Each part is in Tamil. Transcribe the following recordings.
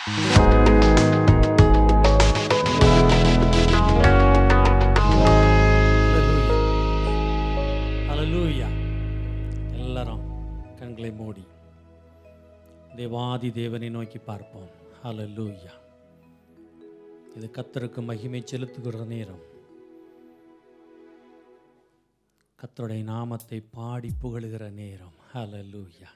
ஹalleluya எல்லாரும் கண்களை மூடி தேவாதி தேவனை நோக்கி பார்ப்போம் ஹalleluya இது கத்தருக்கு மகிமை செலுத்துகிற நேரம் கத்தருடைய நாமத்தை பாடி புகழுகிற நேரம் ஹalleluya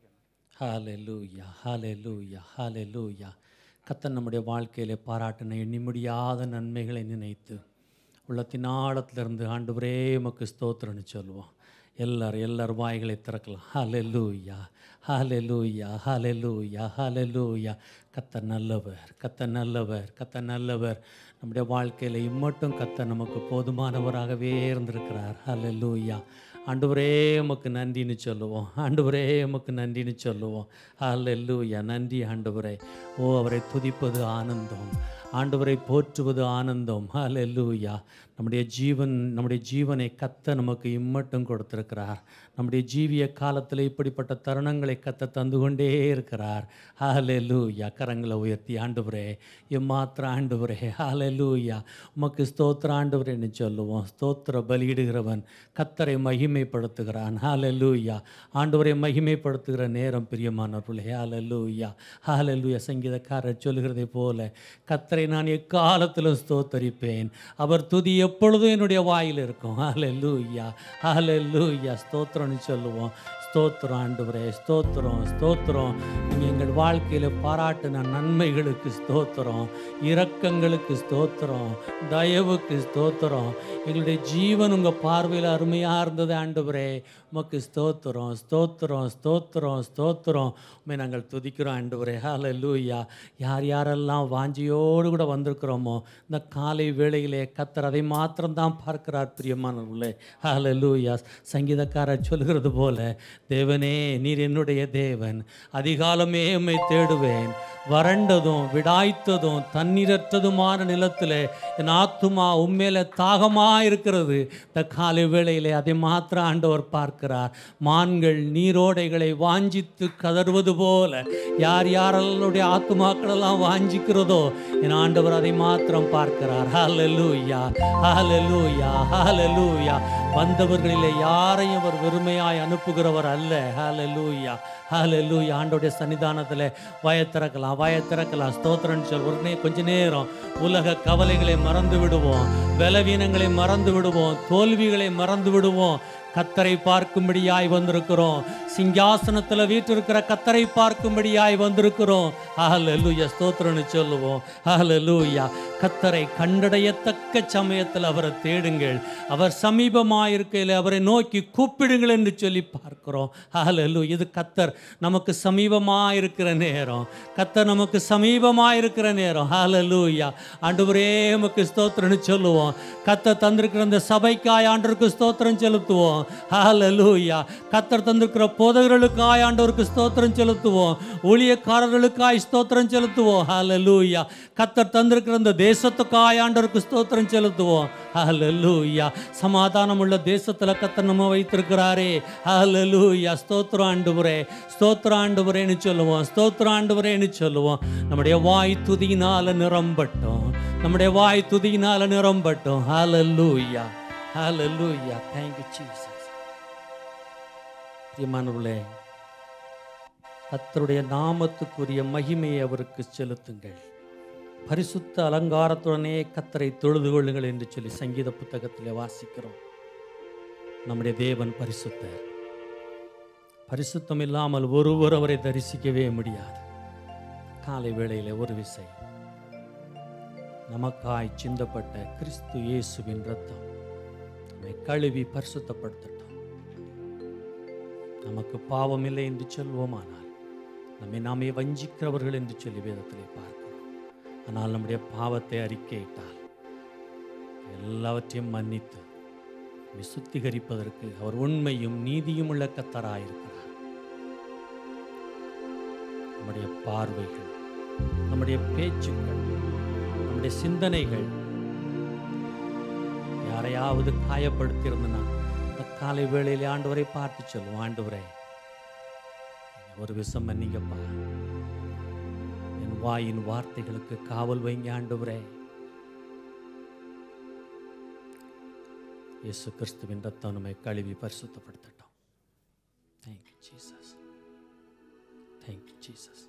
ஹalleluya ஹalleluya ஹalleluya கத்தர் நம்முடைய வாழ்க்கையிலே பாராட்டின எண்ணி முடியாத நன்மைகளை நினைத்து உள்ளத்தின் ஆழத்திலிருந்து ஆண்டவரே உமக்கு ஸ்தோத்திரம்னு சொல்லுவோம் எல்லாரும் எல்லாரும் வாய்களை திறக்கலாம் ஹalleluya ஹalleluya ஹalleluya ஹalleluya கத்த நல்லவர் கத்த நல்லவர் கத்த நல்லவர் நம்முடைய வாழ்க்கையில் இம்மட்டும் கத்த நமக்கு போதுமானவராகவே இருந்திருக்கிறார் ஹalleluya ஆண்டவரே உமக்கு நன்றின்னு சொல்லுவோம் ஆண்டவரே உமக்கு நன்றின்னு சொல்லுவோம் ஹalleluya நன்றி ஆண்டவரே ஓ அவரை துதிப்பது ஆனந்தம் ஆண்டவரை போற்றுவது ஆனந்தம் ஹalleluya நம்முடைய ஜீவன் நம்முடைய ஜீவனை கத்த நமக்கு இம்மட்டும் கொடுத்திருக்கிறார் நம்முடைய ஜீவிய காலத்தில் இப்படிப்பட்ட தருணங்களை கத்த தந்து கொண்டே இருக்கிறார் ஹalleluya கரங்களை உயர்த்தி ஆண்டவரே எம்மாத்திர ஆண்டவரே ஹalleluya உமக்கு ஸ்தோத்திர ஆண்டவரேன்னு சொல்லுவோம் ஸ்தோத்திர பலியிடுகிறவன் கத்தரை மகிமைப்படுத்துகிறான் ஹalleluya ஆண்டவரை மகிமைப்படுத்துகிற நேரம் பிரியமானவர்களே ஹalleluya ஹalleluya சங்கீதக்காரர் சொல்லுகிறதை போல கத்தரை நான் எக்காலத்திலும் ஸ்தோத்தரிப்பேன் அவர் துதி எப்பொழுதும் என்னுடைய வாயில் இருக்கும் ஹalleluya ஹalleluya ஸ்தோத்திரம்னு சொல்லுவோம் ஸ்தோத்திரம் ஆண்டவரே ஸ்தோத்திரம் ஸ்தோத்திரம் நீங்கள் எங்கள் வாழ்க்கையில் பாராட்டின நன்மைகளுக்கு ஸ்தோத்திரம் இரக்கங்களுக்கு ஸ்தோத்திரம் தயவுக்கு ஸ்தோத்திரம் எங்களுடைய ஜீவன் உங்கள் பார்வையில் அருமையாக இருந்தது ஆண்டவரே உமக்கு ஸ்தோத்திரம் ஸ்தோத்திரம் ஸ்தோத்திரம் ஸ்தோத்திரம் உண்மை நாங்கள் துதிக்கிறோம் ஆண்டவரே ஹalleluya யார் யாரெல்லாம் வாஞ்சியோடு கூட வந்திருக்கிறோமோ இந்த காலை வேளையிலே கத்தர் அதை மாத்திரம்தான் பார்க்கிறார் பிரியமானவர்களே ஹalleluya சங்கீதக்காரர் சொல்கிறது போல தேவனே நீர் என்னுடைய தேவன் அதிகாலமே உம்மை தேடுவேன் வறண்டதும் விடாய்த்ததும் தண்ணீரற்றதுமான நிலத்தில் என் ஆத்துமா உண்மையில தாகமாக இருக்கிறது இந்த காலை வேளையிலே அதை மாத்திரம் ஆண்டவர் பார்க்கிறார் மான்கள் நீரோடைகளை வாஞ்சித்து கதறுவது போல யார் யாரெல்லுடைய ஆத்துமாக்களெல்லாம் வாஞ்சிக்கிறதோ என் ஆண்டவர் அதை மாத்திரம் பார்க்கிறார் ஹalleluya ஹalleluya ஹalleluya வந்தவர்களிலே யாரையும் அவர் வெறுமையாய் அனுப்புகிறவர் அல்ல ஹalleluya ஹalleluya ஆண்டோடைய சன்னிதானத்தில் வய திறக்கலாம் வய திறக்கலாம் ஸ்தோத்திரன்னு சொல் உடனே கொஞ்ச நேரம் உலக கவலைகளை மறந்து விடுவோம் பலவீனங்களை மறந்து விடுவோம் தோல்விகளை மறந்து விடுவோம் கத்தரை பார்க்கும்படியாய் வந்திருக்கிறோம் சிங்காசனத்தில் வீற்றிருக்கிற கத்தரை பார்க்கும்படியாய் வந்திருக்கிறோம் ஹalleluya ஸ்தோத்திரம்னு சொல்லுவோம் ஹalleluya கத்தரை கண்டடையத்தக்க சமயத்தில் அவரை தேடுங்கள் அவர் சமீபமாயிருக்கையில் அவரை நோக்கி கூப்பிடுங்கள் என்று சொல்லி பார்க்கிறோம் ஹalleluya இது கத்தர் நமக்கு சமீபமாக இருக்கிற நேரம் கத்தர் நமக்கு சமீபமாக இருக்கிற நேரம் ஹalleluya ஆண்டவரே நமக்கு ஸ்தோத்திரம்னு சொல்லுவோம் கத்தர் தந்திருக்கிற இந்த சபைக்காய் ஆண்டவருக்கு ஸ்தோத்திரம் செலுத்துவோம் ஹalleluya கத்தர் தந்திருக்கிற போதகர்களுக்காய் ஆண்டவருக்கு ஸ்தோத்திரம் செலுத்துவோம் ஊழியக்காரர்களுக்காய் ஸ்தோத்திரம் செலுத்துவோம் ஹalleluya கத்தர் தந்திருக்கிற இந்த தேசத்துக்காய் ஆண்டவருக்கு ஸ்தோத்திரம் செலுத்துவோம் ஹalleluya சமாதானம் உள்ள தேசத்துல கத்தர் நம்ம வைத்திருக்கிறாரே ஹalleluya ஸ்தோத்திரம் ஆண்டவரே ஸ்தோத்திரம் ஆண்டவரேன்னு சொல்லுவோம் ஸ்தோத்திரம் ஆண்டவரேன்னு சொல்லுவோம் நம்முடைய வாய் துதியினால நிரம்பட்டும் நம்முடைய வாய் துதியினால நிரம்பட்டும் ஹalleluya ஹalleluya thank you jesus பிரியமானவர்களே கர்த்தருடைய நாமத்துக்குரிய மகிமையை அவருக்கு செலுத்துங்கள் பரிசுத்த அலங்காரத்துடனே கத்தரை தொழுது கொள்ளுங்கள் என்று சொல்லி சங்கீத புத்தகத்தில் வாசிக்கிறோம் நம்முடைய தேவன் பரிசுத்தர் பரிசுத்தம் இல்லாமல் ஒருவர் அவரை தரிசிக்கவே முடியாது காலை வேளையிலே ஒரு விசை நமக்காய் சிந்தப்பட்ட கிறிஸ்து இயேசுவின் ரத்தம் நம்மை கழுவி பரிசுத்தப்படுத்தட்டும் நமக்கு பாவம் இல்லை என்று சொல்வோமானால் நம்மை நாமே வஞ்சிக்கிறவர்கள் என்று சொல்லி வேதத்திலே பார்க்கிறோம் ஆனால் நம்முடைய பாவத்தை அறிக்கையிட்டால் எல்லாவற்றையும் மன்னித்து நம்மை சுத்திகரிப்பதற்கு அவர் உண்மையும் நீதியும் உள்ள கத்தராயிருக்கிறார் நம்முடைய பார்வைகள் நம்முடைய பேச்சுக்கள் நம்முடைய சிந்தனைகள் யாரையாவது காயப்படுத்தியிருந்தனா இந்த காலை வேளையிலே ஆண்டவரை பார்த்து சொல்லுவோம் ஆண்டவரே என்னை ஒரு விஷம் மன்னிங்கப்பா என் வாயின் வார்த்தைகளுக்கு காவல் வைங்க ஆண்டவரே இயேசு கிறிஸ்துவின் ரத்தம் நம்மை கழுவி பரிசுத்தப்படுத்தட்டும் தேங்க்யூ ஜீசஸ் தேங்க்யூ ஜீசஸ்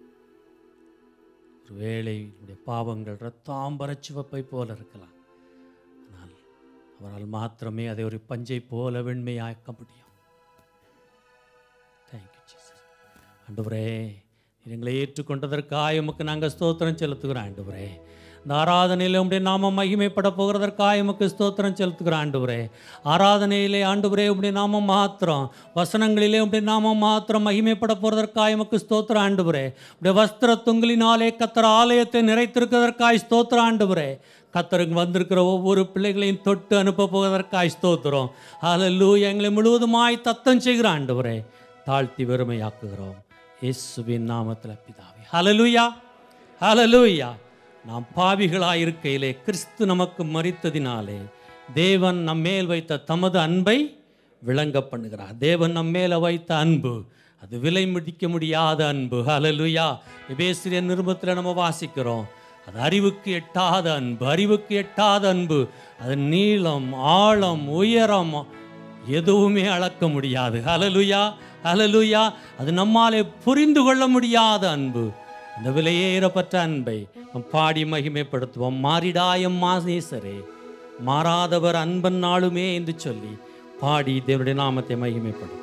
ஒருவேளை என்னுடைய பாவங்கள் ரத்தாம்பரச் சிவப்பை போல இருக்கலாம் ஆனால் அவரால் மாத்திரமே அதை ஒரு பஞ்சை போல வெண்மையாக்க முடியும் தேங்க்யூ ஜீசஸ் ஆண்டவரே நீர் எங்களை ஏற்றுக்கொண்டதற்காக உமக்கு நாங்கள் ஸ்தோத்திரம் செலுத்துகிறோம் ஆண்டவரே இந்த ஆராதனையில் உடைய நாமம் மகிமைப்பட போகிறதற்காக உமக்கு ஸ்தோத்திரம் செலுத்துகிறோம் ஆண்டவரே ஆராதனையிலே ஆண்டவரே உடைய நாமம் மாத்திரம் வசனங்களிலே உடைய நாமம் மாத்திரம் மகிமைப்பட போகிறதற்காக உமக்கு ஸ்தோத்திரம் ஆண்டவரே உடைய வஸ்திர தொங்கலினாலே கத்தர் ஆலயத்தை நிறைத்திருக்கிறதற்காய் ஸ்தோத்திரம் ஆண்டவரே கத்தருக்கு வந்திருக்கிற ஒவ்வொரு பிள்ளைகளையும் தொட்டு அனுப்ப போவதற்காய் ஸ்தோத்திரம் ஹalleluya எங்களை முழுவதுமாய் தத்தம் செய்கிற ஆண்டவரே தாழ்த்தி வெறுமையாக்குகிறோம் இயேசுவின் நாமத்தில் பிதாவே ஹalleluya ஹalleluya நாம் பாவிகளாய் இருக்கையிலே கிறிஸ்து நமக்கு மரித்ததினாலே தேவன் நம்மேல் வைத்த தமது அன்பை விளங்க பண்ணுகிறார் தேவன் நம்மேல வைத்த அன்பு அது விலை முடிக்க முடியாத அன்பு ஹalleluya எபேசியர் நிருபத்தில் நம்ம வாசிக்கிறோம் அது அறிவுக்கு எட்டாத அன்பு அறிவுக்கு எட்டாத அன்பு அது நீளம் ஆழம் உயரம் எதுவுமே அளக்க முடியாது ஹalleluya ஹalleluya அது நம்மாலே புரிந்து கொள்ள முடியாத அன்பு அந்த விலையேறப்பட்ட அன்பை நாம் பாடி மகிமைப்படுத்துவோம் மாறிடாயம் மாசேசரே மாறாதவர் அன்பன் நாளுமே என்று சொல்லி பாடி தேவனுடைய நாமத்தை மகிமைப்படுத்துவோம்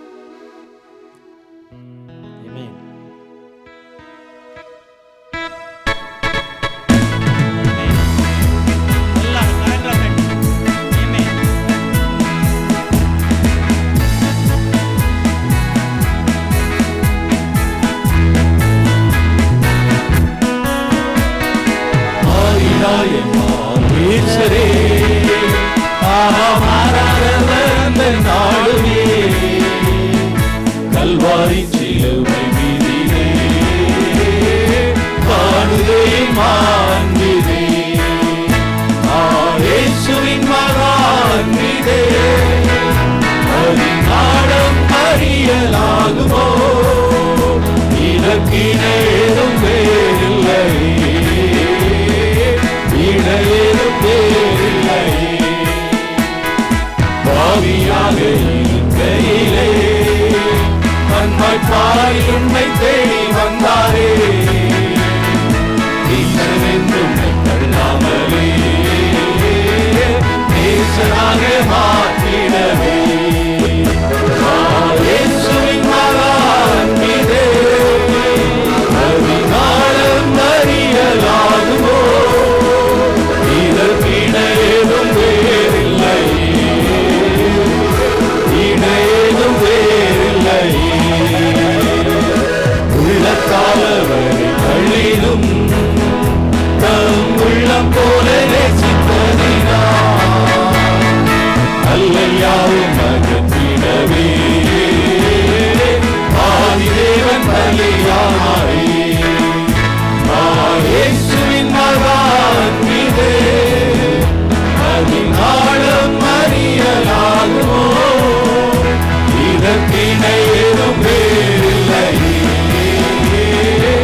Amen. எல்லாரும் கரங்களை தட்டி. Amen. ஈஸ்வரே மாறாதவர் நாளுமே கல்வாரி சிலுவை மீதிலே காணுதே மாண்பிதே ஆரேசுவின் மகான்பிதே நாடம் அறியலாகுமோ இதற்கினேதும் வேறில்லை இடையேதும் வேறில்லை பாவியாக இருக்கையிலே அன்பாய் பாய் உண்மை தேடி வந்தாரே ஈசனென்றும் தள்ளாமலே ஈசனாக மாற்றிடவே இயேசுவின் மகான் மீதே அதிகாரம் அறியலாகுமோ இதற்கிடையேதும் வேறில்லை இடையேதும் வேறில்லை உள்ளத்தாலவரை தள்ளிடும் தம் உள்ளம் போல நேசித்ததினா அல்லையாவும் அகற்றிடவே ஆதிதேவன் பலியாரே இயேசுவின் மகான் மீதே அதிகாலம் அறியலாகுமோ இதற்கிணை ஏதும் வேறில்லை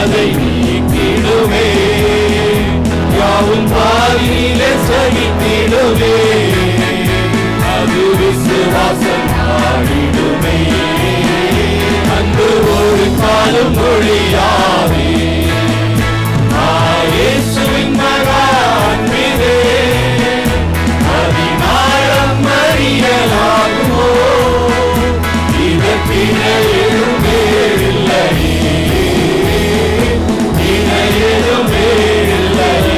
அதை நீக்கிடுவே யாவும் பாதியிலே சகித்திடுவே அது விசுவாசம் ஆடிடுமே அன்பு ஒரு காலம் மொழியாவே இயேசுவின் மகா அன்பிலே அதிநாளம் அறியலாகுமோ இதற்கின எழுமே இல்லையே இன எழுமே இல்லையே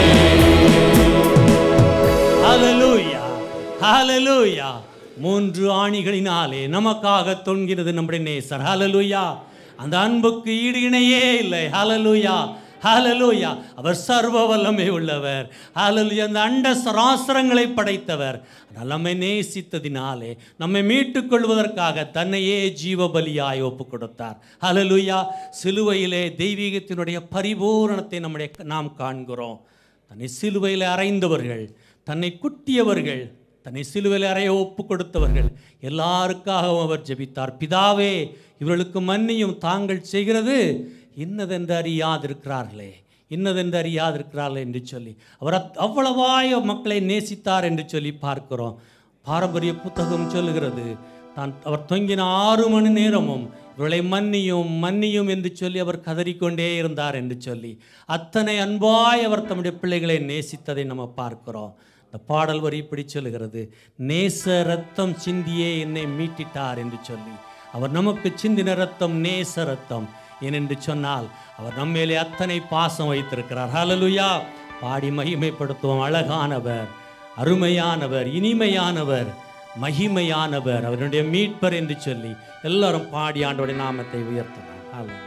ஹalleluya ஹalleluya மூன்று ஆணிகளினாலே நமக்காக தொண்கிறது நம்முடைய நேசர் ஹalleluya அந்த அன்புக்கு ஈடு இணையே இல்லை ஹalleluya ஹalleluya அவர் சர்வ வல்லமை உள்ளவர் ஹalleluya அந்த அண்ட சராசரங்களை படைத்தவர் ஆனால் நம்மை நேசித்ததினாலே நம்மை மீட்டுக் கொள்வதற்காக தன்னையே ஜீவ பலியாய் ஒப்பு கொடுத்தார் ஹalleluya சிலுவையிலே தெய்வீகத்தினுடைய பரிபூரணத்தை நம்முடைய நாம் காண்கிறோம் தன்னை சிலுவையில் அறைந்தவர்கள் தன்னை குட்டியவர்கள் தன்னை சிலுவையில் அறைய ஒப்பு கொடுத்தவர்கள் எல்லாருக்காகவும் அவர் ஜெபித்தார் பிதாவே இவர்களுக்கு மன்னியும் தாங்கள் செய்கிறது இன்னதென்று அறியாதிருக்கிறார்களே இன்னதென்று அறியாதிருக்கிறார்களே என்று சொல்லி அவர் அத்- அவ்வளவாய மக்களை நேசித்தார் என்று சொல்லி பார்க்கிறோம் பாரம்பரிய புத்தகம் சொல்லுகிறது தான் அவர் தொங்கின ஆறு மணி நேரமும் இவளை மன்னியும் மன்னியும் என்று சொல்லி அவர் கதறிக்கொண்டே இருந்தார் என்று சொல்லி அத்தனை அன்பாய் அவர் தம்முடைய பிள்ளைகளை நேசித்ததை நம்ம பார்க்கிறோம் இந்த பாடல் வரி இப்படி சொல்லுகிறது நேச ரத்தம் சிந்தியே என்னை மீட்டிட்டார் என்று சொல்லி அவர் நமக்கு சிந்தின ரத்தம் நேச ரத்தம் ஏனென்று சொன்னால் அவர் நம்மேலே அத்தனை பாசம் வைத்திருக்கிறார் ஹalleluya பாடி மகிமைப்படுத்துவோம் அழகானவர் அருமையானவர் இனிமையானவர் மகிமையானவர் அவருடைய மீட்பர் என்று சொல்லி எல்லாரும் பாடி ஆண்டோடைய நாமத்தை உயர்த்தலாம் ஹalleluya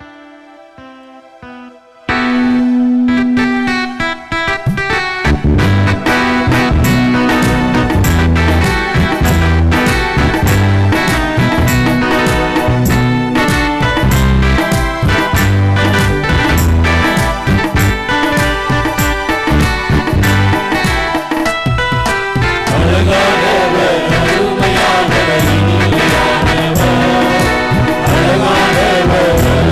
அழகானவர் அருமையானவர் இனிமையானவர் அழகானவர்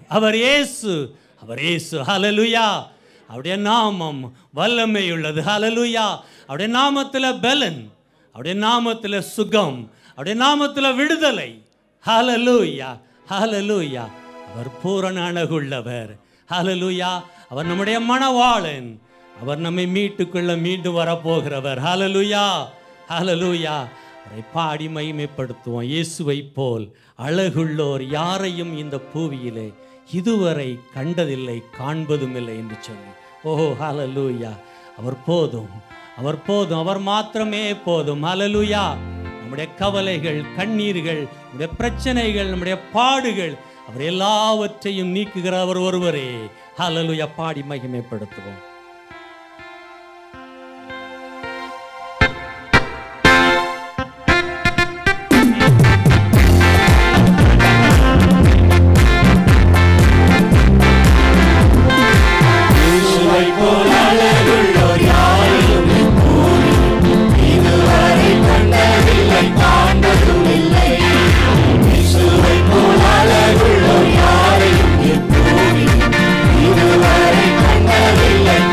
அவர் இயேசு அவர் இயேசு ஹalleluya அவருடைய நாமம் வல்லமை உள்ளது ஹalleluya அவருடைய நாமத்தில் பலன் அவருடைய நாமத்தில் சுகம் அவருடைய நாமத்தில் விடுதலை ஹalleluya ஹalleluya அவர் பூரண அழகுள்ளவர் ஹalleluya அவர் நம்முடைய மணவாளன் அவர் நம்மை மீட்டுக்கொள்ள மீண்டும் வரப்போகிறவர் ஹalleluya ஹalleluya அவரை பாடி மகிமைப்படுத்துவோம் இயேசுவை போல் அழகுள்ளோர் யாரையும் இந்த பூவியிலே இதுவரை கண்டதில்லை காண்பதும் இல்லை என்று சொல்லி ஓஹோ ஹalleluya அவர் போதும் அவர் போதும் அவர் மாத்திரமே போதும் ஹalleluya நம்முடைய கவலைகள் கண்ணீர்கள் நம்முடைய பிரச்சனைகள் நம்முடைய பாடுகள் அவர் எல்லாவற்றையும் நீக்குகிறவர் ஒருவரே ஹalleluya பாடி மகிமைப்படுத்துவோம் இயேசுவை போல் அழகுள்ளோர் யாரையும் இதுவரை கண்டதில்லை காண்பதும் இல்லை இயேசுவை போல் அழகுள்ளோர் யாரையும் இப்பூமி இதுவரை கண்டதில்லை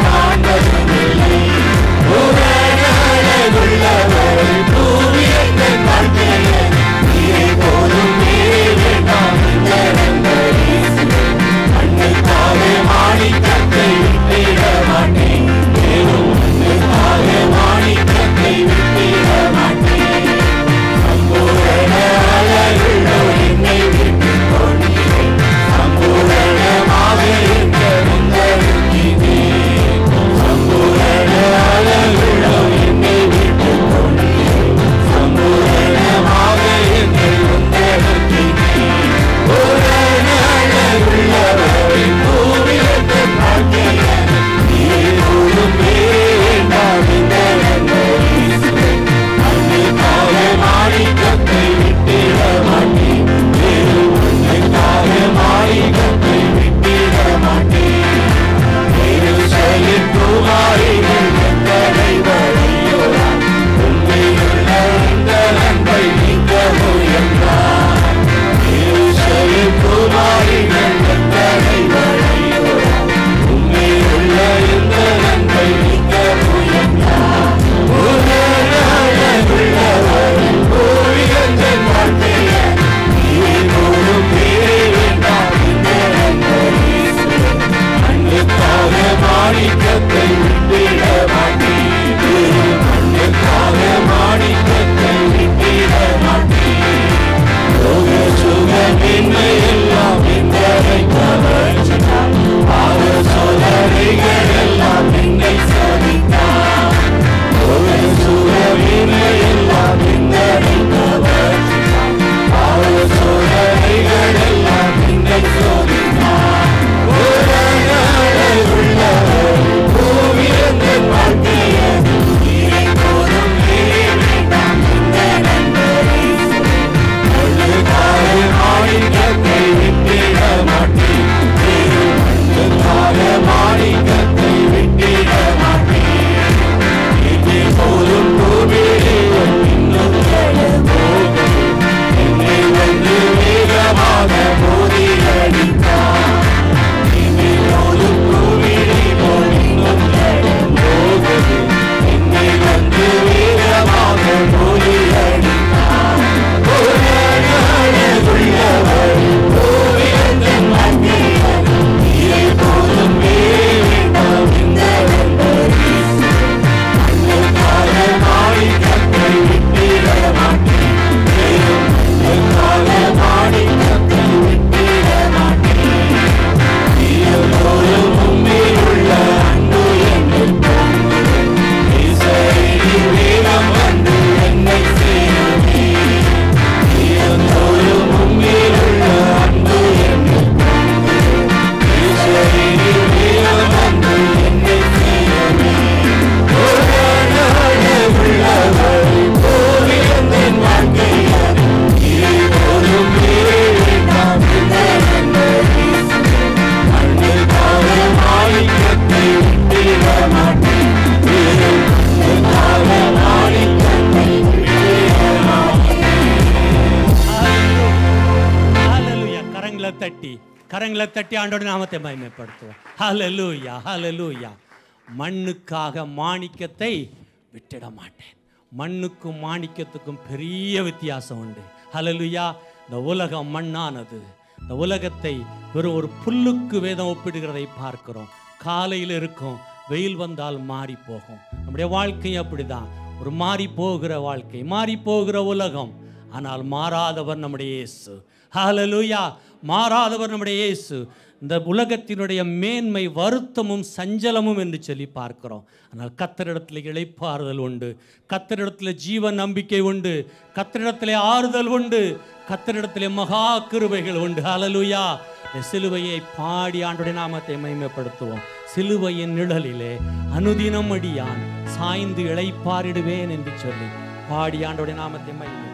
கரங்களை தட்டி ஆண்டோட நாமத்தை மகிமைப்படுத்துவோம் ஹalleluya ஹalleluya மண்ணுக்காக மாணிக்கத்தை விட்டிட மாட்டேன் மண்ணுக்கும் மாணிக்கத்துக்கும் பெரிய வித்தியாசம் உண்டு ஹalleluya இந்த உலகம் மண்ணானது இந்த உலகத்தை வெறும் ஒரு புல்லுக்கு வேதம் ஒப்பிடுகிறதை பார்க்கிறோம் காலையில் இருக்கும் வெயில் வந்தால் மாறி போகும் நம்முடைய வாழ்க்கை அப்படிதான் ஒரு மாறி போகிற வாழ்க்கை மாறி போகிற உலகம் ஆனால் மாறாதவர் நம்முடைய இயேசு ஹalleluya மாறாதவர் நம்முடைய இயேசு இந்த உலகத்தினுடைய மேன்மை வருத்தமும் சஞ்சலமும் என்று சொல்லி பார்க்கிறோம் ஆனால் கத்தரிடத்தில் இளைப்பாறுதல் உண்டு கத்தரிடத்தில் ஜீவ நம்பிக்கை உண்டு கத்தரிடத்தில் ஆறுதல் உண்டு கத்தரிடத்தில் மகா கிருபைகள் உண்டு ஹalleluya இந்த சிலுவையை பாடி ஆண்டுடைய நாமத்தை மகிமைப்படுத்துவோம் சிலுவையின் நிழலிலே அனுதினம் அடியான் சாய்ந்து இளைப்பாரிடுவேன் என்று சொல்லி பாடி ஆண்டுடைய நாமத்தை மகிமைப்படுத்துவோம்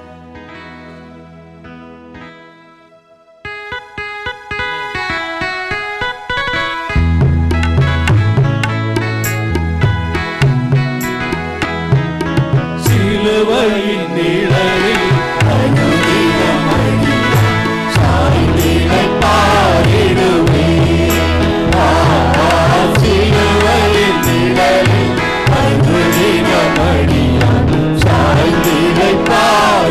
சிலுவையின் நிழலில் அனுதினம் அடியான் சாய்ந்திலை பாரிடுவே ஆ, சிலுவையின் நிழலில் அனுதினம் அடியான் சாய்ந்திலை பாரிடுவே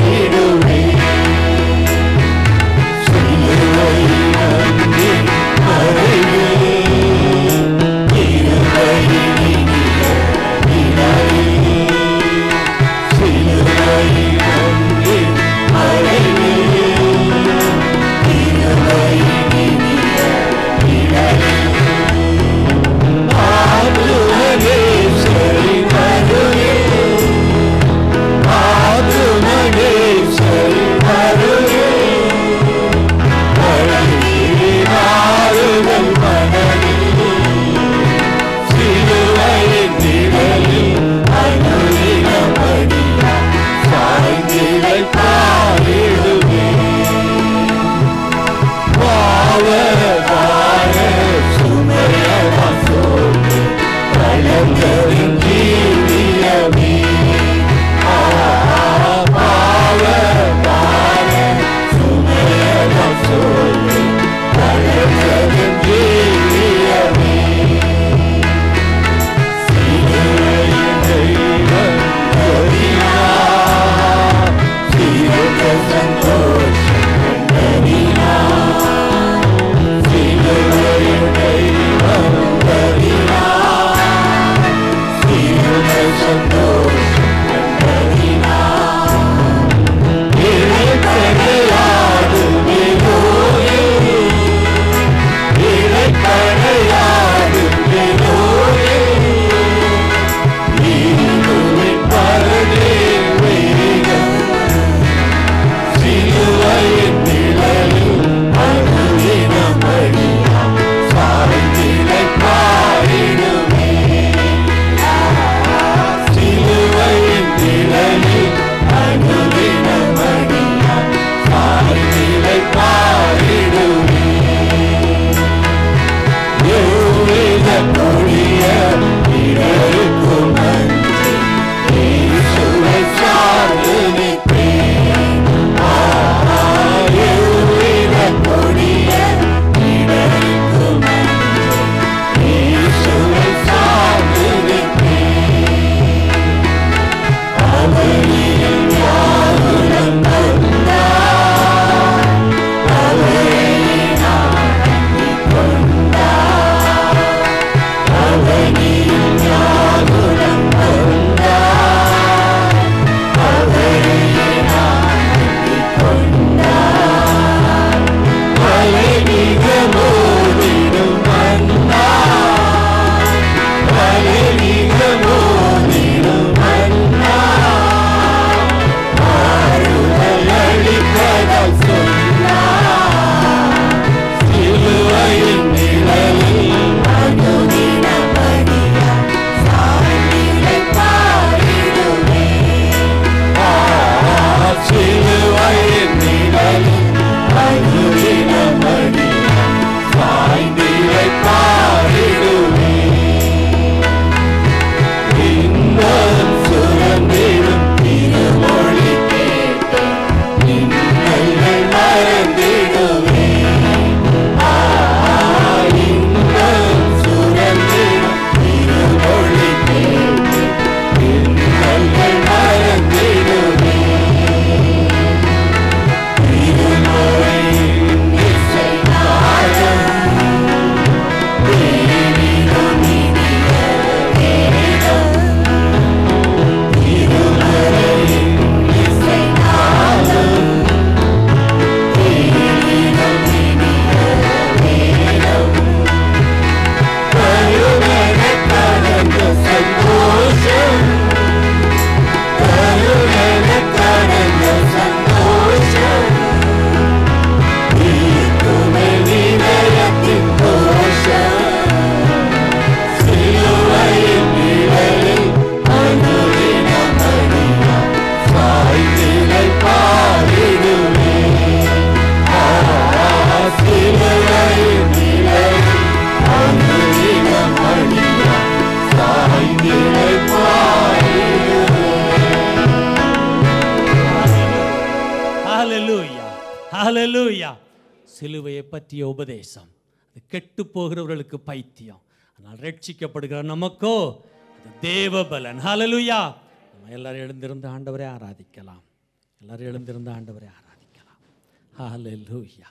ஹalleluya சிலுவையை பற்றிய உபதேசம் அது கெட்டு போகிறவர்களுக்கு பைத்தியம் ஆனால் ரட்சிக்கப்படுகிற நமக்கோ அது தேவபலன் ஹalleluya நம்ம எல்லாரும் எழுந்திருந்து ஆண்டவரை ஆராதிக்கலாம் எல்லாரும் எழுந்திருந்து ஆண்டவரை ஆராதிக்கலாம் ஹalleluya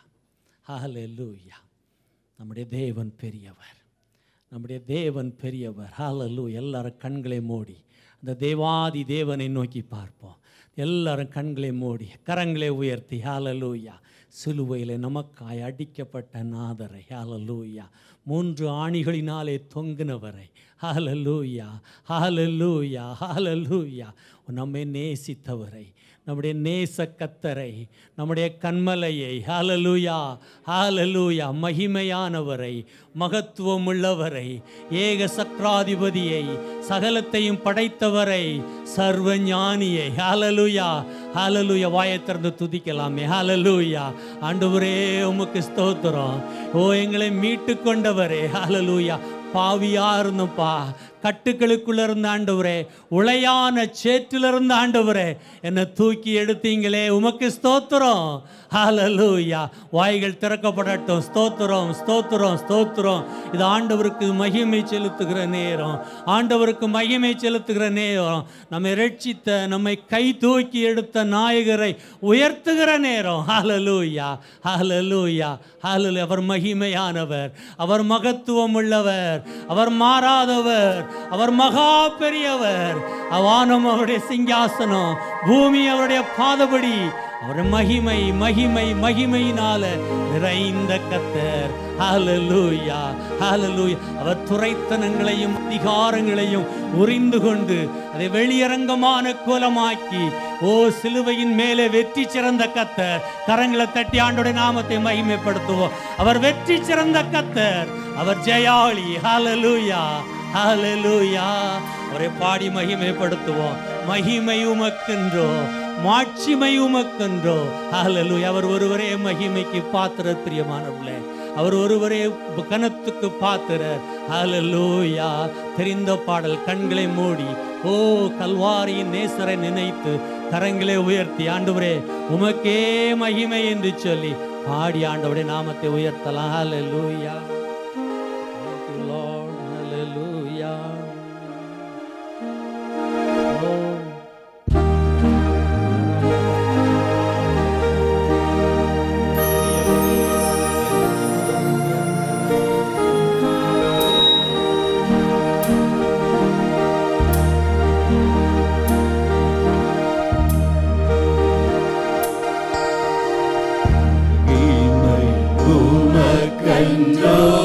ஹalleluya நம்முடைய தேவன் பெரியவர் நம்முடைய தேவன் பெரியவர் ஹalleluya எல்லாரும் கண்களை மூடி அந்த தேவாதி தேவனை நோக்கி பார்ப்போம் எல்லாரும் கண்களை மூடி கரங்களை உயர்த்தி ஹalleluya சிலுவையில் நமக்காய் அடிக்கப்பட்ட நாதரை ஹalleluya மூன்று ஆணிகளினாலே தொங்கினவரை ஹalleluya ஹalleluya ஹalleluya நம்மை நேசித்தவரை நம்முடைய நேச கத்தரை நம்முடைய கண்மலையை ஹalleluya ஹalleluya மகிமையானவரை மகத்துவம் உள்ளவரை ஏக சக்ராதிபதியை சகலத்தையும் படைத்தவரை சர்வ ஞானியை ஹalleluya ஹalleluya வாயை திறந்து துதிக்கலாமே ஹalleluya ஆண்டவரே உமக்கு ஸ்தோத்திரம் ஓ எங்களை மீட்டு கொண்டவரே ஹalleluya பாவியா இருந்தோம்ப்பா கட்டுக்களுக்குள்ள இருந்த ஆண்டவரே உளையான சேற்றில் இருந்த ஆண்டவரே என்னை தூக்கி எடுத்தீங்களே உமக்கு ஸ்தோத்திரம் ஹalleluya வாய்கள் திறக்கப்படட்டும் ஸ்தோத்திரம் ஸ்தோத்திரம் ஸ்தோத்திரம் இது ஆண்டவருக்கு மகிமை செலுத்துகிற நேரம் ஆண்டவருக்கு மகிமை செலுத்துகிற நேரம் நம்மை ரட்சித்த நம்மை கை தூக்கி எடுத்த நாயகரை உயர்த்துகிற நேரம் ஹalleluya ஹalleluya ஹalleluya அவர் மகிமையானவர் அவர் மகத்துவம் உள்ளவர் அவர் மாறாதவர் அவர் மகா பெரியவர் அவானம் அவருடைய சிங்காசனம் பூமி அவருடைய பாதபடி அவர் மகிமை மகிமை மகிமையினால நிறைந்த கத்தர் ஹalleluya ஹalleluya அவர் துரைத்தனங்களையும் அதிகாரங்களையும் உரிந்து கொண்டு அதை வெளியரங்கமான கோலமாக்கி ஓ சிலுவையின் மேலே வெற்றி சிறந்த கத்தர் கரங்களை தட்டி ஆண்டோட நாமத்தை மகிமைப்படுத்துவோம் அவர் வெற்றி சிறந்த கத்தர் அவர் ஜெயாளி ஹalleluya ஹalleluya ஒரே பாடி மகிமைப்படுத்துவோம் மகிமை உமக்கென்றோ மாட்சிமை உமக்கென்றோ ஹalleluya அவர் ஒருவரே மகிமைக்கு பாத்திர பிரியமானவர்களே அவர் ஒருவரே கனத்துக்கு பாத்திரர் ஹalleluya தெரிந்த பாடல் கண்களை மூடி ஓ கல்வாரியின் நேசரை நினைத்து கரங்களை உயர்த்தி ஆண்டவரே உமக்கே மகிமை என்று சொல்லி பாடி ஆண்டவருடைய நாமத்தை உயர்த்தலாம் ஹalleluya Thank you, Lord. Hallelujah. Oh. மகிமை உமக்கன்றோ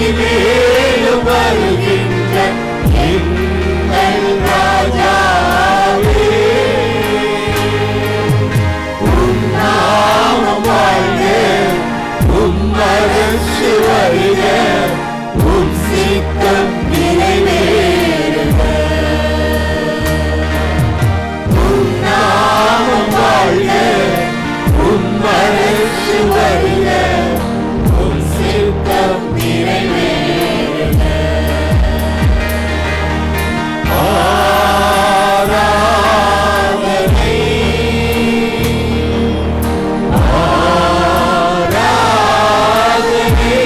இனிமேலும் வருகின்ற எங்கள் ராஜாவே உம் நாமம் வாழ்க உம் அரசு வருக உம் சித்தம் நிறைவேறுக உம் நாமம் வாழ்க உம் அரசு வருக உம் சித்தம் நிறைவேறுக ஆராதனை ஆராதனை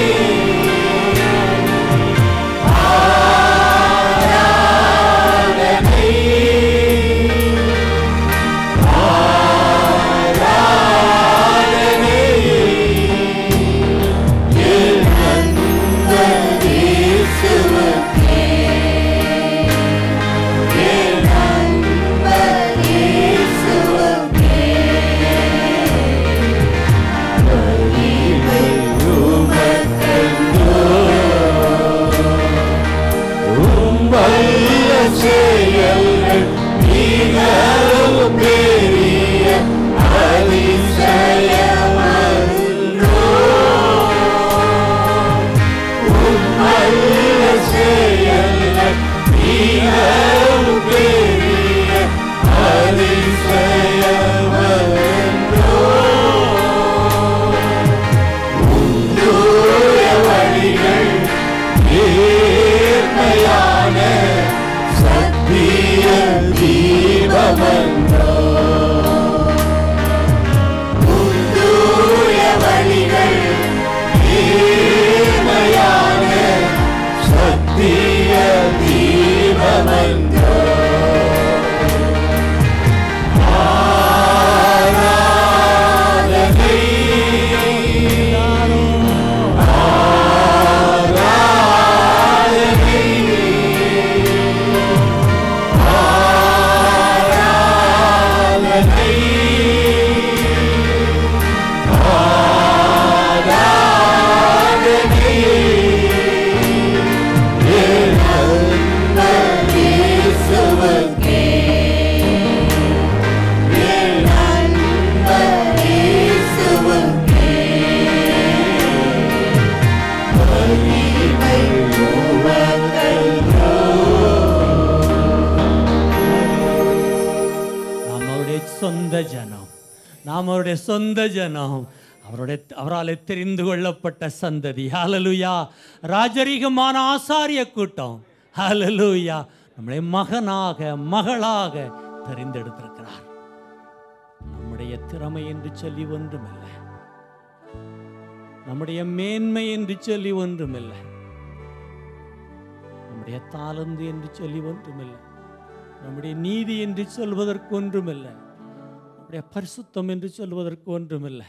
ஆராதனை ஆராதனை என் அன்பர் இயேசுவுக்கே என் அன்பர் இயேசுவுக்கே மகிமை உமக்கென்றோ உம் வல்ல செயல்கள் மிகவும் பெரிய அதிசயமன்றோ உம் வல்ல செயல்கள் மிகவும் பெரிய அதிசயமன்றோ தூய வழிகள் நேர்மையான சத்திய தீபமன்றோ தூய வழிகள் நேர்மையான சத்திய தீபமன்றோ நாம் அவருடைய சொந்த ஜனம் நாம் அவருடைய சொந்த ஜனம் அவருடைய அவரால் தெரிந்து கொள்ளப்பட்ட சந்ததி ஹalleluya ராஜரீகமான ஆசாரிய கூட்டம் ஹalleluya நம்மளை மகனாக மகளாக தெரிந்தெடுத்திருக்கிறார் நம்முடைய திறமை என்று சொல்லி ஒன்றுமில்லை நம்முடைய மேன்மை என்று சொல்லி ஒன்றுமில்லை நம்முடைய தாளந்து என்று சொல்லி ஒன்றுமில்லை நம்முடைய நீதி என்று சொல்வதற்கு ஒன்றுமில்லை நம்முடைய பரிசுத்தம் என்று சொல்வதற்கு ஒன்றுமில்லை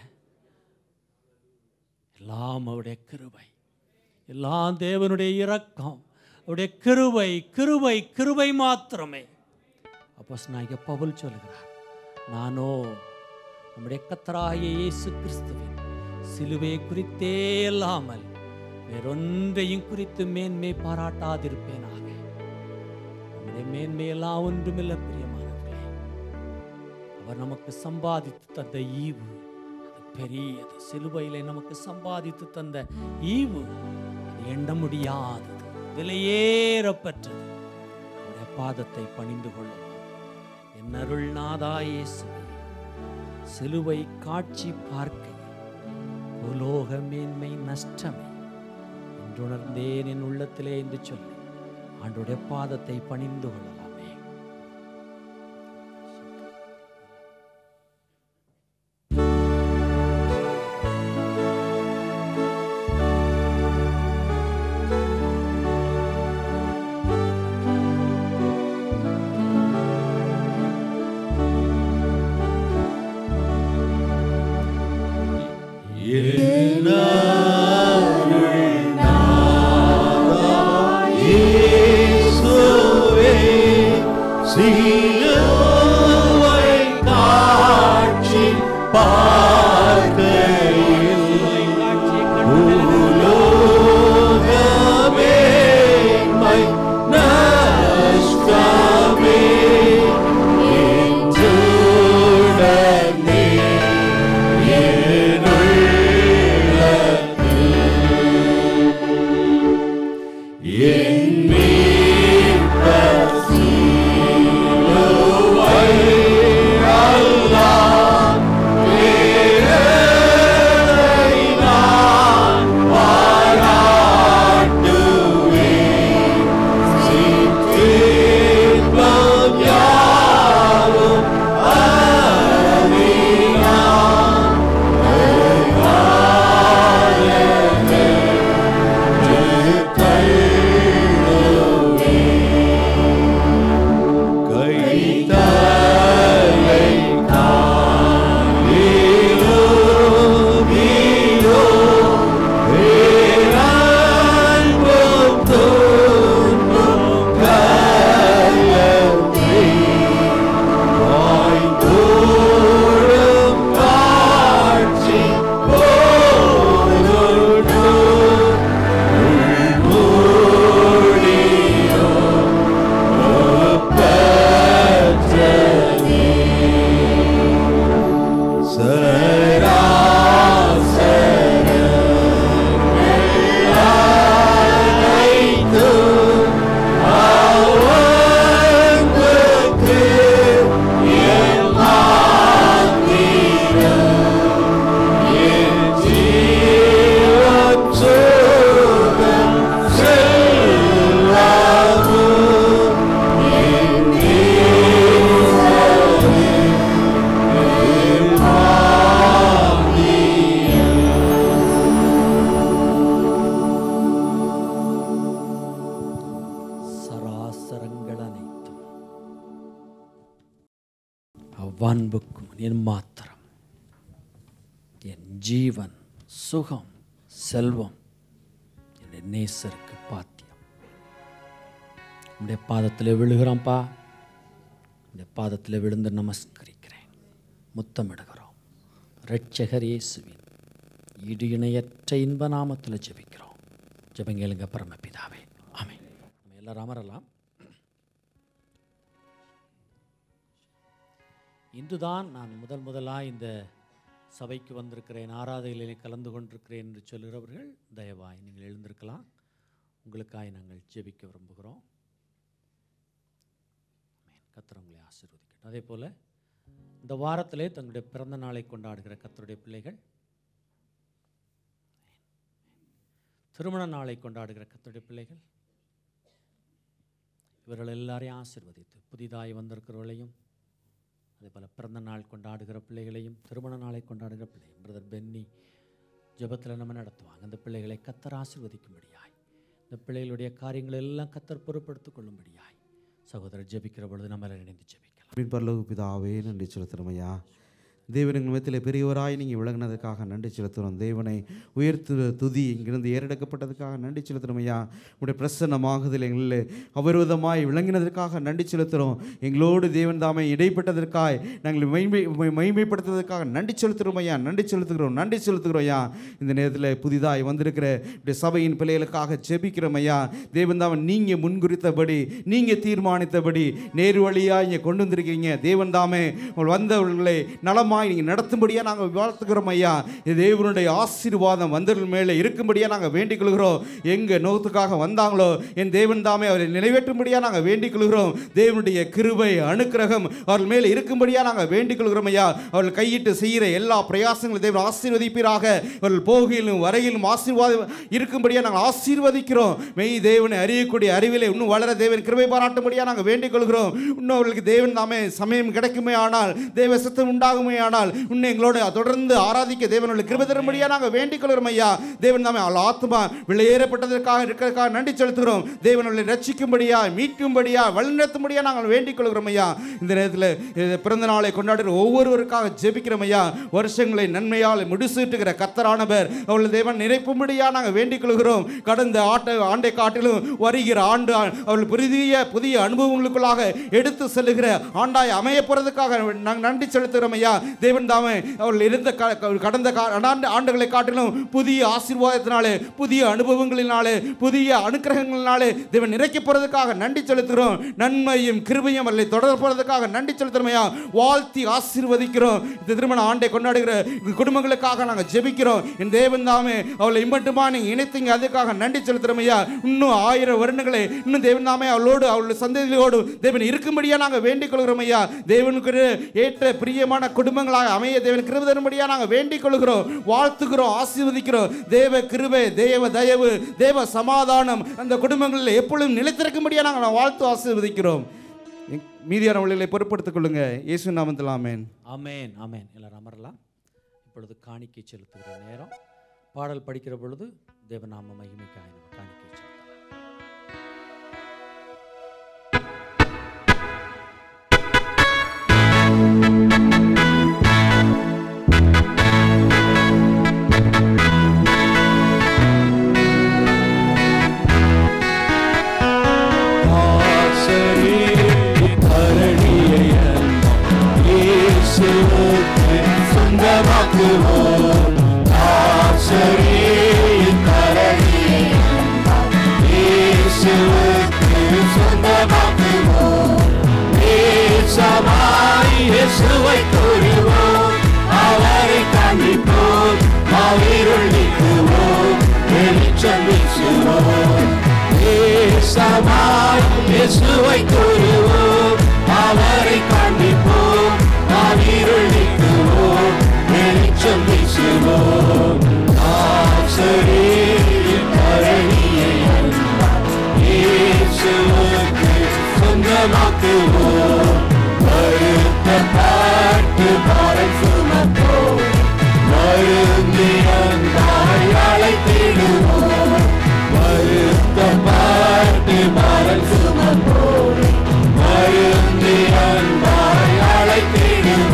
எல்லாம் அவருடைய கிருபை எல்லாம் தேவனுடைய இரக்கம் அவருடைய கிருபை கிருபை கிருபை மாத்திரமே அப்போ நாயக பவுல் சொல்கிறார் நானோ நம்முடைய கத்தராகிய இயேசு கிறிஸ்துவின் சிலுவை குறித்தே இல்லாமல் வேறொன்றையும் குறித்து மேன்மை பாராட்டாதிருப்பேனாக நம்முடைய மேன்மையெல்லாம் ஒன்றுமில்லை பிரியமானவர்களே அவர் நமக்கு சம்பாதித்து தந்த ஈவு அது பெரியது சிலுவையிலே நமக்கு சம்பாதித்து தந்த ஈவு அது எண்ண முடியாதது விலையேறப்பட்டது அவருடைய பாதத்தை பணிந்து கொள்ளுவோம் என் அருள் நாதா இயேசுவே சிலுவை காட்சி பார்க்கையில் உலோக மேன்மை நஷ்டமே என்றுணர்ந்தேன் என் உள்ளத்திலே என்று சொல்லி ஆண்டுடைய பாதத்தை பணிந்து கொள்ளலாமே இயேசுவே அன்புக்கும் என் மாத்திரம் என் ஜீவன் சுகம் செல்வம் என் நேசருக்கு பாத்தியம் உடைய பாதத்தில் விழுகிறோம்ப்பா இந்த பாதத்தில் விழுந்து நமஸ்கரிக்கிறேன் முத்தமிடுகிறோம் இரட்சகர் இயேசுவின் இடு இணையற்ற இன்ப நாமத்தில் ஜெபிக்கிறோம் ஜெபங்கேளுங்க பரமபிதாவே ஆமென் நம்ம எல்லாரும் அமரலாம் இன்றுதான் நான் முதல் முதலாக இந்த சபைக்கு வந்திருக்கிறேன் ஆராதனையிலே கலந்து கொண்டிருக்கிறேன் என்று சொல்கிறவர்கள் தயவாய் நீங்கள் எழுந்திருக்கலாம் உங்களுக்காய் நாங்கள் ஜெபிக்க விரும்புகிறோம் ஆமென். கர்த்தர் உங்களை ஆசீர்வதிக்கட்டும் அதே போல் இந்த வாரத்திலே தங்களுடைய பிறந்த நாளை கொண்டாடுகிற கர்த்தருடைய பிள்ளைகள் திருமண நாளை கொண்டாடுகிற கர்த்தருடைய பிள்ளைகள் இவர்கள் எல்லாரையும் ஆசீர்வதித்து புதிதாய் வந்திருக்கிறவர்களையும் அதே போல் பிறந்த நாள் கொண்டாடுகிற பிள்ளைகளையும் திருமண நாளை கொண்டாடுகிற பிள்ளையும் பிரதர் பென்னி ஜெபத்தில் நம்ம நடத்துவாங்க அந்த பிள்ளைகளை கத்தர் ஆசீர்வதிக்கும்படியாய் இந்த பிள்ளைகளுடைய காரியங்களை எல்லாம் கத்தர் பொறுப்படுத்திக் கொள்ளும்படியாய் சகோதரர் ஜெபிக்கிற பொழுது நம்ம எல்லாம் இணைந்து ஜெபிக்கலாம் அன்பின் பரலோக பிதாவே நன்றி செலுத்துகிறோம் ஐயா தேவனின் நிமிடத்தில் பெரியவராய் நீங்கள் விளங்கினதுக்காக நன்றி செலுத்துகிறோம் தேவனை உயர்த்து துதி இங்கிருந்து ஏறெடுக்கப்பட்டதுக்காக நன்றி செலுத்துகிறோம் ஐயா உடைய பிரசன்னமாகுதல் எங்களில் அபரிவிதமாய் விளங்கினதற்காக நன்றி செலுத்துகிறோம் எங்களோடு தேவன் தாமை இடைப்பட்டதற்காய் நாங்கள் மைமை மை- மைமைப்படுத்துவதற்காக நன்றி செலுத்துகிறோம் ஐயா நன்றி செலுத்துகிறோம் நன்றி செலுத்துகிறோம் ஐயா இந்த நேரத்தில் புதிதாய் வந்திருக்கிற இப்படி சபையின் பிள்ளைகளுக்காக ஜெபிக்கிறோம் ஐயா தேவன் தாமன் நீங்கள் முன்குறித்தபடி நீங்கள் தீர்மானித்தபடி நேரு வழியாக இங்கே கொண்டு வந்திருக்கீங்க தேவன் தாமே உங்கள் வந்தவர்களை நலமாய் நீங்கள் நடத்தும்படியாக நாங்கள் வாழ்த்துக்கிறோம் ஐயா இது தேவனுடைய ஆசீர்வாதம் வந்தவர்கள் மேலே இருக்கும்படியாக நாங்கள் வேண்டிக் கொள்கிறோம் எங்கள் நோக்கத்துக்காக வந்தாங்களோ என் தேவன் தாமே அவரை நிறைவேற்றும்படியாக நாங்கள் வேண்டிக் கொள்கிறோம் தேவனுடைய கிருபை அனுக்கிரகம் அவர்கள் மேலே இருக்கும்படியாக நாங்கள் வேண்டிக் கொள்கிறோம் ஐயா அவர்கள் கையிட்டு செய்கிற எல்லா பிரயாசங்களும் தேவன் ஆசீர்வதிப்பீராக அவர்கள் போகையிலும் வரையிலும் ஆசீர்வாதம் இருக்கும்படியாக நாங்கள் ஆசீர்வதிக்கிறோம் மெய் தேவனை அறியக்கூடிய அறிவிலே இன்னும் வளர தேவன் கிருபை பாராட்டும்படியாக நாங்கள் வேண்டிக் கொள்கிறோம் இன்னும் அவர்களுக்கு தேவன் தாமே சமயம் கிடைக்குமே ஆனால் தேவ சித்தம் உண்டாகுமே ஆனால் இன்னும் எங்களோட தொடர்ந்து ஆராதிக்க தேவனுடைய கிருபை தரும்படியாக நாங்கள் வேண்டிக் கொள்கிறோம் ஐயா தேவன் தாமே அவள் ஆத்மா வெளியேறப்பட்டதற்காக இருக்கிறதுக்காக நன்றி செலுத்துகிறோம் தேவனுடைய ரட்சிக்கும்படியா மீட்கும்படியா வழிநடத்தும்படியா நாங்கள் வேண்டிக் கொள்கிறோம் ஐயா இந்த நேரத்தில் இது பிறந்த நாளை கொண்டாடுற ஒவ்வொருவருக்காக ஜெபிக்கிறோம் ஐயா வருஷங்களை நன்மையால் முடிசூட்டுகிற கத்தரானவர் அவள் தேவன் நிறைப்பும்படியா நாங்கள் வேண்டிக் கொள்கிறோம் கடந்த ஆட்ட ஆண்டை காட்டிலும் வருகிற ஆண்டு அவள் புதிய புதிய அனுபவங்களுக்குள்ளாக எடுத்து செல்லுகிற ஆண்டாய் அமைய போறதுக்காக நாங்கள் நன்றி செலுத்துகிறோம் ஐயா தேவன் தாமே அவள் இருந்த க- க- கடந்த கா- ஆண்டு ஆண்டுகளை காட்டிலும் புதிய ஆசீர்வாதத்தினாலே புதிய அனுபவங்களினாலே புதிய அனுக்கிரகங்களினாலே தேவன் நிறைக்க போறதுக்காக நன்றி செலுத்துகிறோம் நன்மையும் கிருபையும் அவர்களை தொடர போறதுக்காக நன்றி செலுத்துகிறோம் ஐயா வாழ்த்தி ஆசீர்வதிக்கிறோம் இந்த திருமண ஆண்டை கொண்டாடுகிற இந்த குடும்பங்களுக்காக நாங்கள் ஜெபிக்கிறோம் என் தேவன் தாமே அவளை இம்மட்டுமா நீங்க இணைத்தீங்க அதுக்காக நன்றி செலுத்துகிறோம் ஐயா இன்னும் ஆயிரம் வருடங்களை இன்னும் தேவன் தாமே அவளோடு அவளுடைய சந்ததிகளோடு தேவன் இருக்கும்படியா நாங்கள் வேண்டிக் கொள்கிறோம் ஐயா தேவனுக்கு ஏற்ற பிரியமான குடும்பங்களாக அமைய தேவன் கிருபை தரும்படியா நாங்கள் வேண்டிக் கொள்கிறோம் வாழ்த்துகிறோம் ஆசீர்வதிக்கிறோம் தேவ கிருபை தேவ தயவு தேவ சமாதானம் அந்த குடும்பங்களில் எப்பொழுதும் நிலைத்திருக்கும்படியா நாங்கள் வாழ்த்து ஆசீர்வதிக்கிறோம் எங்- மீதியான வழிகளை பொறுப்படுத்திக் கொள்ளுங்க இயேசு நாமத்தில் ஆமென் ஆமென் ஆமென் எல்லாரும் அமரலாம் இப்பொழுது காணிக்கை செலுத்துகிற நேரம் பாடல் படிக்கிற பொழுது தேவநாம மகிமைக்காக நம்ம காணிக்கை செலுத்தலாம் ஆசரே தரணியை இயேசுவுக்கு சொந்தமாக்குவோம் ஆசரே தரணியை இயேசுவுக்கு சொந்தமாக்குவோம் நேசமாய் இயேசுவை கூறுவோம் அவரை காண்பிப்போம் அவிருள் நீக்குவோம் வெளிச்சம் வீசுவோம் நேசமாய் இயேசுவை கூறுவோம் அவரை காண்பிப்போம் அவிருள் நீக்குவோம் வெளிச்சம் வீசுவோம் ஆசரே பரணியை இயேசுவுக்கு சொந்தமாக்குவோம் வருத்தப்பட்டு பாரம் சுமப்போம் வருந்தி அன்பாய் அழைத்திடுவோம் வருத்தப்பட்டு பாரம் சுமப்போம் வருந்தி அன்பாய் அழைத்திடுவோம்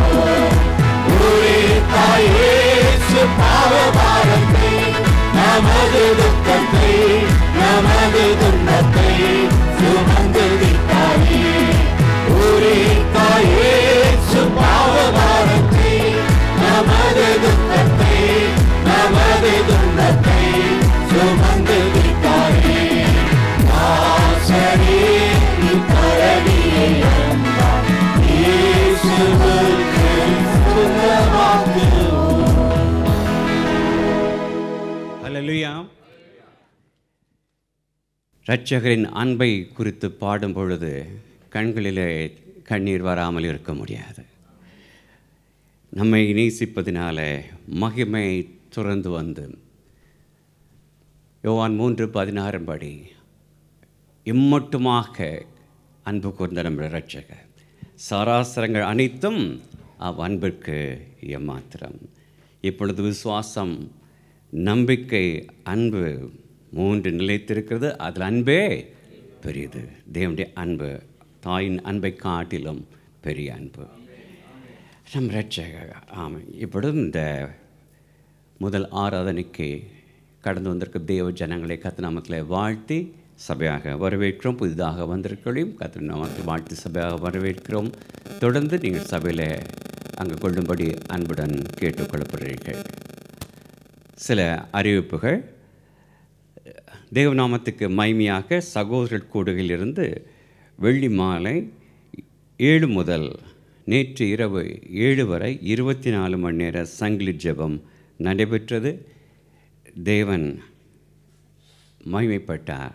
அல்லேலூயா இரட்சகரின் அன்பை குறித்து பாடும் பொழுது கண்களிலே கண்ணீர் வராமல் இருக்க முடியாது நம்மை நேசிப்பதினால மகிமை துறந்து வந்து யோவான் மூன்று பதினாறும் படி இம்மட்டுமாக அன்பு கூர்ந்த நம்ம இரட்சகர் சராசரங்கள் அனைத்தும் அவ் அன்பிற்கு ஏமாத்திரம் இப்பொழுது விசுவாசம் நம்பிக்கை அன்பு மூன்று நிலைத்திருக்கிறது அதில் அன்பே பெரியது தேவனுடைய அன்பு தாயின் அன்பை காட்டிலும் பெரிய அன்பு நம் ரட்சகர் ஆமாம் இப்பொழுது இந்த முதல் ஆராதனைக்கு கடந்து வந்திருக்க தேவ ஜனங்களை கத்தநாமத்தில் வாழ்த்தி சபையாக வரவேற்கிறோம் புதிதாக வந்திருக்களையும் கத்திர நாமத்தில் வாழ்த்தி சபையாக வரவேற்கிறோம் தொடர்ந்து நீங்கள் சபையில் அங்கு கொள்ளும்படி அன்புடன் கேட்டுக்கொள்ளப்படுறீர்கள் சில அறிவிப்புகள் தேவநாமத்துக்கு மைமையாக சகோதரர் கூடுகையிலிருந்து வெள்ளி மாலை ஏழு முதல் நேற்று இரவு ஏழு வரை இருபத்தி நாலு மணி நேர சங்கிலி ஜெபம் நடைபெற்றது தேவன் மகிமைப்பட்டார்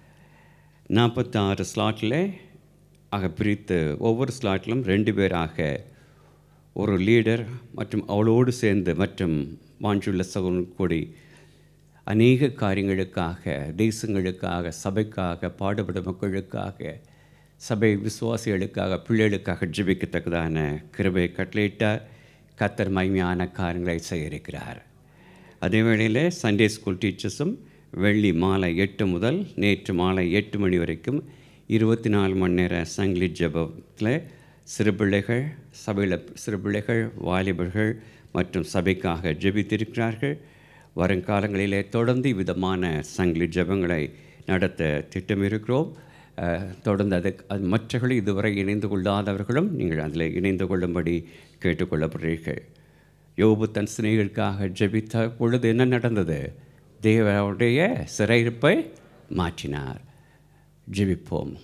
நாற்பத்தாறு ஸ்லாட்டில் ஆக பிரித்து ஒவ்வொரு ஸ்லாட்டிலும் ரெண்டு பேராக ஒரு லீடர் மற்றும் அவளோடு சேர்ந்து மற்றும் வாஞ்சுள்ள சகோதரன் கூடி அநேக காரியங்களுக்காக தேசங்களுக்காக சபைக்காக பாடுபடும் மக்களுக்காக சபை விசுவாசிகளுக்காக பிள்ளைகளுக்காக ஜெபிக்கத்தக்கதான கிருபை கட்டளையிட்டார் கத்தர் மகிமையான காரியங்களை செய்திருக்கிறார் அதே வேளையில் சண்டே ஸ்கூல் டீச்சர்ஸும் வெள்ளி மாலை எட்டு முதல் நேற்று மாலை எட்டு மணி வரைக்கும் இருபத்தி நாலு மணி நேர சங்கிலி ஜெபத்தில் சிறு பிள்ளைகள் சபையில் சிறு பிள்ளைகள் வாலிபர்கள் மற்றும் சபைக்காக ஜெபித்திருக்கிறார்கள் வருங்காலங்களிலே தொடர்ந்து விதமான சங்கிலி ஜெபங்களை நடத்த திட்டமிருக்கிறோம் அஹ், தொடர்ந்து அது அது மற்றவர்கள் இதுவரை இணைந்து கொள்ளாதவர்களும் நீங்கள் அதில் இணைந்து கொள்ளும்படி கேட்டுக்கொள்ளப்படுறீர்கள் யோபு தன் சிநேகிற்காக ஜெபித்த பொழுது என்ன நடந்தது தேவனுடைய சிறையிருப்பை மாற்றினார் ஜெபிப்போம்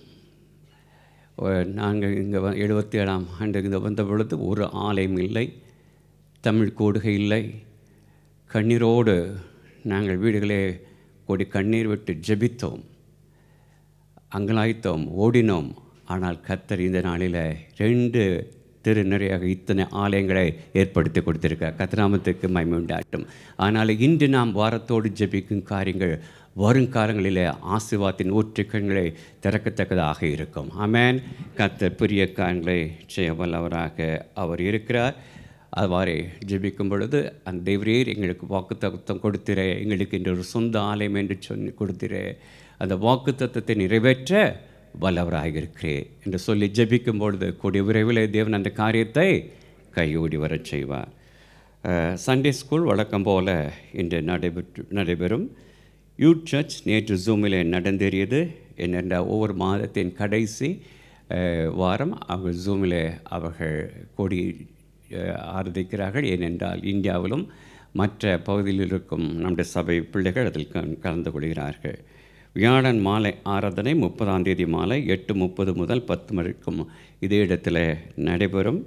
நாங்கள் இங்கே எழுபத்தி ஏழாம் ஆண்டு இங்கே வந்த பொழுது ஒரு ஆலயம் இல்லை தமிழ் கூடுகை இல்லை கண்ணீரோடு நாங்கள் வீடுகளே கூடி கண்ணீர் விட்டு ஜெபித்தோம் அங்கலாய்த்தோம் ஓடினோம் ஆனால் கத்தர் இந்த நாளில் ரெண்டு திருநறையாக இத்தனை ஆலயங்களை ஏற்படுத்தி கொடுத்திருக்கார் கத்திராமத்துக்கு மகிமை உண்டாட்டும் ஆனால் இன்று நாம் வாரத்தோடு ஜெபிக்கும் காரியங்கள் வருங்காலங்களிலே ஆசீர்வாதத்தின் ஊற்றுக்கண்களை திறக்கத்தக்கதாக இருக்கும் ஆமென் கத்தர் பெரிய காரியங்களை செய்ய வல்லவராக அவர் இருக்கிறார் அவ்வாறே ஜெபிக்கும் பொழுது அந்த தேவரீர் எங்களுக்கு வாக்குத்தத்தம் கொடுத்திரே எங்களுக்கு இன்று ஒரு சொந்த ஆலயம் என்று சொல்லி கொடுத்திரே அந்த வாக்குத்தத்தத்தை நிறைவேற்ற வல்லவராக இருக்கிறேன் என்று சொல்லி ஜெபிக்கும் பொழுது கூடிய விரைவில் தேவன் அந்த காரியத்தை கையோடி வரச் செய்வார் சண்டே ஸ்கூல் வழக்கம் போல இன்று நடைபெற்று நடைபெறும் யூத் சர்ச் நேற்று ஜூமில் நடந்தேறியது என்னென்ற ஒவ்வொரு மாதத்தின் கடைசி அஹ், வாரம் அவங்க ஜூமில் அவர்கள் கூடி அஹ், ஆராதிக்கிறார்கள் ஏனென்றால் இந்தியாவிலும் மற்ற பகுதியில் இருக்கும் நம்முடைய சபை பிள்ளைகள் அதில் கலந்து கலந்து கொள்கிறார்கள் வியாழன் மாலை ஆராதனை முப்பதாம் தேதி மாலை எட்டு முப்பது முதல் பத்து மணிக்கும் இதே இடத்துல நடைபெறும்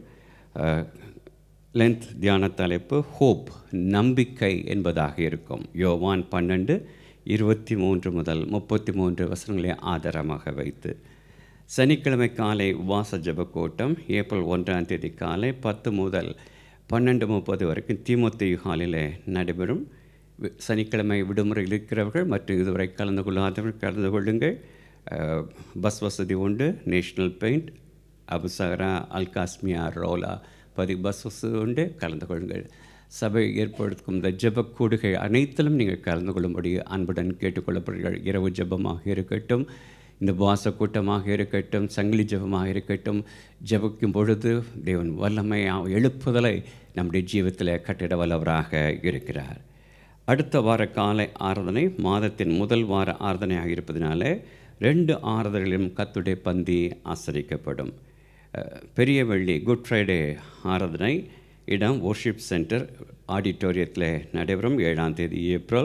லென்த் தியான தலைப்பு ஹோப் நம்பிக்கை என்பதாக இருக்கும் யோவான் பன்னெண்டு இருபத்தி மூன்று முதல் முப்பத்தி மூன்று வசனங்களை ஆதாரமாக வைத்து சனிக்கிழமை காலை உபாச ஜெப கூட்டம் ஏப்ரல் ஒன்றாம் தேதி காலை பத்து முதல் பன்னெண்டு முப்பது வரைக்கும் தீமொத்தி ஹாலில் நடைபெறும் வி- சனிக்கிழமை விடுமுறை இருக்கிறவர்கள் மற்றும் இதுவரை கலந்து கொள்ளாதவர்கள் கலந்து கொள்ளுங்கள் அஹ், பஸ் வசதி உண்டு நேஷ்னல் பெயிண்ட் அபுசாரா அல்காஸ்மியா ரோலா பதி பஸ் வசதி உண்டு கலந்து கொள்ளுங்கள் சபை ஏற்படுத்தும் இந்த ஜெப கூடுகை அனைத்திலும் நீங்கள் கலந்து கொள்ளும்படி அன்புடன் கேட்டுக்கொள்ளப்படுங்கள் இரவு ஜெபமாக இருக்கட்டும் இந்த வாச கூட்டமாக இருக்கட்டும் சங்கிலி ஜெபமாக இருக்கட்டும் ஜெபிக்கும் பொழுது தேவன் வல்லமை எழுப்புதலை நம்முடைய ஜீவத்தில் கட்டிட வல்லவராக இருக்கிறார் அடுத்த வார காலை ஆராதனை மாதத்தின் முதல் வார ஆராதனையாக இருப்பதனால ரெண்டு ஆராதனைகளிலும் கத்துடைய பந்தி ஆசரிக்கப்படும் அஹ், பெரிய வெள்ளி குட் ஃப்ரைடே ஆராதனை இடம் worship சென்டர் ஆடிட்டோரியத்தில் நடைபெறும் ஏழாம் தேதி ஏப்ரல்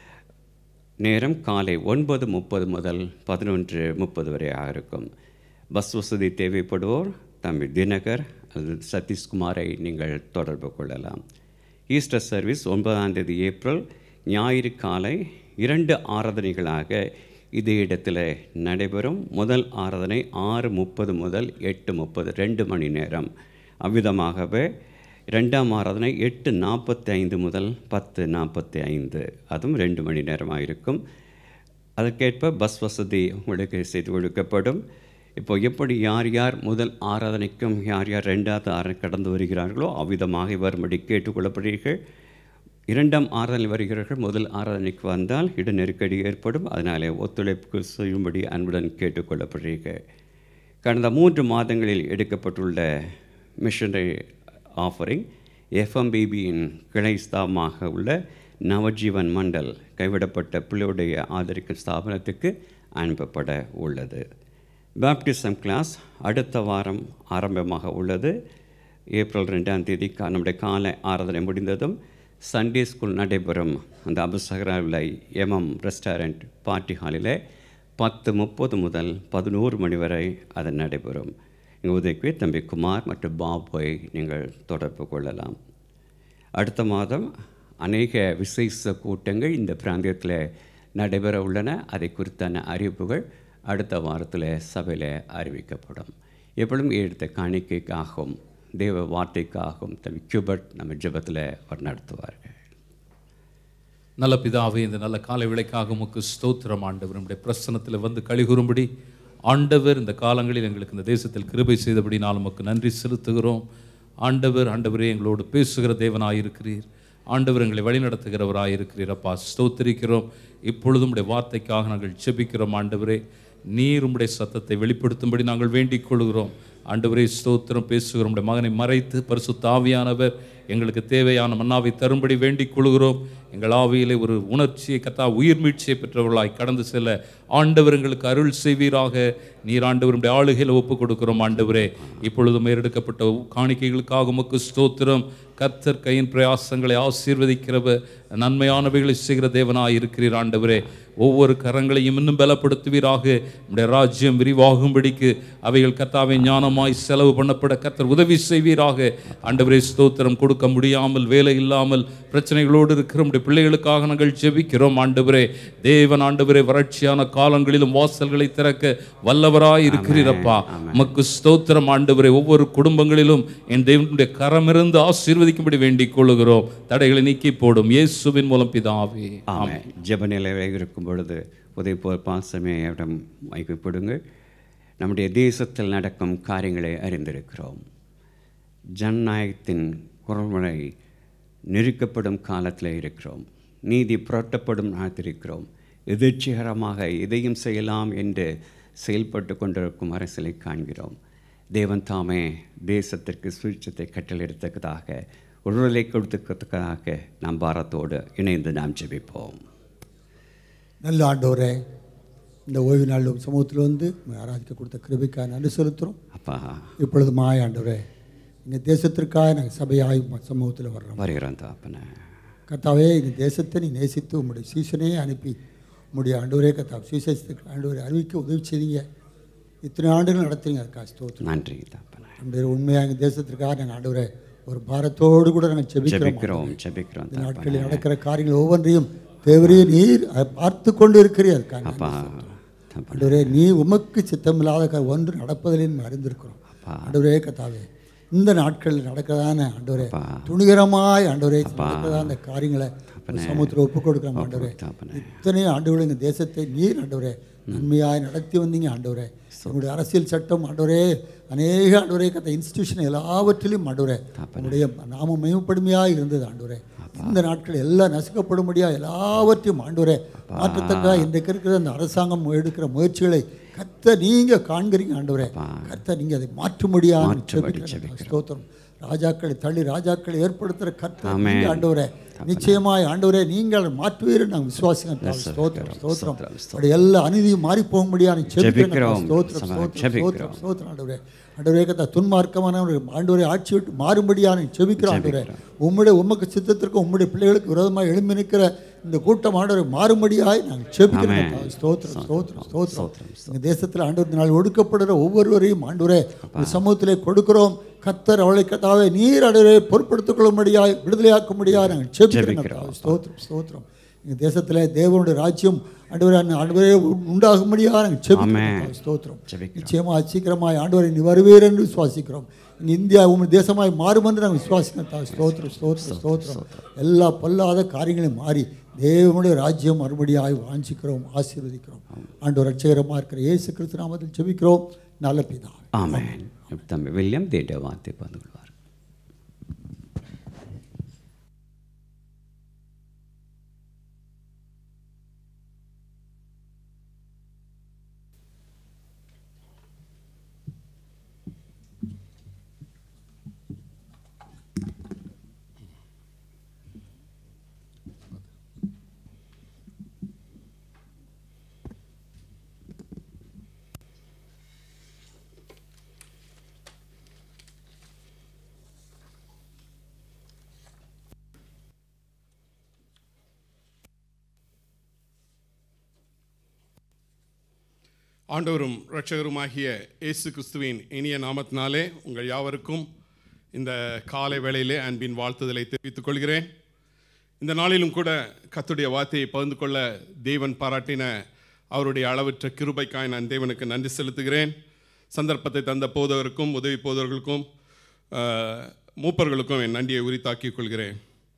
நேரம் காலை ஒன்பது முப்பது முதல் பதினொன்று முப்பது வரை இருக்கும் பஸ் வசதி தேவைப்படுவோர் தம்பி தினகர் அது சதீஷ்குமாரை நீங்கள் தொடர்பு கொள்ளலாம் ஈஸ்டர் சர்வீஸ் ஒன்பதாம் தேதி ஏப்ரல் ஞாயிறு காலை இரண்டு ஆராதனைகளாக இதே இடத்தில் நடைபெறும் முதல் ஆராதனை ஆறு முப்பது முதல் எட்டு முப்பது ரெண்டு மணி நேரம் அவ்விதமாகவே ரெண்டாம் ஆராதனை எட்டு நாற்பத்தி ஐந்து முதல் பத்து நாற்பத்தி ஐந்து அதுவும் ரெண்டு மணி நேரமாக இருக்கும் அதற்கேற்ப பஸ் வசதி உங்களுக்கு செய்து கொடுக்கப்படும் இப்போ எப்படி யார் யார் முதல் ஆராதனைக்கும் யார் யார் ரெண்டாவது ஆராதனை கடந்து வருகிறார்களோ அவ்விதமாக வரும்படி கேட்டுக்கொள்ளப்படுகிறீர்கள் இரண்டாம் ஆராதனை வருகிறவர்கள் முதல் ஆராதனைக்கு வந்தால் இட நெருக்கடி ஏற்படும் அதனாலே ஒத்துழைப்பு செய்யும்படி அன்புடன் கேட்டுக்கொள்ளப்படுகிறீர்கள் கடந்த மூன்று மாதங்களில் எடுக்கப்பட்டுள்ள மிஷனரி ஆஃபரிங் எஃப்எம்பிபியின் கிளை ஸ்தாபமாக உள்ள நவஜீவன் மண்டல் கைவிடப்பட்ட பிள்ளையுடைய ஆதரிக்கும் ஸ்தாபனத்துக்கு அனுப்பப்பட உள்ளது பேப்டிசம் கிளாஸ் அடுத்த வாரம் ஆரம்பமாக உள்ளது ஏப்ரல் ரெண்டாம் தேதி கா நம்முடைய காலை ஆராதனை முடிந்ததும் சண்டே ஸ்கூல் நடைபெறும் அந்த அபசகராவில் எம்எம் ரெஸ்டாரண்ட் பார்ட்டி ஹாலில் பத்து முப்பது முதல் பதினோரு மணி வரை அது நடைபெறும் இங்கே உதவிக்கு தம்பி குமார் மற்றும் பாபுவை நீங்கள் தொடர்பு கொள்ளலாம் அடுத்த மாதம் அநேக விசேஷ கூட்டங்கள் இந்த பிராந்தியத்தில் நடைபெற உள்ளன அதை குறித்தான அறிவிப்புகள் அடுத்த வாரத்தில் சபையில் அறிவிக்கப்படும் எப்பொழுதும் எடுத்த காணிக்கைக்காகவும் தேவ வார்த்தைக்காகவும் தம்பி கியூபர்ட் நம்ம ஜெபத்தில் அவர் நடத்துவார்கள் நல்ல பிதாவே இந்த நல்ல காலை விளைக்காக உமக்கு ஸ்தோத்திரம் ஆண்டவர் நம்முடைய பிரசனத்தில் வந்து கழிகூறும்படி ஆண்டவர் இந்த காலங்களில் எங்களுக்கு இந்த தேசத்தில் கிருபை செய்தபடி நான் உமக்கு நன்றி செலுத்துகிறோம் ஆண்டவர் ஆண்டவரே எங்களோடு பேசுகிற தேவனாயிருக்கிறீர் ஆண்டவர் எங்களை வழிநடத்துகிறவராயிருக்கிறீர் அப்பா ஸ்தோத்திரிக்கிறோம் இப்பொழுதும் உடைய வார்த்தைக்காக நாங்கள் ஜெபிக்கிறோம் ஆண்டவரே நீர் உம்முடைய சத்தத்தை வெளிப்படுத்தும்படி நாங்கள் வேண்டிக் கொள்கிறோம் ஆண்டவரே ஸ்தோத்திரம் பேசுகிறோம் உடைய மகனை மறைத்து பரிசுத்த ஆவியானவர் எங்களுக்கு தேவையான மன்னாவை தரும்படி வேண்டிக் கொள்கிறோம் எங்கள் ஆவியிலே ஒரு உணர்ச்சியை கத்தா உயிர் மீட்சியை பெற்றவர்களாய் கடந்து செல்ல ஆண்டவர் எங்களுக்கு அருள் செய்வீராக நீர் ஆண்டவருடைய ஆளுகையில் ஒப்புக் கொடுக்கிறோம் ஆண்டவரே இப்பொழுது மேறெடுக்கப்பட்ட காணிக்கைகளுக்காக உமக்கு ஸ்தோத்திரம் கர்த்தர் கையின் பிரயாசங்களை ஆசீர்வதிக்கிறவர் நன்மையானவைகளை செய்கிற தேவனாய் இருக்கிறீர் ஆண்டவரே ஒவ்வொரு கரங்களையும் இன்னும் பலப்படுத்துவீராக நம்முடைய ராஜ்யம் விரிவாகும்படிக்கு அவைகள் கர்த்தாவை ஞானமாய் செலவு பண்ணப்பட கர்த்தர் உதவி செய்வீராக ஆண்டவரே ஸ்தோத்திரம் கொடுக்க முடியாமல் வேலை இல்லாமல் பிரச்சனைகளோடு இருக்கிற நம்முடைய பிள்ளைகளுக்காக நாங்கள் ஜெபிக்கிறோம் ஆண்டவரே தேவன் ஆண்டவரே வறட்சியான காலங்களிலும் வாசல்களை திறக்க வல்லவராய் இருக்கிறீரப்பா உமக்கு ஸ்தோத்திரம் ஆண்டவரே ஒவ்வொரு குடும்பங்களிலும் என் தேவனுடைய கரமிருந்து ஆசீர்வதிக்கும்படி வேண்டிக் கொள்ளுகிறோம் தடைகளை நீக்கி போடும் இயேசுவின் மூலம் பிதாவே ஆமாம் ஜெப நிலையில் இருக்கும் பொழுது உதவி போல் பாசமையிடம் வைக்கப்படுங்கள் நம்முடைய தேசத்தில் நடக்கும் காரியங்களை அறிந்திருக்கிறோம் ஜனநாயகத்தின் குரல்முறை நெருக்கப்படும் காலத்தில் இருக்கிறோம் நீதி புரட்டப்படும் நாட்டிருக்கிறோம் எதிர்ச்சிகரமாக எதையும் செய்யலாம் என்று செயல்பட்டு கொண்டிருக்கும் அரசியலை காண்கிறோம் தேவன் தாமே தேசத்திற்கு சுவிட்சத்தை கட்டளெடுத்ததாக உடலை கொடுத்துக்கிறதுக்காக நாம் பாரத்தோடு இணைந்து நாம் ஜெபிப்போம் நல்ல ஆண்டவரே இந்த ஓய்வு நாள் சமூகத்தில் வந்து உம்மை ஆராதிக்க கொடுத்த கிருபைக்காக நன்றி செலுத்துகிறோம் அப்பா இப்பொழுது மாய ஆண்டவரே எங்கள் தேசத்திற்காக நாங்கள் சபையாய் உம்ம சமூகத்தில் வர்றோம் வருகிறோம் தாப்பனே கர்த்தாவே எங்கள் தேசத்தை நீ நேசித்து உம்முடைய சீசனையே அனுப்பி உம்முடைய ஆண்டவரே கர்த்தா சீசத்துக்கு ஆண்டவரை அறிவிக்க உதவி செய்தீங்க இத்தனை ஆண்டுகள் நடத்துறீங்க அதுக்காக ஸ்தோத்திரம் நன்றி தாப்பனே ஆண்டவரே உண்மையாக எங்கள் தேசத்திற்காக நாங்கள் ஆண்டவரே ஒரு பாரத்தோடு கூட நாங்கள் செபிக்கிறோம் ஜெபிக்கிறோம் ஜெபிக்கிறோம் இந்த தாப்பனே நாட்களில் நடக்கிற காரியங்கள் ஒவ்வொன்றையும் தேவரே நீர் அதை பார்த்து கொண்டு இருக்கிறீர் அதுக்காக அப்பா நன்றி. தாப்பனே ஆண்டவரே நீ உமக்கு சித்தமில்லாத கா- ஒன்று நடப்பதிலே நம்ம அறிந்திருக்கிறோம் ஆண்டவரே கத்தாவே இந்த நாட்களில் நடக்கிறதான ஆண்டவரே அப்பா. துணிகரமாய் ஆண்டவரே நடக்கிறதான அந்த காரியங்களை சமூகத்தில் ஒப்புக் கொடுக்கிறோம் ஆண்டவரே தாப்பனே இத்தனை ஆண்டுகள் எங்கள் தேசத்தை நீர் ஆண்டவரே நன்மையாய் நடத்தி வந்தீங்க ஆண்டவரே உங்களுடைய அரசியல் சட்டம் ஆண்டவரே அநேக ஆண்டவரே கத்த இன்ஸ்டிடியூஷன் எல்லாவற்றிலும் ஆண்டவரே உங்களுடைய நாம மேம்படுமையாக இருந்தது ஆண்டவரே இந்த நாட்கள் எல்லாம் நசுக்கப்படும்படியா எல்லாவற்றையும் ஆண்டவரே மாற்றத்தக்க இன்றைக்கு இருக்கிற அந்த அரசாங்கம் எடுக்கிற முயற்சிகளை கத்த நீங்க காண்கிறீங்க ஆண்டவரே கத்த நீங்க அதை மாற்றும்படியா மாற்றும்படி ஸ்தோத்திரம் ராஜாக்களை தள்ளி ராஜாக்களை ஏற்படுத்துகிற கத்த நீங்க ஆண்டவரே நிச்சயமாய் ஆண்டவரே நீங்கள் மாற்றுவீர் நாங்கள் விசுவாசிக்கிறோம் ஸ்தோத்திரம் ஸ்தோத்திரம் அப்படி எல்லா அநீதியும் மாறி போக முடியாது ஜெபிக்கிறோம். ஸ்தோத்திரம் சமா- ஸ்தோத்திரம் ஜெபிக்கிறோம். ஸ்தோத்திரம் ஸ்தோத்திரம் ஆண்டவரே ஆண்டவரே கத்த துன்மார்க்கமான ஆண்டவரை ஆட்சி விட்டு மாறும்படியான செபிக்கிறோம் ஆண்டவரே உம்முடைய உமக்கு சித்தத்திற்கு உம்முடைய பிள்ளைகளுக்கு விரோதமாக எழும்பி நிற்கிற இந்த கூட்டம் ஆண்டவரை மாறும்படியாய் நாங்கள் செபிக்கிறோம் கர்த்தாவே. ஸ்தோத்திரம் ஸ்தோத்திரம் ஸ்தோத்திரம் இந்த தேசத்தில் ஆண்டவர் நாள் ஒடுக்கப்படுற ஒவ்வொருவரையும் ஆண்டவரே இந்த சமூகத்திலே கொடுக்கிறோம் கத்தர் அவளை கத்தாவே நீர் ஆண்டவரை பொறுப்படுத்திக் கொள்ளும்படியாய் விடுதலையாக்கும்படியாய் நாங்கள் செபிக்கிறோம் கர்த்தாவே. ஸ்தோத்திரம் ஸ்தோத்திரம் இந்த தேசத்தில் தேவனுடைய ராஜ்யம் ஆண்டவரே ஆண்டவரே உண்டாகும்படியாக நாங்கள் செபிக்கிறோம் கர்த்தாவே. ஸ்தோத்திரம் நிச்சயமாக சீக்கிரமாய் ஆண்டவரை நீ வருவீர் என்று விசுவாசிக்கிறோம் இங்கே இந்தியா உங்கள் தேசமாய் மாறும் என்று நாங்கள் விசுவாசிக்கிறோம் கர்த்தாவே. ஸ்தோத்திரம் ஸ்தோத்திரம் ஸ்தோத்திரம் எல்லா பொல்லாத காரியங்களையும் மாறி தேவனுடைய ராஜ்யம் மறுபடியாக வாஞ்சிக்கிறோம் ஆசீர்வதிக்கிறோம் ஆண்டவர் ரட்சகரமாக இருக்கிற இயேசு கிறிஸ்து நாமத்தில் ஜெபிக்கிறோம் நல்ல பிதா ஆமென் தம்பி வில்லியம் தேட வார்த்தை பகிர்ந்து கொள்வார் ஆண்டவரும் இரட்சகருமாகிய இயேசு கிறிஸ்துவின் இனிய நாமத்தினாலே உங்கள் யாவருக்கும் இந்த காலை வேளையிலே அன்பின் வாழ்த்துதலை தெரிவித்துக் கொள்கிறேன் இந்த நாளிலும் கூட கத்துடைய வார்த்தையை பகிர்ந்து கொள்ள தேவன் பாராட்டின அவருடைய அளவற்ற கிருபைக்காய் நான் தேவனுக்கு நன்றி செலுத்துகிறேன் சந்தர்ப்பத்தை தந்த போதவருக்கும் உதவி போதவர்களுக்கும் ஆஹ், மூப்பர்களுக்கும் என் நன்றியை உரித்தாக்கிக் கொள்கிறேன்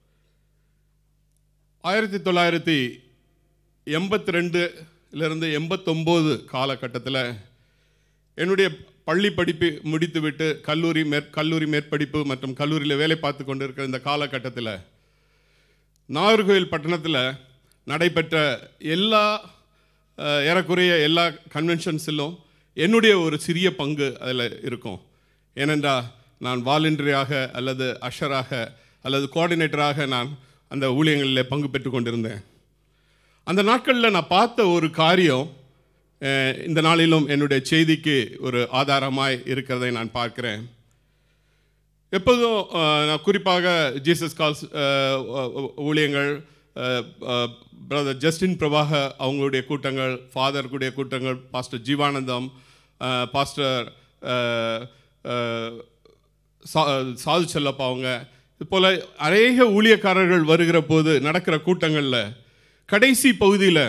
ஆயிரத்தி தொள்ளாயிரத்தி எண்பத்தி ரெண்டுலேருந்து எண்பத்தொம்போது காலகட்டத்தில் என்னுடைய பள்ளி படிப்பு முடித்துவிட்டு கல்லூரி மேற் கல்லூரி மேற்படிப்பு மற்றும் கல்லூரியில் வேலை பார்த்து கொண்டிருக்கிற இந்த காலகட்டத்தில் நாகர்கோவில் பட்டணத்தில் நடைபெற்ற எல்லா அஹ், ஏறக்குறைய எல்லா கன்வென்ஷன்ஸிலும் என்னுடைய ஒரு சிறிய பங்கு அதில் இருக்கும் ஏனென்றால் நான் வாலண்டரியாக அல்லது அஷராக அல்லது கோஆர்டினேட்டராக நான் அந்த ஊழியங்களில் பங்கு பெற்று கொண்டிருந்தேன் அந்த நாட்களில் நான் பார்த்த ஒரு காரியம் அஹ், இந்த நாளிலும் என்னுடைய செய்திக்கு ஒரு ஆதாரமாய் இருக்கிறதை நான் பார்க்கிறேன் எப்போதும் அஹ், நான் குறிப்பாக ஜீசஸ் கால்ஸ் அஹ், ஊ- ஊழியங்கள் பிரதர் ஜஸ்டின் பிரபாக அவங்களுடைய கூட்டங்கள் ஃபாதர் கூடிய கூட்டங்கள் பாஸ்டர் ஜீவானந்தம் அஹ், பாஸ்டர் அஹ், அஹ், சா- சாது செல்லப்பா அவங்க இது போல் அநேக ஊழியக்காரர்கள் வருகிற போது நடக்கிற கூட்டங்களில் கடைசி பகுதியில்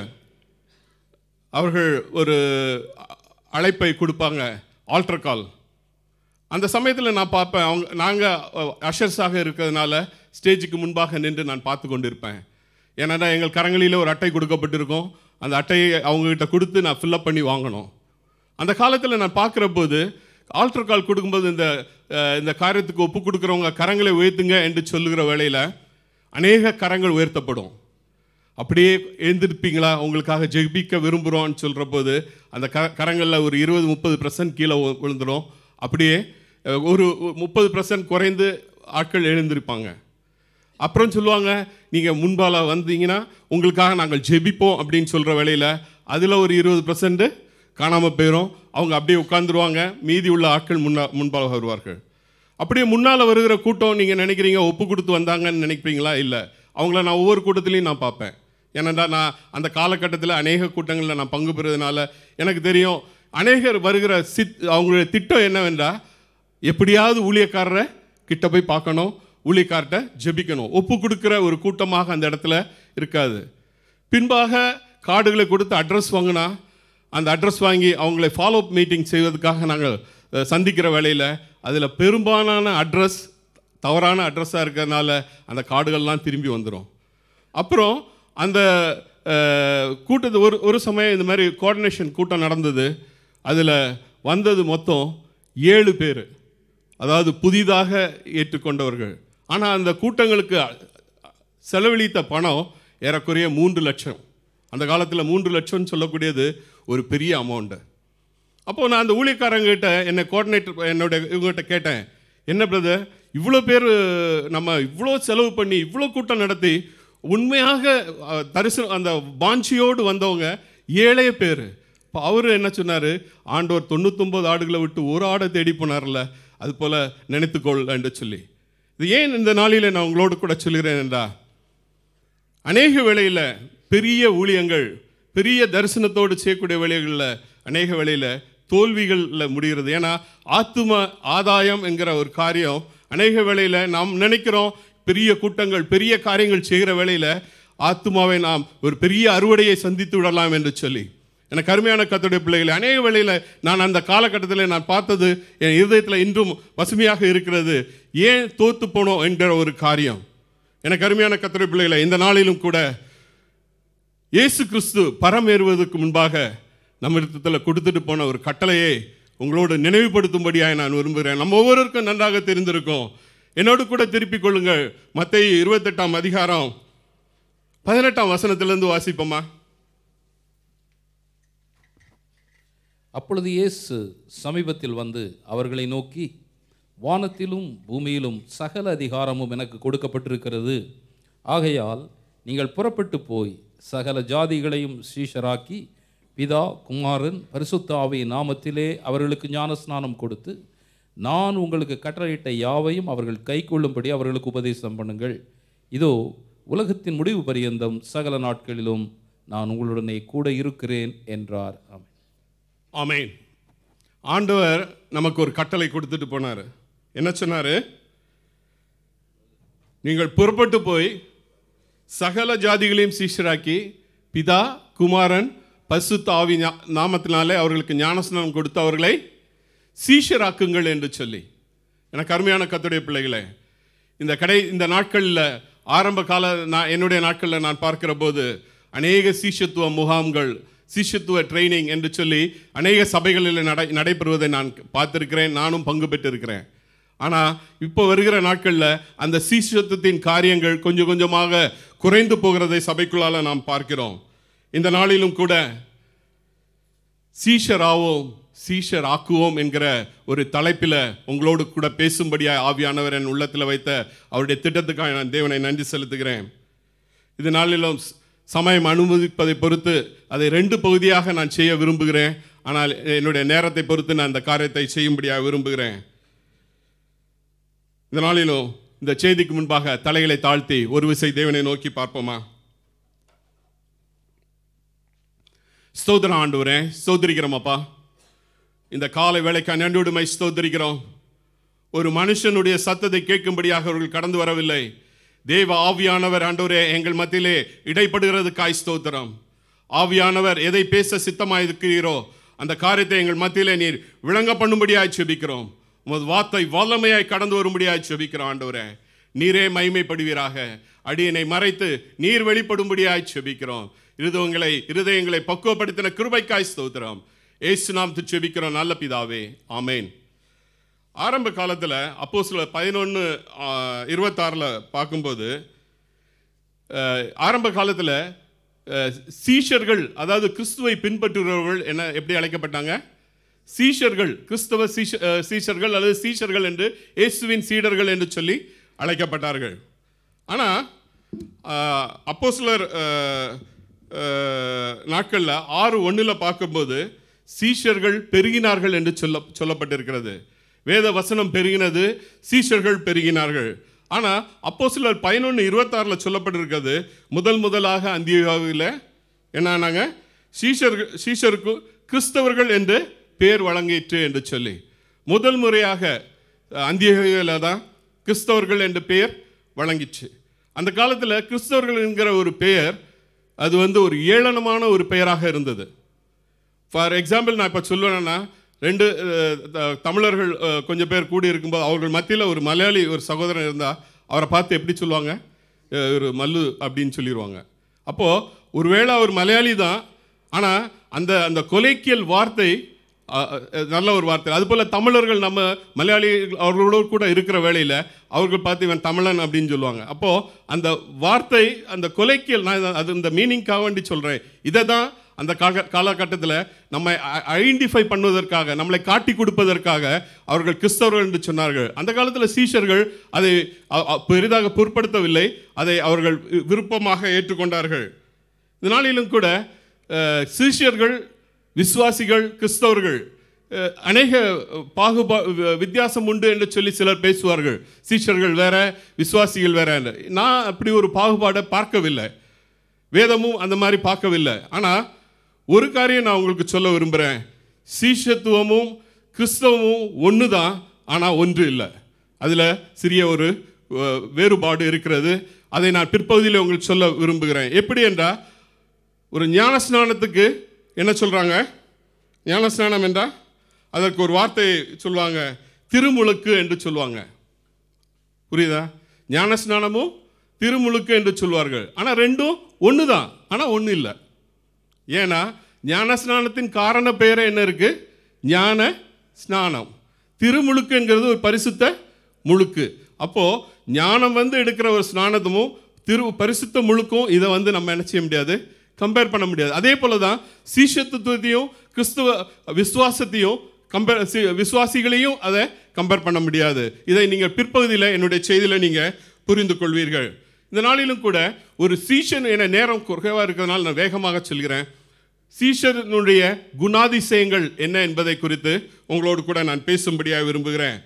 அவர்கள் ஒரு அ- அழைப்பை கொடுப்பாங்க ஆல்டர் கால் அந்த சமயத்தில் நான் பார்ப்பேன் அவங்க நாங்கள் அஷர்ஸாக இருக்கிறதுனால ஸ்டேஜுக்கு முன்பாக நின்று நான் பார்த்து கொண்டிருப்பேன் ஏன்னா எங்கள் கரங்களில் ஒரு அட்டை கொடுக்கப்பட்டிருக்கும் அந்த அட்டையை அவங்ககிட்ட கொடுத்து நான் ஃபில்லப் பண்ணி வாங்கணும் அந்த காலத்தில் நான் பார்க்குற போது ஆல்டர் கால் கொடுக்கும்போது இந்த அஹ், இந்த காரியத்துக்கு ஒப்பு கொடுக்குறவங்க கரங்களை உயர்த்துங்க என்று சொல்லுகிற வேளையில் அநேக கரங்கள் உயர்த்தப்படும் அப்படியே எழுந்திருப்பீங்களா உங்களுக்காக ஜெபிக்க விரும்புகிறோம்னு சொல்கிற போது அந்த க கரங்களில் ஒரு இருபது முப்பது பர்சன்ட் கீழே வி- விழுந்துடும் அப்படியே அஹ், ஒரு முப்பது பர்சன்ட் குறைந்து ஆட்கள் எழுந்திருப்பாங்க அப்புறம் சொல்லுவாங்க நீங்கள் முன்பால வந்தீங்கன்னா உங்களுக்காக நாங்கள் ஜெபிப்போம் அப்படின்னு சொல்கிற வேளையில் அதில் ஒரு இருபது பர்சன்ட் காணாமல் போயிடும் அவங்க அப்படியே உட்காந்துருவாங்க மீதி உள்ள ஆட்கள் முன்னா முன்பாக வருவார்கள் அப்படியே முன்னால் வருகிற கூட்டம் நீங்கள் நினைக்கிறீங்க ஒப்பு கொடுத்து வந்தாங்கன்னு நினைக்கிறீங்களா இல்லை அவங்கள நான் ஒவ்வொரு கூட்டத்திலையும் நான் பார்ப்பேன் ஏனென்றா நான் அந்த காலகட்டத்தில் அநேக கூட்டங்களில் நான் பங்கு பெறுறதுனால எனக்கு தெரியும் அநேகர் வருகிற சித் அவங்களுடைய திட்டம் என்னவென்றால் எப்படியாவது ஊழியக்காரரை கிட்ட போய் பார்க்கணும் ஊழியக்கார்ட்ட ஜெபிக்கணும் ஒப்பு கொடுக்குற ஒரு கூட்டமாக அந்த இடத்துல இருக்காது பின்பாக கார்டுகளை கொடுத்து அட்ரஸ் வாங்கினா அந்த அட்ரஸ் வாங்கி அவங்களை ஃபாலோ அப் மீட்டிங் செய்வதற்காக நாங்கள் அஹ், சந்திக்கிற வேளையில் அதில் பெரும்பாலான அட்ரஸ் தவறான அட்ரஸாக இருக்கிறதுனால அந்த கார்டுகள்லாம் திரும்பி வந்துடும் அப்புறம் அந்த அஹ், கூட்டத்து ஒரு ஒரு சமயம் இந்த மாதிரி கோஆர்டினேஷன் கூட்டம் நடந்தது அதில் வந்தது மொத்தம் ஏழு பேர் அதாவது புதிதாக ஏற்றுக்கொண்டவர்கள் ஆனால் அந்த கூட்டங்களுக்கு செலவழித்த பணம் ஏறக்குறைய மூன்று லட்சம் அந்த காலத்தில் மூன்று லட்சம்னு சொல்லக்கூடியது ஒரு பெரிய அமௌண்ட்டு அப்போது நான் அந்த ஊழியக்காரங்கிட்ட என்னை கோஆர்டினேட்டர் என்னோட இவங்ககிட்ட கேட்டேன் என்ன பிரதர் இவ்வளோ பேர் நம்ம இவ்வளோ செலவு பண்ணி இவ்வளோ கூட்டம் நடத்தி உண்மையாக அஹ், தரிசனம் அந்த பாஞ்சியோடு வந்தவங்க ஏழைய பேர் இப்போ அவர் என்ன சொன்னார் ஆண்டவர் தொண்ணூத்தொம்பது ஆடுகளை விட்டு ஒரு ஆடை தேடி போனார்ல அது போல் நினைத்துக்கொள் என்று சொல்லி இது ஏன் இந்த நாளில் நான் உங்களோடு கூட சொல்கிறேன் என்றா அநேக வேளையில் பெரிய ஊழியங்கள் பெரிய தரிசனத்தோடு செய்யக்கூடிய வேலைகளில் அநேக வேளையில் தோல்விகளில் முடிகிறது ஏன்னா ஆத்தும ஆதாயம் என்கிற ஒரு காரியம் அநேக வேளையில் நாம் நினைக்கிறோம் பெரிய கூட்டங்கள் பெரிய காரியங்கள் செய்கிற வேளையில் ஆத்துமாவை நாம் ஒரு பெரிய அறுவடையை சந்தித்து விடலாம் என்று சொல்லி எனக்கு அருமையான கத்துடைய பிள்ளைகளை அநேக வேளையில் நான் அந்த காலகட்டத்தில் நான் பார்த்தது என் இருதயத்தில் இன்றும் பசுமையாக இருக்கிறது ஏன் தோத்து போனோம் என்கிற ஒரு காரியம் எனக்கு அருமையான கத்துடைய பிள்ளைகளை இந்த நாளிலும் கூட இயேசு கிறிஸ்து பரமேறுவதற்கு முன்பாக நம்மிடத்தில் கொடுத்துட்டு போன ஒரு கட்டளையை உங்களோடு நினைவுபடுத்தும்படியாக நான் விரும்புகிறேன் நம்ம ஒவ்வொருவருக்கும் நன்றாக தெரிந்திருக்கும் என்னோடு கூட திருப்பிக் கொள்ளுங்கள் மத்திய இருபத்தெட்டாம் அதிகாரம் பதினெட்டாம் வசனத்திலிருந்து வாசிப்போமா அப்பொழுது இயேசு சமீபத்தில் வந்து அவர்களை நோக்கி வானத்திலும் பூமியிலும் சகல அதிகாரமும் எனக்கு கொடுக்கப்பட்டிருக்கிறது ஆகையால் நீங்கள் புறப்பட்டு போய் சகல ஜாதிகளையும் சீஷராக்கி பிதா குமாரன் பரிசுத்த ஆவியின் நாமத்திலே அவர்களுக்கு ஞானஸ்நானம் கொடுத்து நான் உங்களுக்கு கட்டளையிட்ட யாவையும் அவர்கள் கைக்கொள்ளும்படி அவர்களுக்கு உபதேசம் பண்ணுங்கள் இதோ உலகத்தின் முடிவு பரியந்தம் சகல நாட்களிலும் நான் உங்களுடனே கூட இருக்கிறேன் என்றார் ஆமென் ஆமென் ஆண்டவர் நமக்கு ஒரு கட்டளை கொடுத்துட்டு போனார் என்ன சொன்னார் நீங்கள் புறப்பட்டு போய் சகல ஜாதிகளையும் சீஷராக்கி பிதா குமாரன் பசுத்த ஆவி ஞா- நாமத்தினாலே அவர்களுக்கு ஞானஸ்நானம் கொடுத்து அவர்களை சீஷராக்குங்கள் என்று சொல்லி எனக்கு அருமையான கத்துடைய பிள்ளைகளே இந்த கடை இந்த நாட்களில் ஆரம்ப கால நான் என்னுடைய நாட்களில் நான் பார்க்கிற போது அநேக சீஷத்துவ முகாம்கள் சீஷத்துவ ட்ரைனிங் என்று சொல்லி அநேக சபைகளில் நடை நடைபெறுவதை நான் பார்த்திருக்கிறேன் நானும் பங்கு பெற்றிருக்கிறேன் ஆனால் இப்போ வருகிற நாட்களில் அந்த சீஷத்துவத்தின் காரியங்கள் கொஞ்சம் கொஞ்சமாக குறைந்து போகிறதை சபைக்குள்ளால நாம் பார்க்கிறோம் இந்த நாளிலும் கூட சீஷராவோம் சீஷர் ஆக்குவோம் என்கிற ஒரு தலைப்பில் உங்களோடு கூட பேசும்படியாக ஆவியானவர் என் உள்ளத்தில் வைத்த அவருடைய திட்டத்துக்காக நான் தேவனை நன்றி செலுத்துகிறேன் இது நாளிலும் ஸ்- சமயம் அனுமதிப்பதை பொறுத்து அதை ரெண்டு பகுதியாக நான் செய்ய விரும்புகிறேன் ஆனால் என்னுடைய நேரத்தை பொறுத்து நான் இந்த காரியத்தை செய்யும்படியாக விரும்புகிறேன் இந்த நாளிலும் இந்த செய்திக்கு முன்பாக தலைகளை தாழ்த்தி ஒரு விசை தேவனை நோக்கி பார்ப்போமா ஸ்தோத்திரம் ஆண்டவரே ஸ்தோத்திரிக்கிறோம் அப்பா இந்த காலை வேலைக்கு நன்றிடுமை ஸ்தோத்திரிக்கிறோம் ஒரு மனுஷனுடைய சத்தத்தை கேட்கும்படியாக அவர்கள் கடந்து வரவில்லை தேவ ஆவியானவர் ஆண்டவரே எங்கள் மத்தியிலே இடைப்படுகிறதுக்காய் ஸ்தோத்திரம் ஆவியானவர் எதை பேச சித்தமாயிருக்கிறீரோ அந்த காரியத்தை எங்கள் மத்தியிலே நீர் விளங்க பண்ணும்படியாய் செபிக்கிறோம் உமது வார்த்தை வல்லமையாய் கடந்து வரும்படியாய் செபிக்கிறோம் ஆண்டவரே நீரே மைமைப்படுவீராக அடியனை மறைத்து நீர் வெளிப்படும்படியாய் செபிக்கிறோம் இருதயங்களை இருதயங்களை பக்குவப்படுத்தின கிருபைக்காய் ஸ்தோத்திரம் ஏசு நாம் செபிக்கிறோம் நல்ல பிதாவே ஆமேன் ஆரம்ப காலத்தில் அப்போ சில பதினொன்று இருபத்தாறில் பார்க்கும்போது அஹ், ஆரம்ப காலத்தில் சீஷர்கள் அதாவது கிறிஸ்துவை பின்பற்றுகிறவர்கள் என்ன எப்படி அழைக்கப்பட்டாங்க சீஷர்கள் கிறிஸ்தவ சீஷ அஹ், சீஷர்கள் அல்லது சீஷர்கள் என்று இயேசுவின் சீடர்கள் என்று சொல்லி அழைக்கப்பட்டார்கள் ஆனால் அப்போ சிலர் நாட்களில் ஆறு ஒன்றில் பார்க்கும்போது சீஷர்கள் பெருகினார்கள் என்று சொல்ல சொல்லப்பட்டிருக்கிறது வேத வசனம் பெருகினது சீஷர்கள் பெருகினார்கள் ஆனால் அப்போ சிலர் பதினொன்று இருபத்தாறில் சொல்லப்பட்டிருக்கிறது முதல் முதலாக அந்தியாவில் என்ன ஆனாங்க சீஷர்கள் சீஷருக்கு கிறிஸ்தவர்கள் என்று பேர் வழங்கிற்று என்று சொல்லி முதல் முறையாக அந்தியாவில் தான் கிறிஸ்தவர்கள் என்று பெயர் வழங்கிச்சு அந்த காலத்தில் கிறிஸ்தவர்கள் என்கிற ஒரு பெயர் அது வந்து ஒரு ஏளனமான ஒரு பெயராக இருந்தது ஃபார் எக்ஸாம்பிள் நான் இப்போ சொல்லுவேன்னா ரெண்டு அஹ், த- தமிழர்கள் அஹ், கொஞ்சம் பேர் கூடி இருக்கும்போது அவர்கள் மத்தியில் ஒரு மலையாளி ஒரு சகோதரன் இருந்தால் அவரை பார்த்து எப்படி சொல்லுவாங்க அஹ், ஒரு மல்லு அப்படின்னு சொல்லிடுவாங்க அப்போது ஒருவேளை அவர் மலையாளி தான் ஆனால் அந்த அந்த கொலைக்கியல் வார்த்தை அஹ், அஹ், நல்ல ஒரு வார்த்தை அதுபோல் தமிழர்கள் நம்ம மலையாளி அவர்களோடு கூட இருக்கிற வேளையில் அவர்கள் பார்த்து இவன் தமிழன் அப்படின்னு சொல்லுவாங்க அப்போது அந்த வார்த்தை அந்த கொலைக்கியல் நான் இத- அது இந்த மீனிங்காக வேண்டி சொல்கிறேன் இதை தான் அந்த கால காலகட்டத்தில் நம்மை ஐடென்டிஃபை பண்ணுவதற்காக நம்மளை காட்டி கொடுப்பதற்காக அவர்கள் கிறிஸ்தவர்கள் என்று சொன்னார்கள் அந்த காலத்தில் சீஷர்கள் அதை அ- அ- பெரிதாக பொருட்படுத்தவில்லை அதை அவர்கள் வி- விருப்பமாக ஏற்றுக்கொண்டார்கள் இந்த நாளிலும் கூட அஹ், சீஷர்கள் விசுவாசிகள் கிறிஸ்தவர்கள் அஹ், அநேக பாகுபா வி- வித்தியாசம் உண்டு என்று சொல்லி சிலர் பேசுவார்கள் சீஷர்கள் வேற விசுவாசிகள் வேற என்று. நான் அப்படி ஒரு பாகுபாடை பார்க்கவில்லை வேதமும் அந்த மாதிரி பார்க்கவில்லை ஆனால் ஒரு காரியம் நான் உங்களுக்கு சொல்ல விரும்புகிறேன் சீஷத்துவமும் கிறிஸ்தவமும் ஒன்று தான் ஆனால் ஒன்று இல்லை அதில் சிறிய ஒரு அஹ், வேறுபாடு இருக்கிறது அதை நான் பிற்பகுதியில் உங்களுக்கு சொல்ல விரும்புகிறேன் எப்படி என்றால் ஒரு ஞானஸ்நானத்துக்கு என்ன சொல்கிறாங்க ஞானஸ்நானம் என்றால் அதற்கு ஒரு வார்த்தை சொல்லுவாங்க திருமுழுக்கு என்று சொல்லுவாங்க புரியுதா ஞானஸ்நானமும் திருமுழுக்கு என்று சொல்வார்கள் ஆனால் ரெண்டும் ஒன்று தான் ஆனால் ஒன்று இல்லை ஏன்னா ஞானஸ்நானத்தின் காரண பெயரே என்ன இருக்கு ஞான ஸ்நானம் திருமுழுக்குங்கிறது ஒரு பரிசுத்த முழுக்கு அப்போ ஞானம் வந்து எடுக்கிற ஒரு ஸ்நானத்தும் திரு பரிசுத்த முழுக்கும் இதை வந்து நம்ம என்ன செய்ய முடியாது கம்பேர் பண்ண முடியாது அதே போல தான் சீஷத்துவத்தையும் கிறிஸ்துவ விசுவாசத்தையும் கம்பேர் விசுவாசிகளையும் அதை கம்பேர் பண்ண முடியாது இதை நீங்கள் பிற்பகுதியில் என்னுடைய செய்தியில் நீங்கள் புரிந்து கொள்வீர்கள் இந்த நாளிலும் கூட ஒரு சீஷன் என நேரம் குறைவாக இருக்கிறதுனால நான் வேகமாக சொல்கிறேன் சீஷனுடைய குணாதிசயங்கள் என்ன என்பதை குறித்து உங்களோடு கூட நான் பேசும்படியாக விரும்புகிறேன்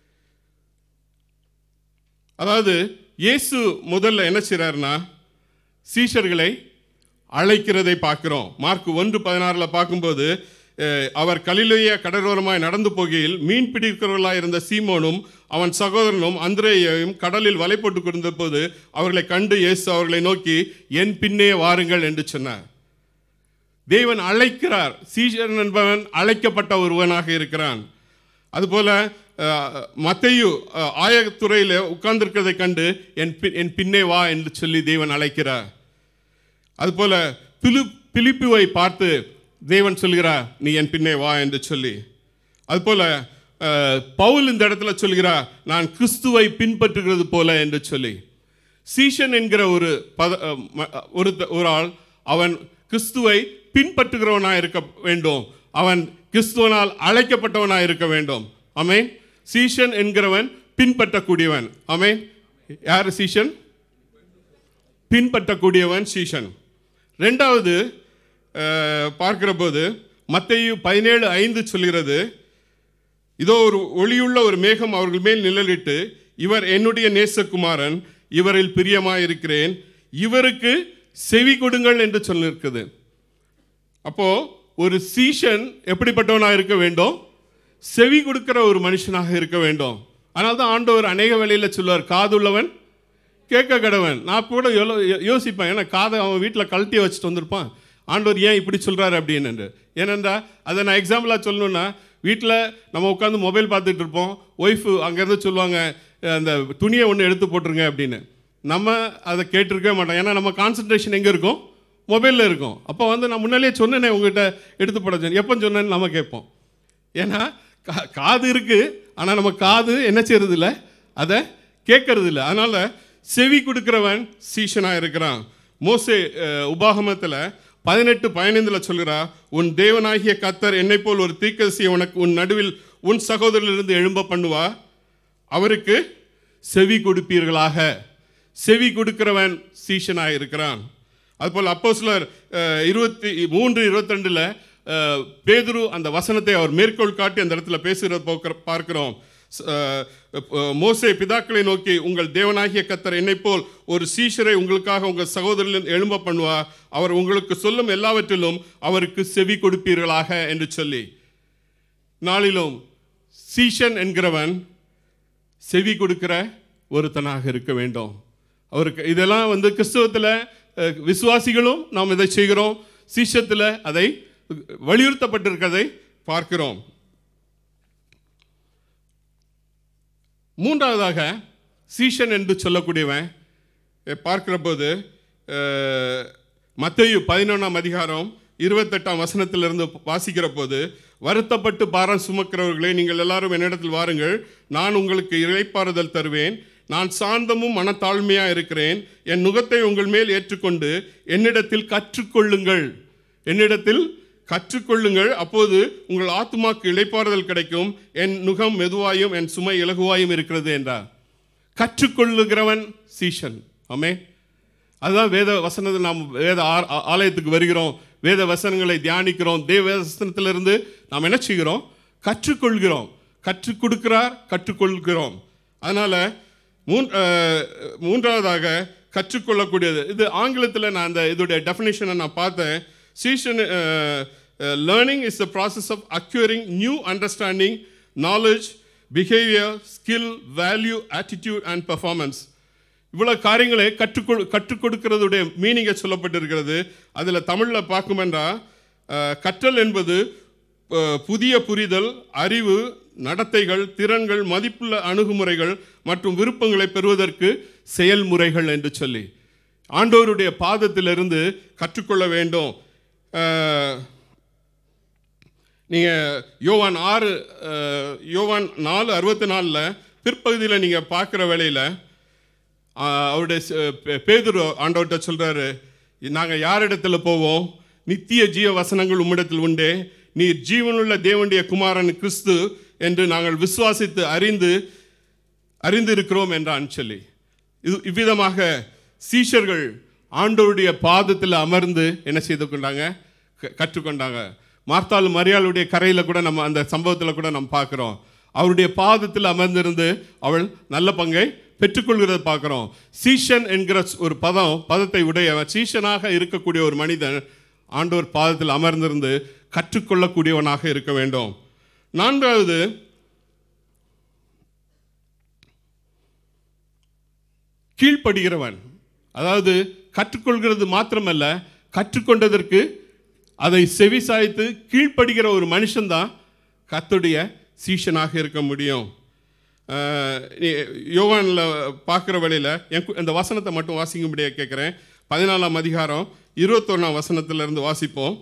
அதாவது இயேசு முதல்ல என்ன செய்றாருன்னா சீஷர்களை அழைக்கிறதை பார்க்கிறோம் மார்க் ஒன்று பதினாறில் பார்க்கும்போது அஹ், அவர் கலிலேய கடலோரமாய் நடந்து போகையில் மீன் பிடிக்கிறவர்களாய் இருந்த சீமோனும் அவன் சகோதரனும் அந்திரேயையும் கடலில் வலை போட்டுக் கொண்டிருந்தபோது அவர்களை கண்டு இயேசு அவர்களை நோக்கி என் பின்னே வாருங்கள் என்று சொன்னார் தேவன் அழைக்கிறார் சீஷன் என்பவன் அழைக்கப்பட்ட ஒருவனாக இருக்கிறான் அதுபோல அஹ், மத்தேயு அஹ், ஆயத்துறையில் உட்கார்ந்திருக்கிறதை கண்டு என் பி- என் பின்னே வா என்று சொல்லி தேவன் அழைக்கிறார் அதுபோல பிலி பிலிப்புவை பார்த்து தேவன் சொல்கிறார் நீ என் பின்னே வா என்று சொல்லி அதுபோல அஹ், பவுல் இந்த இடத்துல சொல்கிறார் நான் கிறிஸ்துவை பின்பற்றுகிறது போல என்று சொல்லி சீஷன் என்கிற ஒரு பத அஹ், ம- ஒரு ஒரு ஆள் அவன் கிறிஸ்துவை பின்பற்றுகிறவனாக இருக்க வேண்டும் அவன் கிறிஸ்துவனால் அழைக்கப்பட்டவனாக இருக்க வேண்டும் அமேன் சீஷன் என்கிறவன் பின்பற்றக்கூடியவன் அமேன் யார் சீஷன் பின்பற்றக்கூடியவன் சீஷன் ரெண்டாவது அஹ், பார்க்கிற போது மத்தேயு பதினேழு ஐந்து சொல்கிறது இதோ ஒரு ஒளியுள்ள ஒரு மேகம் அவர்கள் மேல் நிழலிட்டு இவர் என்னுடைய நேசகுமாரன் இவரில் பிரியமாயிருக்கிறேன் இவருக்கு செவி கொடுங்கள் என்று சொல்லியிருக்குது அப்போ ஒரு சீஷன் எப்படிப்பட்டவனாக இருக்க வேண்டும் செவி கொடுக்கிற ஒரு மனுஷனாக இருக்க வேண்டும் அதனால தான் ஆண்டவர் அநேக வேளையில் சொல்லுவார் காதுள்ளவன் கேட்க கடவன் நான் கூட எவ்வளோ யோ- யோசிப்பேன் ஏன்னா காதை அவன் வீட்டில் கழட்டி வச்சுட்டு வந்திருப்பான் ஆண்டவர் ஏன் இப்படி சொல்கிறாரு அப்படின்னு ஏனென்றா அதை நான் எக்ஸாம்பிளாக சொல்லணும்னா வீட்டில் நம்ம உட்காந்து மொபைல் பார்த்துட்டு இருப்போம் ஒய்ஃபு அங்கேருந்து சொல்லுவாங்க "அஹ், அந்த துணியை ஒன்று எடுத்து போட்டுருங்க அப்படின்னு நம்ம அதை கேட்டிருக்கவே மாட்டோம் ஏன்னா நம்ம கான்சன்ட்ரேஷன் எங்கே இருக்கும் மொபைலில் இருக்கும் அப்போ வந்து நான் முன்னாலேயே சொன்னேனே உங்ககிட்ட எடுத்து போட சொன்னேன் எப்போ சொன்னேன்னு நம்ம கேட்போம் ஏன்னா கா- காது இருக்கு ஆனால் நம்ம காது என்ன செய்யறது இல்லை அதை கேட்கறது இல்லை அதனால செவி கொடுக்கிறவன் சீஷனாக இருக்கிறான் மோசே அஹ், உபாகமத்தில் பதினெட்டு பதினைந்தில் சொல்கிறா உன் தேவனாகிய கத்தர் என்னை போல் ஒரு தீர்க்கதரிசியை உனக்கு உன் நடுவில் உன் சகோதரிலிருந்து எழும்ப பண்ணுவா அவருக்கு செவி கொடுப்பீர்களாக செவி கொடுக்கிறவன் சீஷனாக இருக்கிறான் அதுபோல் அப்போ சிலர் இருபத்தி மூன்று இருபத்தி ரெண்டில் பேதுரு அந்த வசனத்தை அவர் மேற்கோள் காட்டி அந்த இடத்துல பேசுகிறத போக்கிற பார்க்கிறோம் ஸ்- அஹ், அஹ், மோசே பிதாக்களை நோக்கி உங்கள் தேவனாகிய கத்தர் என்னைப் போல் ஒரு சீஷரை உங்களுக்காக உங்கள் சகோதரில் எழும்ப பண்ணுவா அவர் உங்களுக்கு சொல்லும் எல்லாவற்றிலும் அவருக்கு செவி கொடுப்பீர்களாக என்று சொல்லி நாளிலும் சீஷன் என்கிறவன் செவி கொடுக்கிற ஒருத்தனாக இருக்க வேண்டும் அவருக்கு இதெல்லாம் வந்து கிறிஸ்தவத்தில் அஹ், விசுவாசிகளும் நாம் இதை செய்கிறோம் சீஷத்தில் அதை வலியுறுத்தப்பட்டிருக்கிறதை பார்க்கிறோம் மூன்றாவதாக சீஷன் என்று சொல்லக்கூடியவன் அஹ், பார்க்கிற போது அஹ், மத்தேயு பதினொன்றாம் அதிகாரம் இருபத்தெட்டாம் வசனத்திலிருந்து வாசிக்கிற போது வருத்தப்பட்டு பாரம் சுமக்கிறவர்களே நீங்கள் எல்லாரும் என்னிடத்தில் வாருங்கள் நான் உங்களுக்கு இளைப்பாறுதல் தருவேன் நான் சாந்தமும் மனத்தாழ்மையாக இருக்கிறேன் என் நுகத்தை உங்கள் மேல் ஏற்றுக்கொண்டு என்னிடத்தில் கற்றுக்கொள்ளுங்கள் என்னிடத்தில் கற்றுக்கொள்ளுங்கள் அப்போது உங்கள் ஆத்துமாக்கு இளைப்பாறுதல் கிடைக்கும் என் நுகம் மெதுவாயும் என் சுமை இலகுவாயும் இருக்கிறது என்றார் கற்றுக்கொள்ளுகிறவன் சீஷன் ஆமே அதுதான் வேத வசனத்தை நாம் வேத ஆ- ஆ- ஆலயத்துக்கு வருகிறோம் வேத வசனங்களை தியானிக்கிறோம் தேவ வசனத்திலிருந்து நாம் என்ன செய்கிறோம் கற்றுக்கொள்கிறோம் கற்றுக் கொடுக்கிறார் கற்றுக்கொள்கிறோம் அதனால் மூன் அஹ், மூன்றாவதாக கற்றுக்கொள்ளக்கூடியது இது ஆங்கிலத்தில் நான் அந்த இதோடைய டெஃபினேஷனை நான் பார்த்தேன் சீஷன் learning is the process of acquiring new understanding knowledge behaviour skill value attitude and performance இவ்வளோ காரியங்களை கற்றுக்கொடு கற்றுக் கொடுக்கிறதுடைய மீனிங்கை சொல்லப்பட்டிருக்கிறது அதில் தமிழில் பார்க்குமென்றா அஹ், கற்றல் என்பது அஹ், புதிய புரிதல் அறிவு நடத்தைகள் திறன்கள் மதிப்புள்ள அணுகுமுறைகள் மற்றும் விருப்பங்களை பெறுவதற்கு செயல்முறைகள் என்று சொல்லி ஆண்டவருடைய பாதத்திலிருந்து கற்றுக்கொள்ள வேண்டும் அஹ், நீங்கள் யோவான் ஆறு அஹ், யோவான் நாலு அறுபத்தி நாலில் பிற்பகுதியில் நீங்கள் பார்க்குற வேளையில் அவருடைய ச- பே- பேதுரு ஆண்டவர்கிட்ட சொல்கிறாரு நாங்கள் யாரிடத்துல போவோம் நித்திய ஜீவ வசனங்கள் உம்மிடத்தில் உண்டே நீர் ஜீவனுள்ள தேவனுடைய குமாரன் கிறிஸ்து என்று நாங்கள் விசுவாசித்து அறிந்து அறிந்திருக்கிறோம் என்றான் சொல்லி இது இவ்விதமாக சீஷர்கள் ஆண்டவருடைய பாதத்தில் அமர்ந்து என்ன செய்து கொண்டாங்க க- கற்றுக்கொண்டாங்க மார்த்தாள் மரியாளுடைய கரையில் கூட நம்ம அந்த சம்பவத்தில் கூட நம்ம பார்க்குறோம் அவருடைய பாதத்தில் அமர்ந்திருந்து அவள் நல்ல பங்கை பெற்றுக்கொள்கிறத பார்க்குறோம் சீஷன் என்கிற ஒரு பதம் பதத்தை உடையவன் சீஷனாக இருக்கக்கூடிய ஒரு மனிதன் ஆண்டவர் பாதத்தில் அமர்ந்திருந்து கற்றுக்கொள்ளக்கூடியவனாக இருக்க வேண்டும் நான்காவது கீழ்ப்படுகிறவன் அதாவது கற்றுக்கொள்கிறது மாத்திரமல்ல கற்றுக்கொண்டதற்கு அதை செவிசாய்த்து கீழ்ப்படுகிற ஒரு மனுஷன்தான் கர்த்தருடைய சீஷனாக இருக்க முடியும் யோவானில் பார்க்குற வழியில் என் கு- இந்த வசனத்தை மட்டும் வாசிக்கும்படியாக கேட்குறேன் பதினாலாம் அதிகாரம் இருபத்தொன்னாம் வசனத்திலிருந்து வாசிப்போம்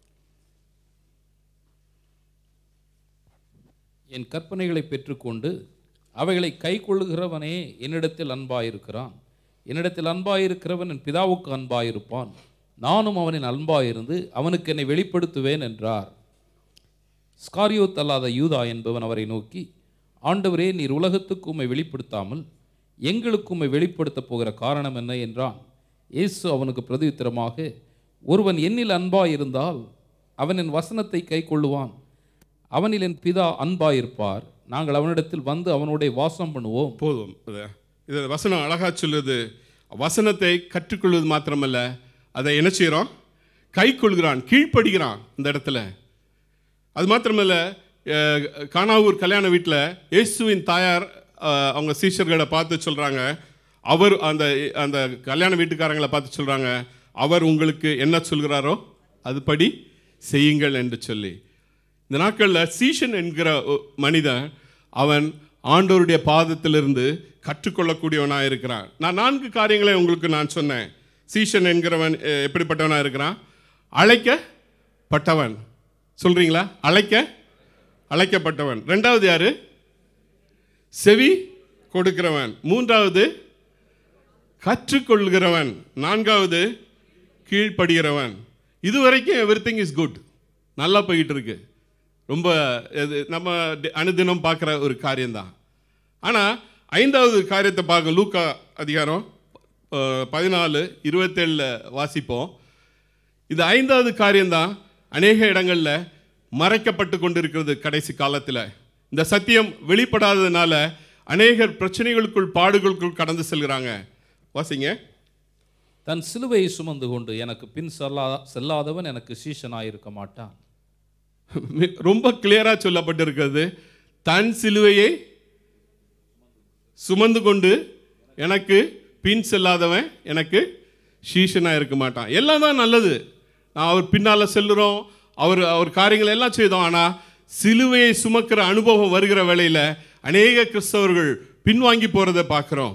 என் கற்பனைகளை பெற்றுக்கொண்டு அவைகளை கைக்கொள்ளுகிறவனே என்னிடத்தில் அன்பாயிருக்கிறான் என்னிடத்தில் அன்பாயிருக்கிறவன் என் பிதாவுக்கு அன்பாயிருப்பான் நானும் அவனின் அன்பாயிருந்து அவனுக்கு என்னை வெளிப்படுத்துவேன் என்றார் ஸ்காரியோத் அல்லாத யூதா என்பவன் அவரை நோக்கி ஆண்டவரே நீர் உலகத்துக்கு உம்மை வெளிப்படுத்தாமல் எங்களுக்கு உம்மை வெளிப்படுத்தப் போகிற காரணம் என்ன என்றான் இயேசு அவனுக்கு பிரதியுத்தரமாக ஒருவன் என்னில் அன்பாயிருந்தால் அவன் என் வசனத்தை கைக்கொள்ளுவான் அவனில் என் பிதா அன்பாயிருப்பார் நாங்கள் அவனிடத்தில் வந்து அவனோட வாசம் பண்ணுவோம் போதும் இது இது வசனம் அழகா சொல்லுது வசனத்தை கற்றுக்கொள்வது மாத்திரமல்ல அதை என்ன செய்கிறோம் கை கொள்கிறான் கீழ்ப்படுகிறான் இந்த இடத்துல அது மாத்திரமல்ல அஹ், கானாவூர் கல்யாண வீட்டில் இயேசுவின் தாயார் அஹ், அவங்க சீஷர்களை பார்த்து சொல்கிறாங்க அவர் அந்த அந்த கல்யாண வீட்டுக்காரங்களை பார்த்து சொல்கிறாங்க அவர் உங்களுக்கு என்ன சொல்கிறாரோ அதுபடி செய்யுங்கள் என்று சொல்லி இந்த நாட்களில் சீஷன் என்கிற ஒ- மனிதன் அவன் ஆண்டவருடைய பாதத்திலிருந்து கற்றுக்கொள்ளக்கூடியவனாக இருக்கிறான் நான் நான்கு காரியங்களை உங்களுக்கு நான் சொன்னேன் சீஷன் என்கிறவன் எ- எப்படிப்பட்டவனாக இருக்கிறான் அழைக்கப்பட்டவன் சொல்றீங்களா அழைக்க அழைக்கப்பட்டவன் ரெண்டாவது யாரு செவி கொடுக்கிறவன் மூன்றாவது கற்றுக்கொள்கிறவன் நான்காவது கீழ்ப்படுகிறவன் இதுவரைக்கும் எவ்ரி திங் இஸ் குட் நல்லா போயிட்டு இருக்கு ரொம்ப இது நம்ம தி- அனுதினம் பார்க்குற ஒரு காரியம்தான் ஆனால் ஐந்தாவது காரியத்தை பார்க்க லூக்கா அதிகாரம் அஹ், பதினாலு இருபத்தேழில் வாசிப்போம் இது ஐந்தாவது காரியம்தான் அநேக இடங்களில் மறைக்கப்பட்டு கொண்டிருக்கிறது கடைசி காலத்தில் இந்த சத்தியம் வெளிப்படாததுனால அநேகர் பிரச்சனைகளுக்குள் பாடுகளுக்குள் கடந்து செல்கிறாங்க வாசிங்க தன் சிலுவையை சுமந்து கொண்டு எனக்கு பின் செல்லா செல்லாதவன் எனக்கு சீஷனாயிருக்க மாட்டான் மி- ரொம்ப கிளியரா சொல்லப்பட்டிருக்கிறது தன் சிலுவையை சுமந்து கொண்டு எனக்கு பின் செல்லாதவன் எனக்கு சீஷனா இருக்க மாட்டான் எல்லாம் தான் நல்லது நான் அவர் பின்னால செல்லுறோம் அவர் அவர் காரியங்கள் எல்லாம் செய்தோம் ஆனா சிலுவையை சுமக்கிற அனுபவம் வருகிற வேளையில அநேக கிறிஸ்தவர்கள் பின்வாங்கி போறதை பார்க்கிறோம்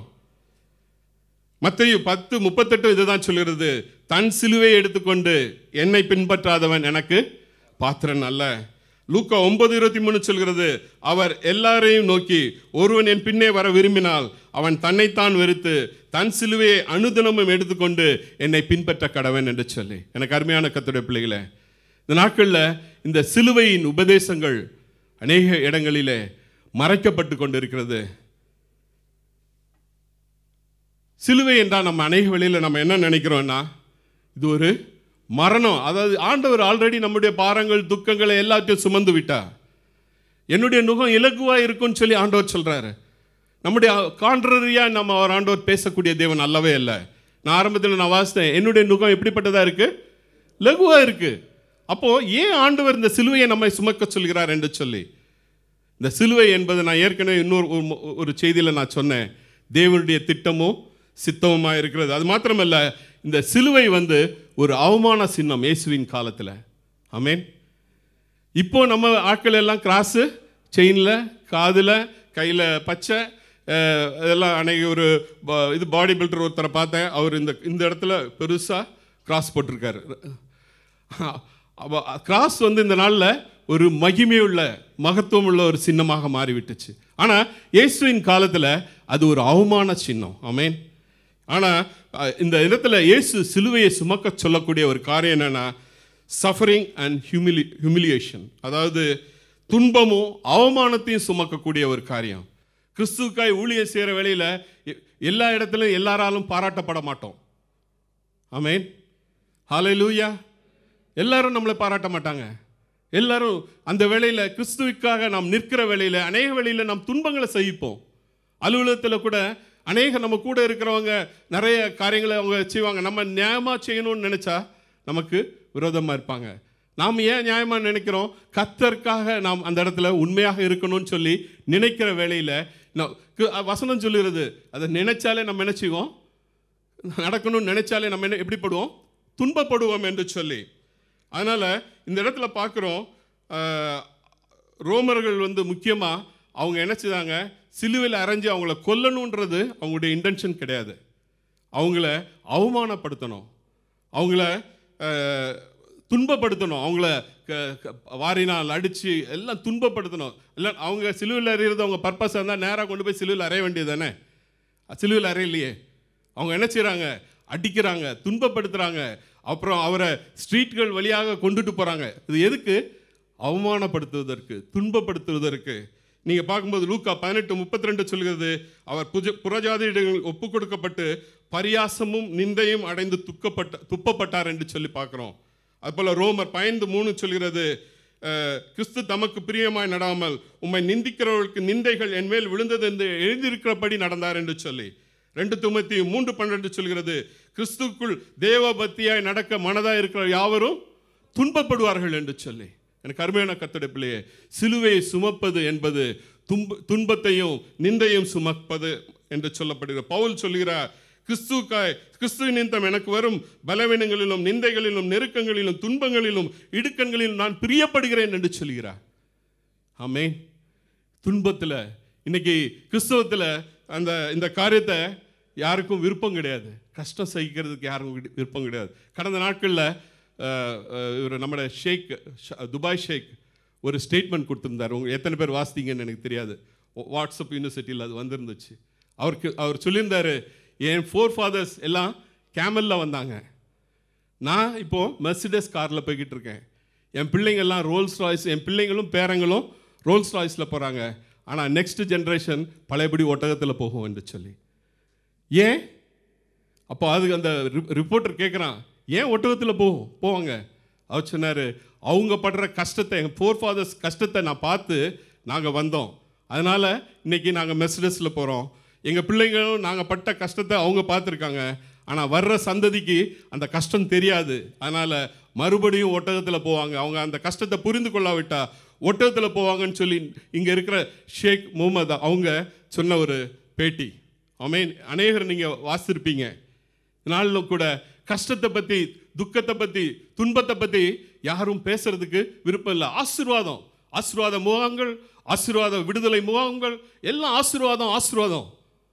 மத்தேயு பத்து முப்பத்தெட்டு இதுதான் சொல்கிறது தன் சிலுவையை எடுத்துக்கொண்டு என்னை பின்பற்றாதவன் எனக்கு பாத்திரன் அல்ல லூக்கா ஒன்பது இருபத்தி மூணு சொல்கிறது அவர் எல்லாரையும் நோக்கி ஒருவன் என் பின்னே வர விரும்பினால் அவன் தன்னைத்தான் வெறுத்து தன் சிலுவையை அனுதினமும் எடுத்துக்கொண்டு என்னை பின்பற்ற கடவன் என்று சொல்லி எனக்கு அருமையான கத்துடைய பிள்ளைகளே இந்த நாட்களில் இந்த சிலுவையின் உபதேசங்கள் அநேக இடங்களிலே மறைக்கப்பட்டு கொண்டிருக்கிறது சிலுவை என்றால் நம்ம அநேக வழியில் நம்ம என்ன நினைக்கிறோம்னா இது ஒரு மரணம் அதாவது ஆண்டவர் ஆல்ரெடி நம்முடைய பாரங்கள் துக்கங்களை எல்லாத்தையும் சுமந்து விட்டார் என்னுடைய நுகம் இலகுவா இருக்கும்னு சொல்லி ஆண்டவர் சொல்றாரு நம்முடைய கான்ட்ரரியா நம்ம அவர் ஆண்டவர் பேசக்கூடிய தேவன் அல்லவே இல்லை நான் ஆரம்பத்தில் நான் வாசித்தேன் என்னுடைய நுகம் எப்படிப்பட்டதா இருக்கு லகுவா இருக்கு அப்போ ஏன் ஆண்டவர் இந்த சிலுவையை நம்மை சுமக்க சொல்கிறார் என்று சொல்லி இந்த சிலுவை என்பது நான் ஏற்கனவே இன்னொரு ஒரு மு- ஒரு செய்தியில் நான் சொன்னேன் தேவனுடைய திட்டமும் சித்தமுமாக இருக்கிறது அது மாத்திரமல்ல இந்த சிலுவை வந்து ஒரு அவமான சின்னம் இயேசுவின் காலத்தில் ஆமென் இப்போ நம்ம ஆட்கள் எல்லாம் கிராஸு செயினில் காதில் கையில் பச்சை அஹ், இதெல்லாம் அன்னைக்கு ஒரு ப- இது பாடி பில்டர் ஒருத்தரை பார்த்தேன் அவர் இந்த இந்த இடத்துல பெருசாக கிராஸ் போட்டிருக்காரு கிராஸ் வந்து இந்த நாளில் ஒரு மகிமையுள்ள மகத்துவம் உள்ள ஒரு சின்னமாக மாறிவிட்டுச்சு ஆனால் இயேசுவின் காலத்தில் அது ஒரு அவமான சின்னம் ஆமென் ஆனால் இந்த இடத்துல இயேசு சிலுவையை சுமக்க சொல்லக்கூடிய ஒரு காரியம் என்னன்னா சஃபரிங் அண்ட் ஹியூமிலி ஹியூமிலியேஷன் அதாவது துன்பமும் அவமானத்தையும் சுமக்கக்கூடிய ஒரு காரியம் கிறிஸ்துவுக்காய் ஊழியம் செய்கிற வேளையில் எ- எல்லா இடத்துலையும் எல்லாராலும் பாராட்டப்பட மாட்டோம் ஆமென் ஹalleluya எல்லாரும் நம்மளை பாராட்ட மாட்டாங்க எல்லாரும் அந்த வேளையில் கிறிஸ்துவுக்காக நாம் நிற்கிற வேளையில் அநேக வேளையில் நாம் துன்பங்களை சகிப்போம் அலுவலகத்தில் கூட அநேக நம்ம கூட இருக்கிறவங்க நிறைய காரியங்களை அவங்க செய்வாங்க நம்ம நியாயமாக செய்யணும்னு நினச்சா நமக்கு விரோதமாக இருப்பாங்க நாம் ஏன் நியாயமாக நினைக்கிறோம் கத்தற்காக நாம் அந்த இடத்துல உண்மையாக இருக்கணும்னு சொல்லி நினைக்கிற வேளையில் நான் கு- வசனம் சொல்லுகிறது அதை நினைச்சாலே நம்ம என்ன செய்வோம் நடக்கணும்னு நினைச்சாலே நம்ம என்ன எப்படிப்படுவோம் துன்பப்படுவோம் என்று சொல்லி அதனால் இந்த இடத்துல பார்க்குறோம் ரோமர்கள் வந்து முக்கியமாக அவங்க என்ன செய்தாங்க சிலுவையில் அரைஞ்சு அவங்கள கொல்லணுன்றது அவங்களுடைய இன்டென்ஷன் கிடையாது அவங்கள அவமானப்படுத்தணும் அவங்கள அஹ், துன்பப்படுத்தணும் அவங்கள க- க- வாரினால் அடித்து எல்லாம் துன்பப்படுத்தணும் இல்லை அவங்க சிலுவையில் அறியறது அவங்க பர்பஸாக இருந்தால் நேராக கொண்டு போய் சிலுவையில் அறைய வேண்டியது தானே சிலுவையில் அறையிலையே அவங்க என்ன செய்கிறாங்க அடிக்கிறாங்க துன்பப்படுத்துகிறாங்க அப்புறம் அவரை ஸ்ட்ரீட்கள் வழியாக கொண்டுட்டு போகிறாங்க இது எதுக்கு அவமானப்படுத்துவதற்கு துன்பப்படுத்துவதற்கு நீங்கள் பார்க்கும்போது லூக்கா பதினெட்டு முப்பத்தி ரெண்டு சொல்கிறது அவர் புஜ புறஜாதியிடங்கள் ஒப்பு கொடுக்கப்பட்டு பரியாசமும் நிந்தையும் அடைந்து துக்கப்பட்ட துப்பப்பட்டார் என்று சொல்லி பார்க்குறோம் அதுபோல் ரோமர் பயந்து மூணு சொல்கிறது அஹ், கிறிஸ்து தமக்கு பிரியமாய் நடாமல் உம்மை நிந்திக்கிறவர்களுக்கு நிந்தைகள் என் மேல் விழுந்தது என்று எழுதியிருக்கிறபடி நடந்தார் என்று சொல்லி ரெண்டு துமத்தி மூன்று பன்னெண்டு சொல்கிறது கிறிஸ்துக்குள் தேவ பக்தியாய் நடக்க மனதாய் இருக்கிற யாவரும் துன்பப்படுவார்கள் என்று சொல்லி எனக்கு அருமையான கத்தடை பிள்ளையே சிலுவையை சுமப்பது என்பது துன்ப துன்பத்தையும் நிந்தையும் சுமப்பது என்று சொல்லப்படுகிறது பவுல் சொல்கிறார் கிறிஸ்துக்காய் கிறிஸ்துவ நிமித்தம் எனக்கு வரும் பலவீனங்களிலும் நிந்தைகளிலும் நெருக்கங்களிலும் துன்பங்களிலும் இடுக்கண்களிலும் நான் பிரியப்படுகிறேன் என்று சொல்கிறார் ஆமென் துன்பத்தில் இன்னைக்கு கிறிஸ்தவத்தில் அந்த இந்த காரியத்தை யாருக்கும் விருப்பம் கிடையாது கஷ்டம் சகிக்கிறதுக்கு யாருக்கும் விடு- விருப்பம் கிடையாது கடந்த நாட்களில் இவர் நம்மளோட ஷேக் ஷ- துபாய் ஷேக் ஒரு ஸ்டேட்மெண்ட் கொடுத்துருந்தார் உங்க எத்தனை பேர் வாசித்தீங்கன்னு எனக்கு தெரியாது வா- வாட்ஸ்அப் யூனிவர்சிட்டியில் அது வந்திருந்துச்சு அவருக்கு அவர் சொல்லியிருந்தாரு என் ஃபோர் ஃபாதர்ஸ் எல்லாம் கேமலில் வந்தாங்க நான் இப்போது மெர்சிடஸ் காரில் போய்கிட்டு இருக்கேன் என் பிள்ளைங்கள்லாம் ரோல்ஸ் ராய்ஸ் என் பிள்ளைங்களும் பேரங்களும் ரோல்ஸ் ராய்ஸில் போகிறாங்க ஆனால் நெக்ஸ்ட் ஜென்ரேஷன் பழையபடி ஒட்டகத்தில் போகும் என்று சொல்லி ஏன் அப்போ அதுக்கு அந்த ரிப்போர்ட்டர் கேட்குறான் ஏன் ஒட்டகத்தில் போகும் போவாங்க அவர் சொன்னார் அவங்க படுற கஷ்டத்தை எங்கள் ஃபோர் ஃபாதர்ஸ் கஷ்டத்தை நான் பார்த்து நாங்கள் வந்தோம் அதனால் இன்னைக்கு நாங்கள் மெர்சிடஸில் போகிறோம் எங்கள் பிள்ளைங்களும் நாங்கள் பட்ட கஷ்டத்தை அவங்க பார்த்துருக்காங்க ஆனால் வர்ற சந்ததிக்கு அந்த கஷ்டம் தெரியாது அதனால் மறுபடியும் ஒட்டகத்தில் போவாங்க அவங்க அந்த கஷ்டத்தை புரிந்து கொள்ளாவிட்டா ஒட்டகத்தில் போவாங்கன்னு சொல்லி இங்கே இருக்கிற ஷேக் முகமது அவங்க சொன்ன ஒரு பேட்டி ஆமென் அநேகர் நீங்கள் வாசிருப்பீங்க நாளில் கூட கஷ்டத்தை பற்றி துக்கத்தை பற்றி துன்பத்தை பற்றி யாரும் பேசுறதுக்கு விருப்பம் இல்லை ஆசீர்வாதம் ஆசீர்வாத முகங்கள் ஆசீர்வாத விடுதலை முகங்கள் எல்லாம் ஆசீர்வாதம் ஆசீர்வாதம்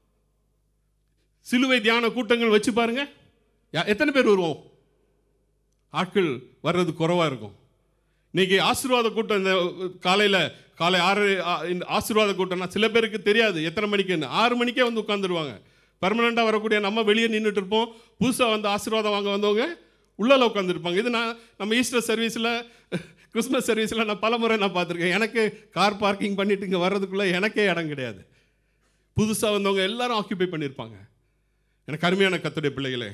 சிலுவை தியான கூட்டங்கள் வச்சு பாருங்க யா- எத்தனை பேர் வருவோம் ஆட்கள் வர்றது குறைவா இருக்கும் இன்னைக்கு ஆசீர்வாத கூட்டம் இந்த காலையில் காலை ஆறு ஆ- இந்த ஆசீர்வாத கூட்டம்னா சில பேருக்கு தெரியாது எத்தனை மணிக்குன்னு ஆறு மணிக்கே வந்து உட்காந்துருவாங்க பர்மனெண்ட்டாக வரக்கூடிய நம்ம வெளியே நின்றுட்டு இருப்போம் புதுசாக வந்து ஆசீர்வாதம் வாங்க வந்தவங்க உள்ளால உட்காந்துருப்பாங்க இது நான் நம்ம ஈஸ்டர் சர்வீஸில் கிறிஸ்மஸ் சர்வீஸில் நான் பல முறை நான் பார்த்துருக்கேன் எனக்கு கார் பார்க்கிங் பண்ணிட்டு இங்கே வர்றதுக்குள்ளே எனக்கே இடம் கிடையாது புதுசாக வந்தவங்க எல்லாரும் ஆக்கியபை பண்ணியிருப்பாங்க எனக்கு அருமையான கத்துடைய பிள்ளைகளே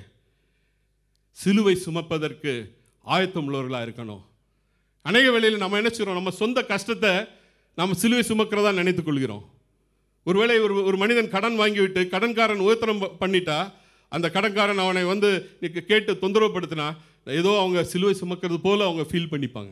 சிலுவை சுமப்பதற்கு ஆயத்தம் உள்ளவர்களாக இருக்கணும் அநேக வேளையில் நம்ம என்ன செய்றோம் நம்ம சொந்த கஷ்டத்தை நம்ம சிலுவை சுமக்கிறதா நினைத்துக் கொள்கிறோம் ஒருவேளை ஒரு ஒரு மனிதன் கடன் வாங்கிவிட்டு கடன்காரன் உயர்த்தனம் ப- பண்ணிட்டா அந்த கடன்காரன் அவனை வந்து நீ கேட்டு தொந்தரவுப்படுத்தினா ஏதோ அவங்க சிலுவை சுமக்கிறது போல அவங்க ஃபீல் பண்ணிப்பாங்க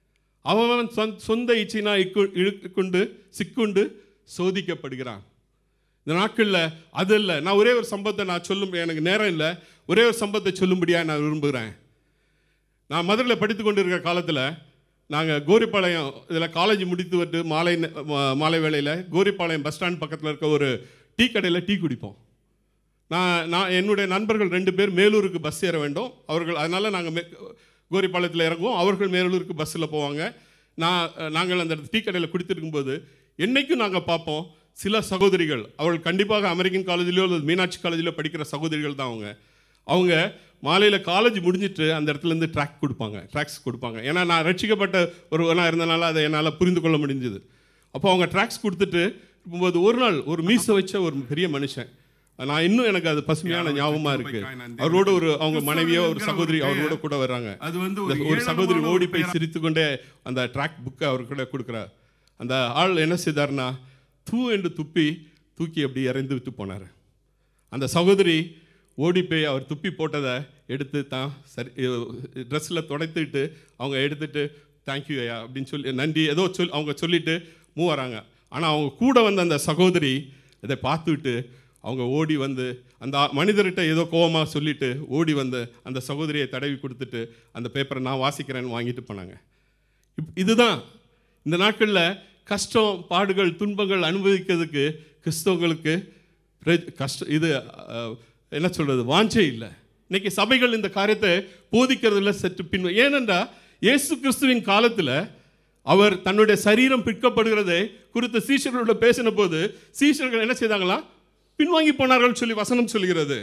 அவன் சொந்த- சொந்த இச்சினா இக்கு இழுக்குண்டு சிக்குண்டு சோதிக்கப்படுகிறான் இந்த நாட்களில் அது இல்லை நான் ஒரே ஒரு சம்பவத்தை நான் சொல்லும் எனக்கு நேரம் இல்லை ஒரே ஒரு சம்பவத்தை சொல்லும்படியாக நான் விரும்புகிறேன் நான் மதுரையில் படித்து கொண்டிருக்கிற காலத்தில் நாங்கள் கோரிப்பாளையம் இதில் காலேஜ் முடித்து விட்டு மாலை நே- மா- மாலை வேளையில் கோரிப்பாளையம் பஸ் ஸ்டாண்ட் பக்கத்தில் இருக்க ஒரு டீ கடையில் டீ குடிப்போம் நான் நான் என்னுடைய நண்பர்கள் ரெண்டு பேர் மேலூருக்கு பஸ் ஏற வேண்டும் அவர்கள் அதனால் நாங்கள் மே கோரிப்பாளையத்தில் இறங்குவோம் அவர்கள் மேலூருக்கு பஸ்ஸில் போவாங்க நான் நாங்கள் அந்த டீ கடையில் குடித்திருக்கும்போது என்றைக்கும் நாங்கள் பார்ப்போம் சில சகோதரிகள் அவர்கள் கண்டிப்பாக அமெரிக்கன் காலேஜிலோ அல்லது மீனாட்சி காலேஜிலோ படிக்கிற சகோதரிகள் தான் அவங்க அவங்க மாலையில் காலேஜ் முடிஞ்சிட்டு அந்த இடத்துலேருந்து ட்ராக் கொடுப்பாங்க ட்ராக்ஸ் கொடுப்பாங்க ஏன்னா நான் ரட்சிக்கப்பட்ட ஒருவனாக இருந்தனால அதை என்னால் புரிந்து கொள்ள முடிஞ்சது அப்போ அவங்க ட்ராக்ஸ் கொடுத்துட்டு இருக்கும்போது ஒரு நாள் ஒரு மீசை வச்ச ஒரு பெரிய மனுஷன் நான் இன்னும் எனக்கு அது பசுமையான ஞாபகமா இருக்கு அவரோட ஒரு அவங்க மனைவியோ ஒரு சகோதரி அவரோட கூட வர்றாங்க அது வந்து இந்த ஒரு ஒரு சகோதரி ஏளனமான ஓடி ஒரு போய் சிரித்து கொண்டே அந்த ட்ராக் புக்கை அவர் கூட கொடுக்குறார் அந்த ஆள் என்ன செய்தார்னா தூ என்று துப்பி தூக்கி அப்படி இறந்து விட்டு போனார் அந்த சகோதரி ஓடி போய் அவர் துப்பி போட்டதை எடுத்து தான் சரி ட்ரெஸ்ஸில் துடைத்துட்டு அவங்க எடுத்துட்டு தேங்க்யூ ஐயா அப்படின்னு சொல்லி நன்றி ஏதோ சொல் அவங்க சொல்லிட்டு மூவ் வராங்க ஆனால் அவங்க கூட வந்த அந்த சகோதரி இதை பார்த்துட்டு அவங்க ஓடி வந்து அந்த மனிதர்கிட்ட ஏதோ கோவமாக சொல்லிட்டு ஓடி வந்து அந்த சகோதரியை தடவி கொடுத்துட்டு அந்த பேப்பரை நான் வாசிக்கிறேன்னு வாங்கிட்டு போனாங்க இப்- இதுதான் இந்த நாட்களில் கஷ்டம் பாடுகள் துன்பங்கள் அனுபவிக்கிறதுக்கு கிறிஸ்தவங்களுக்கு பிர- கஷ்ட இது அஹ், என்ன சொல்றது வாஞ்சை இல்லை இன்னைக்கு சபைகள் இந்த காரியத்தை போதிக்கிறதுல சற்று பின் ஏனென்றால் இயேசு கிறிஸ்துவின் காலத்தில் அவர் தன்னுடைய சரீரம் பிற்கப்படுகிறதை குறித்து சீஷர்களோட பேசின போது சீஷர்கள் என்ன செய்தாங்களா பின்வாங்கி போனார்கள் சொல்லி வசனம் சொல்கிறது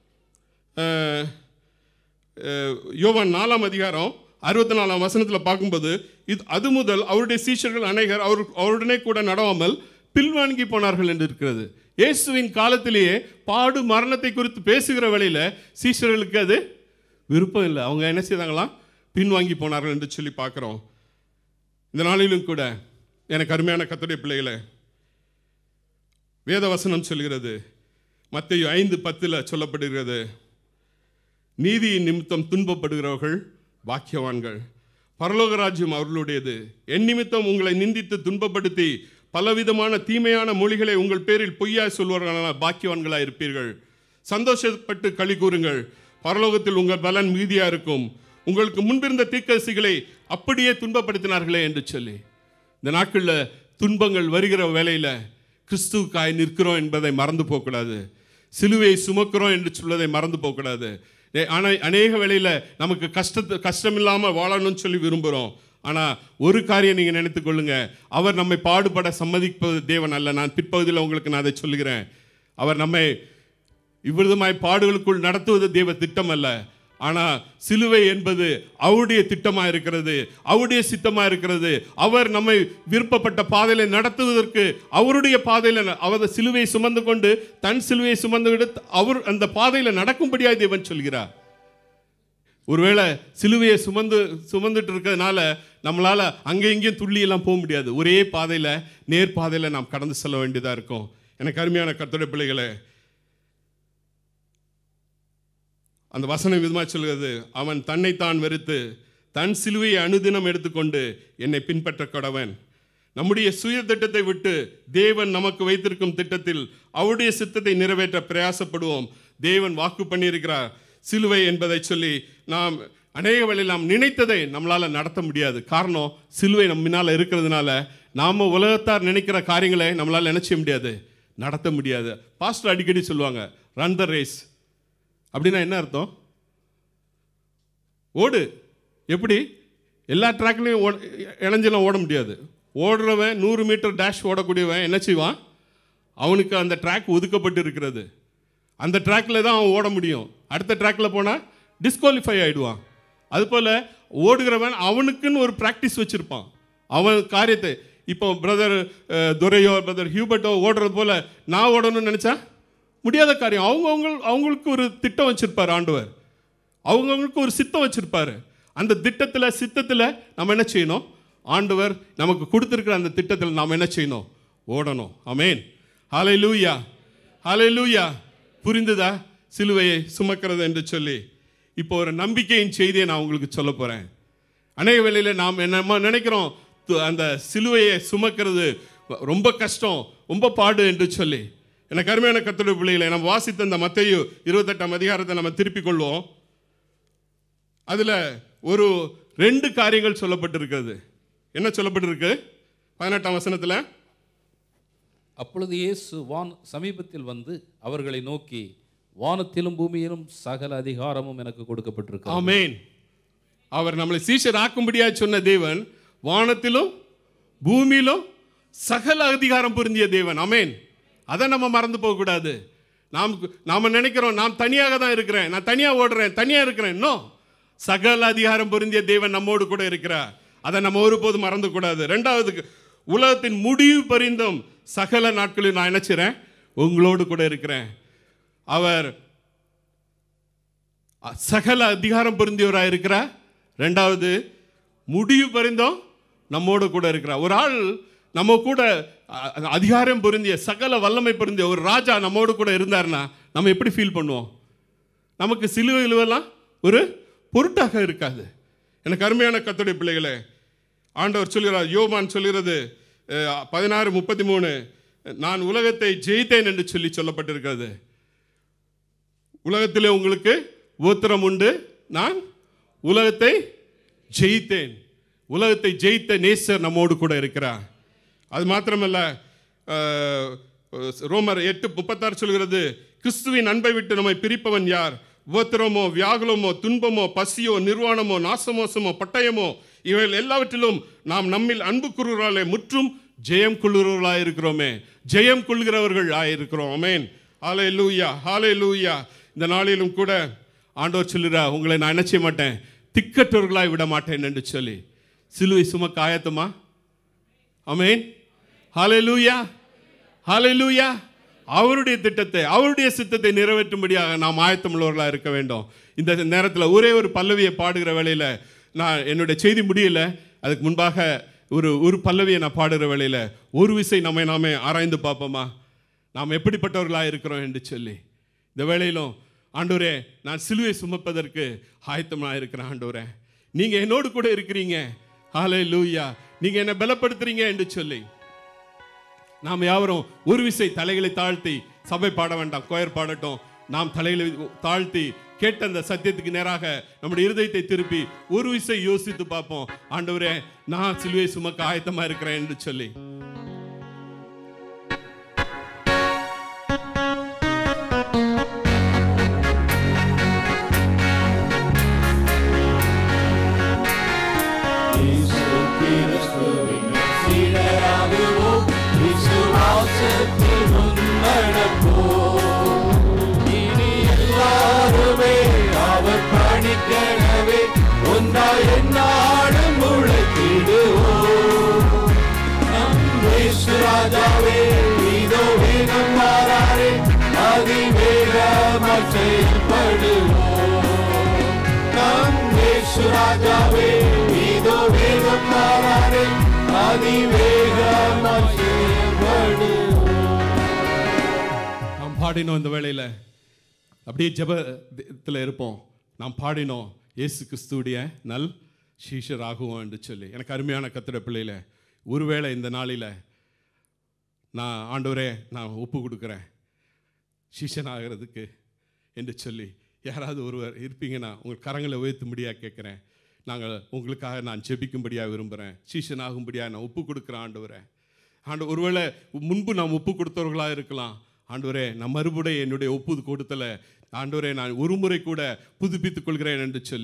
அஹ், அஹ், யோவான் நாலாம் அதிகாரம் அறுபத்தி நாலாம் வசனத்தில் பார்க்கும்போது இது அது முதல் அவருடைய சீஷர்கள் அநேகர் அவர் அவருடனே கூட நடவாமல் பின்வாங்கி போனார்கள் என்று இருக்கிறது இயேசுவின் காலத்திலேயே பாடு மரணத்தை குறித்து பேசுகிற வேளையில சீஷர்களுக்கு அது விருப்பம் இல்லை அவங்க என்ன செய்தாங்களாம் பின்வாங்கி போனார்கள் என்று சொல்லி பார்க்குறோம் இந்த நாளிலும் கூட எனக்கு அருமையான கத்துடைய பிள்ளைகளை வேதவசனம் சொல்கிறது மத்தேயு ஐந்து பத்தில் சொல்லப்படுகிறது நீதியின் நிமித்தம் துன்பப்படுகிறவர்கள் பாக்கியவான்கள் பரலோக ராஜ்யம் அவர்களுடையது என் நிமித்தம் உங்களை நிந்தித்து துன்பப்படுத்தி பலவிதமான தீமையான மொழிகளை உங்கள் பேரில் பொய்யாய் சொல்வார்களான பாக்கியவான்களாக இருப்பீர்கள் சந்தோஷப்பட்டு களி கூறுங்கள் பரலோகத்தில் உங்கள் பலன் மீதியா இருக்கும் உங்களுக்கு முன்பிருந்த தீர்க்கதரிசிகளை அப்படியே துன்பப்படுத்தினார்களே என்று சொல்லி இந்த நாட்களில் துன்பங்கள் வருகிற வேளையில் கிறிஸ்துவுக்காய் நிற்கிறோம் என்பதை மறந்து போகக்கூடாது சிலுவையை சுமக்கிறோம் என்று சொல்வதை மறந்து போகக்கூடாது ஆனால் அநேக வேளையில் நமக்கு கஷ்டத்து கஷ்டம் இல்லாமல் வாழணும்னு சொல்லி விரும்புகிறோம் ஆனால் ஒரு காரியம் நீங்கள் நினைத்துக் கொள்ளுங்க அவர் நம்மை பாடுபட சம்மதிப்பது தேவன் அல்ல நான் பிற்பகுதியில் உங்களுக்கு நான் அதை சொல்லுகிறேன் அவர் நம்மை இவ்விதமாய் பாடுகளுக்குள் நடத்துவது தேவ திட்டம் அல்ல ஆனால் சிலுவை என்பது அவருடைய திட்டமாக இருக்கிறது அவருடைய சித்தமாக இருக்கிறது அவர் நம்மை விருப்பப்பட்ட பாதையில நடத்துவதற்கு அவருடைய பாதையில் அவர் சிலுவையை சுமந்து கொண்டு தன் சிலுவையை சுமந்து விட அவர் அந்த பாதையில் நடக்கும்படியாக தேவன் சொல்கிறார் ஒருவேளை சிலுவையை சுமந்து சுமந்துட்டு இருக்கிறதுனால நம்மளால் அங்கே இங்கேயும் துள்ளியெல்லாம் போக முடியாது ஒரே பாதையில் நேர் பாதையில் நாம் கடந்து செல்ல வேண்டியதாக இருக்கும் எனக்கு அருமையான கர்த்தருடைய பிள்ளைகளே அந்த வசனம் விதமாக சொல்கிறது அவன் தன்னைத்தான் வெறுத்து தன் சிலுவையை அனுதினம் எடுத்துக்கொண்டு என்னை பின்பற்ற கடவன் நம்முடைய சுய திட்டத்தை விட்டு தேவன் நமக்கு வைத்திருக்கும் திட்டத்தில் அவருடைய சித்தத்தை நிறைவேற்ற பிரயாசப்படுவோம் தேவன் வாக்கு பண்ணியிருக்கிறார் சிலுவை என்பதை சொல்லி நாம் அநேக வேளையில் நாம் நினைத்ததை நம்மளால் நடத்த முடியாது காரணம் சிலுவை நம்ம முன்னால் இருக்கிறதுனால நாம் உலகத்தார் நினைக்கிற காரியங்களை நம்மளால் நினைச்ச முடியாது நடத்த முடியாது பாஸ்டர் அடிக்கடி சொல்லுவாங்க ரன் த ரேஸ் அப்படின்னா என்ன அர்த்தம் ஓடு எப்படி எல்லா ட்ராக்லையும் ஓட இணைஞ்செல்லாம் ஓட முடியாது ஓடுறவன் நூறு மீட்டர் டேஷ் ஓடக்கூடியவன் என்ன செய்வான் அவனுக்கு அந்த ட்ராக் ஒதுக்கப்பட்டு இருக்கிறது அந்த ட்ராக்கில் தான் அவன் ஓட முடியும் அடுத்த ட்ராக்கில் போனால் டிஸ்குவாலிஃபை ஆகிடுவான் அதுபோல் ஓடுகிறவன் அவனுக்குன்னு ஒரு ப்ராக்டிஸ் வச்சுருப்பான் அவன் காரியத்தை இப்போ பிரதர் துரையோ பிரதர் ஹியூபர்ட்டோ ஓடுறது போல் நான் ஓடணும்னு நினச்சா முடியாத காரியம் அவங்கவுங்க அவங்களுக்கு ஒரு திட்டம் வச்சுருப்பார் ஆண்டவர் அவங்கவுங்களுக்கு ஒரு சித்தம் வச்சுருப்பாரு அந்த திட்டத்தில் சித்தத்தில் நம்ம என்ன செய்யணும் ஆண்டவர் நமக்கு கொடுத்துருக்கிற அந்த திட்டத்தில் நாம் என்ன செய்யணும் ஓடணும் அமேன் ஹாலை லூயா ஹாலை லூயா புரிந்துதா சிலுவையை சுமக்கிறது என்று சொல்லி இப்போ ஒரு நம்பிக்கையின் செய்தியை நான் உங்களுக்கு சொல்ல போகிறேன் அநேக வேளையில் நாம் என்ன நினைக்கிறோம் து- அந்த சிலுவையை சுமக்கிறது ரொம்ப கஷ்டம் ரொம்ப பாடு என்று சொல்லி எனக்கு அருமையான கத்துடைய பிள்ளைகளை நம்ம வாசித்த இந்த மத்தையு இருபத்தெட்டாம் அதிகாரத்தை நம்ம திருப்பிக் கொள்வோம் அதில் ஒரு ரெண்டு காரியங்கள் சொல்லப்பட்டிருக்கிறது என்ன சொல்லப்பட்டிருக்கு பதினெட்டாம் வசனத்தில் அப்பொழுது இயேசு வான் சமீபத்தில் வந்து அவர்களை நோக்கி வானத்திலும் பூமியிலும் சகல அதிகாரமும் எனக்கு கொடுக்கப்பட்டிருக்கிறது ஆமென் அவர் நம்மளை சீஷர் ஆக்கும்படியா சொன்ன தேவன் வானத்திலும் பூமியிலும் சகல அதிகாரம் பொருந்திய தேவன் அமேன் அதை நம்ம மறந்து போகக்கூடாது நாம் நாம் நினைக்கிறோம் நான் தனியாக தான் இருக்கிறேன் நான் தனியாக ஓடுறேன் தனியாக இருக்கிறேன் இன்னும் சகல அதிகாரம் பொருந்திய தேவன் நம்மோடு கூட இருக்கிறார் அதை நம்ம ஒருபோதும் மறந்துக்கூடாது ரெண்டாவதுக்கு உலகத்தின் முடிவு பரிந்தும் சகல நாட்களில் நான் நினைச்சிறேன் உங்களோடு கூட இருக்கிறேன் அவர் சகல அதிகாரம் பொருந்தியவராக இருக்கிறார் ரெண்டாவது முடிவு பரிந்தும் நம்மோடு கூட இருக்கிறார் ஒரு ஆள் நம்ம கூட அ- அதிகாரம் பொருந்திய சகல வல்லமை பொருந்திய ஒரு ராஜா நம்மோடு கூட இருந்தார்னா நம்ம எப்படி ஃபீல் பண்ணுவோம் நமக்கு சிலுவை இழுவெல்லாம் ஒரு பொருட்டாக இருக்காது எனக்கு அருமையான கத்துடைய பிள்ளைகளே ஆண்டவர் சொல்கிறார் யோவான் சொல்கிறது அஹ், பதினாறு முப்பத்தி மூணு நான் உலகத்தை ஜெயித்தேன் என்று சொல்லி சொல்லப்பட்டிருக்கிறது உலகத்திலே உங்களுக்கு உத்தரம் உண்டு நான் உலகத்தை ஜெயித்தேன் உலகத்தை ஜெயித்த நேசர் நம்மோடு கூட இருக்கிறார் அது மாத்திரமல்ல அஹ், ரோமர் எட்டு முப்பத்தாறு சொல்கிறது கிறிஸ்துவின் அன்பை விட்டு நம்மை பிரிப்பவன் யார் உபத்திரமோ வியாகுலமோ துன்பமோ பசியோ நிர்வாணமோ நாசமோசமோ பட்டயமோ இவைகள் எல்லாவற்றிலும் நாம் நம்மில் அன்பு கூறுகிறாலே முற்றும் ஜெயம் கொள்கிறவர்களாக இருக்கிறோமே ஜெயம் கொள்கிறவர்கள் ஆயிருக்கிறோம் அமேன் ஹாலே லூயா ஹாலே லூயா இந்த நாளிலும் கூட ஆண்டவர் சொல்லுறா உங்களை நான் என்ன செய்ய மாட்டேன் திக்கற்றவர்களாய் விட மாட்டேன் என்று சொல்லி சிலுவை சுமக்க ஆயத்தமா அமேன் ஹalleluya ஹalleluya அவருடைய திட்டத்தை அவருடைய சித்தத்தை நிறைவேற்றும்படியாக நாம் ஆயத்தமுள்ளவர்களாக இருக்க வேண்டும் இந்த நேரத்தில் ஒரே ஒரு பல்லவியை பாடுகிற வேளையில் நான் என்னுடைய செய்தி முடியல அதுக்கு முன்பாக ஒரு ஒரு பல்லவியை நான் பாடுகிற வேளையில் ஒரு விசை நம்மை நாமே ஆராய்ந்து பார்ப்போமா நாம் எப்படிப்பட்டவர்களாக இருக்கிறோம் என்று சொல்லி இந்த வேளையிலும் ஆண்டவரே நான் சிலுவை சுமப்பதற்கு ஆயத்தமாக இருக்கிறேன் ஆண்டவரே நீங்கள் என்னோடு கூட இருக்கிறீங்க ஹாலே லூயா நீங்கள் என்னை பலப்படுத்துறீங்க என்று சொல்லி நாம் யாவரும் ஒரு விசை தலைகளை தாழ்த்தி சபை பாட வேண்டாம் கோயர் பாடட்டும் நாம் தலைகளை தாழ்த்தி கேட்ட அந்த சத்தியத்துக்கு நேராக நம்முடைய இருதயத்தை திருப்பி ஒரு விசை யோசித்து பார்ப்போம் ஆண்டவரே நான் சிலுவை சுமக்க ஆயத்தமா இருக்கிறேன் என்று சொல்லி சீடராகுவோம் விசுவாசத்தில் முன்னடப்போம் இனி எல்லாருமே அவர் பணிக்கெனவே ஒன்றாய் எந்நாடும் உழைத்திடுவோம் நம் இயேசு ராஜாவே இதோ வேகம் மாறாரே அதிவேகமாய் செயல்படுவோம் நம் இயேசு ராஜாவே இதோ வேகம் மாறாரே அதிவேகமாய் செயல்படுவோம் நாம் பாடினோம் இந்த வேளையில் அப்படியே ஜெபத்தில் இருப்போம் நாம் பாடினோம் இயேசு கிறிஸ்துவுடைய நல் சீஷர் ஆகுவோம் என்று சொல்லி எனக்கு அருமையான கத்திர பிள்ளையில ஒருவேளை இந்த நாளில் நான் ஆண்டவரே நான் ஒப்பு கொடுக்குறேன் சீஷன் ஆகிறதுக்கு என்று சொல்லி யாராவது ஒருவர் இருப்பீங்கன்னா உங்கள் கரங்களை உயர்த்தும்படியாக கேட்குறேன் நாங்கள் உங்களுக்காக நான் ஜெபிக்கும்படியாக விரும்புகிறேன் சீஷன் ஆகும்படியாக நான் ஒப்பு கொடுக்குறேன் ஆண்டவரே ஆண்டு ஒருவேளை முன்பு நாம் ஒப்பு கொடுத்தவர்களாக இருக்கலாம் ஆண்டவரே நான் மறுபடியும் என்னுடைய ஒப்பு கொடுத்தல ஆண்டவரே நான் ஒரு முறை கூட புதுப்பித்துக் கொள்கிறேன் என்று சொல்லி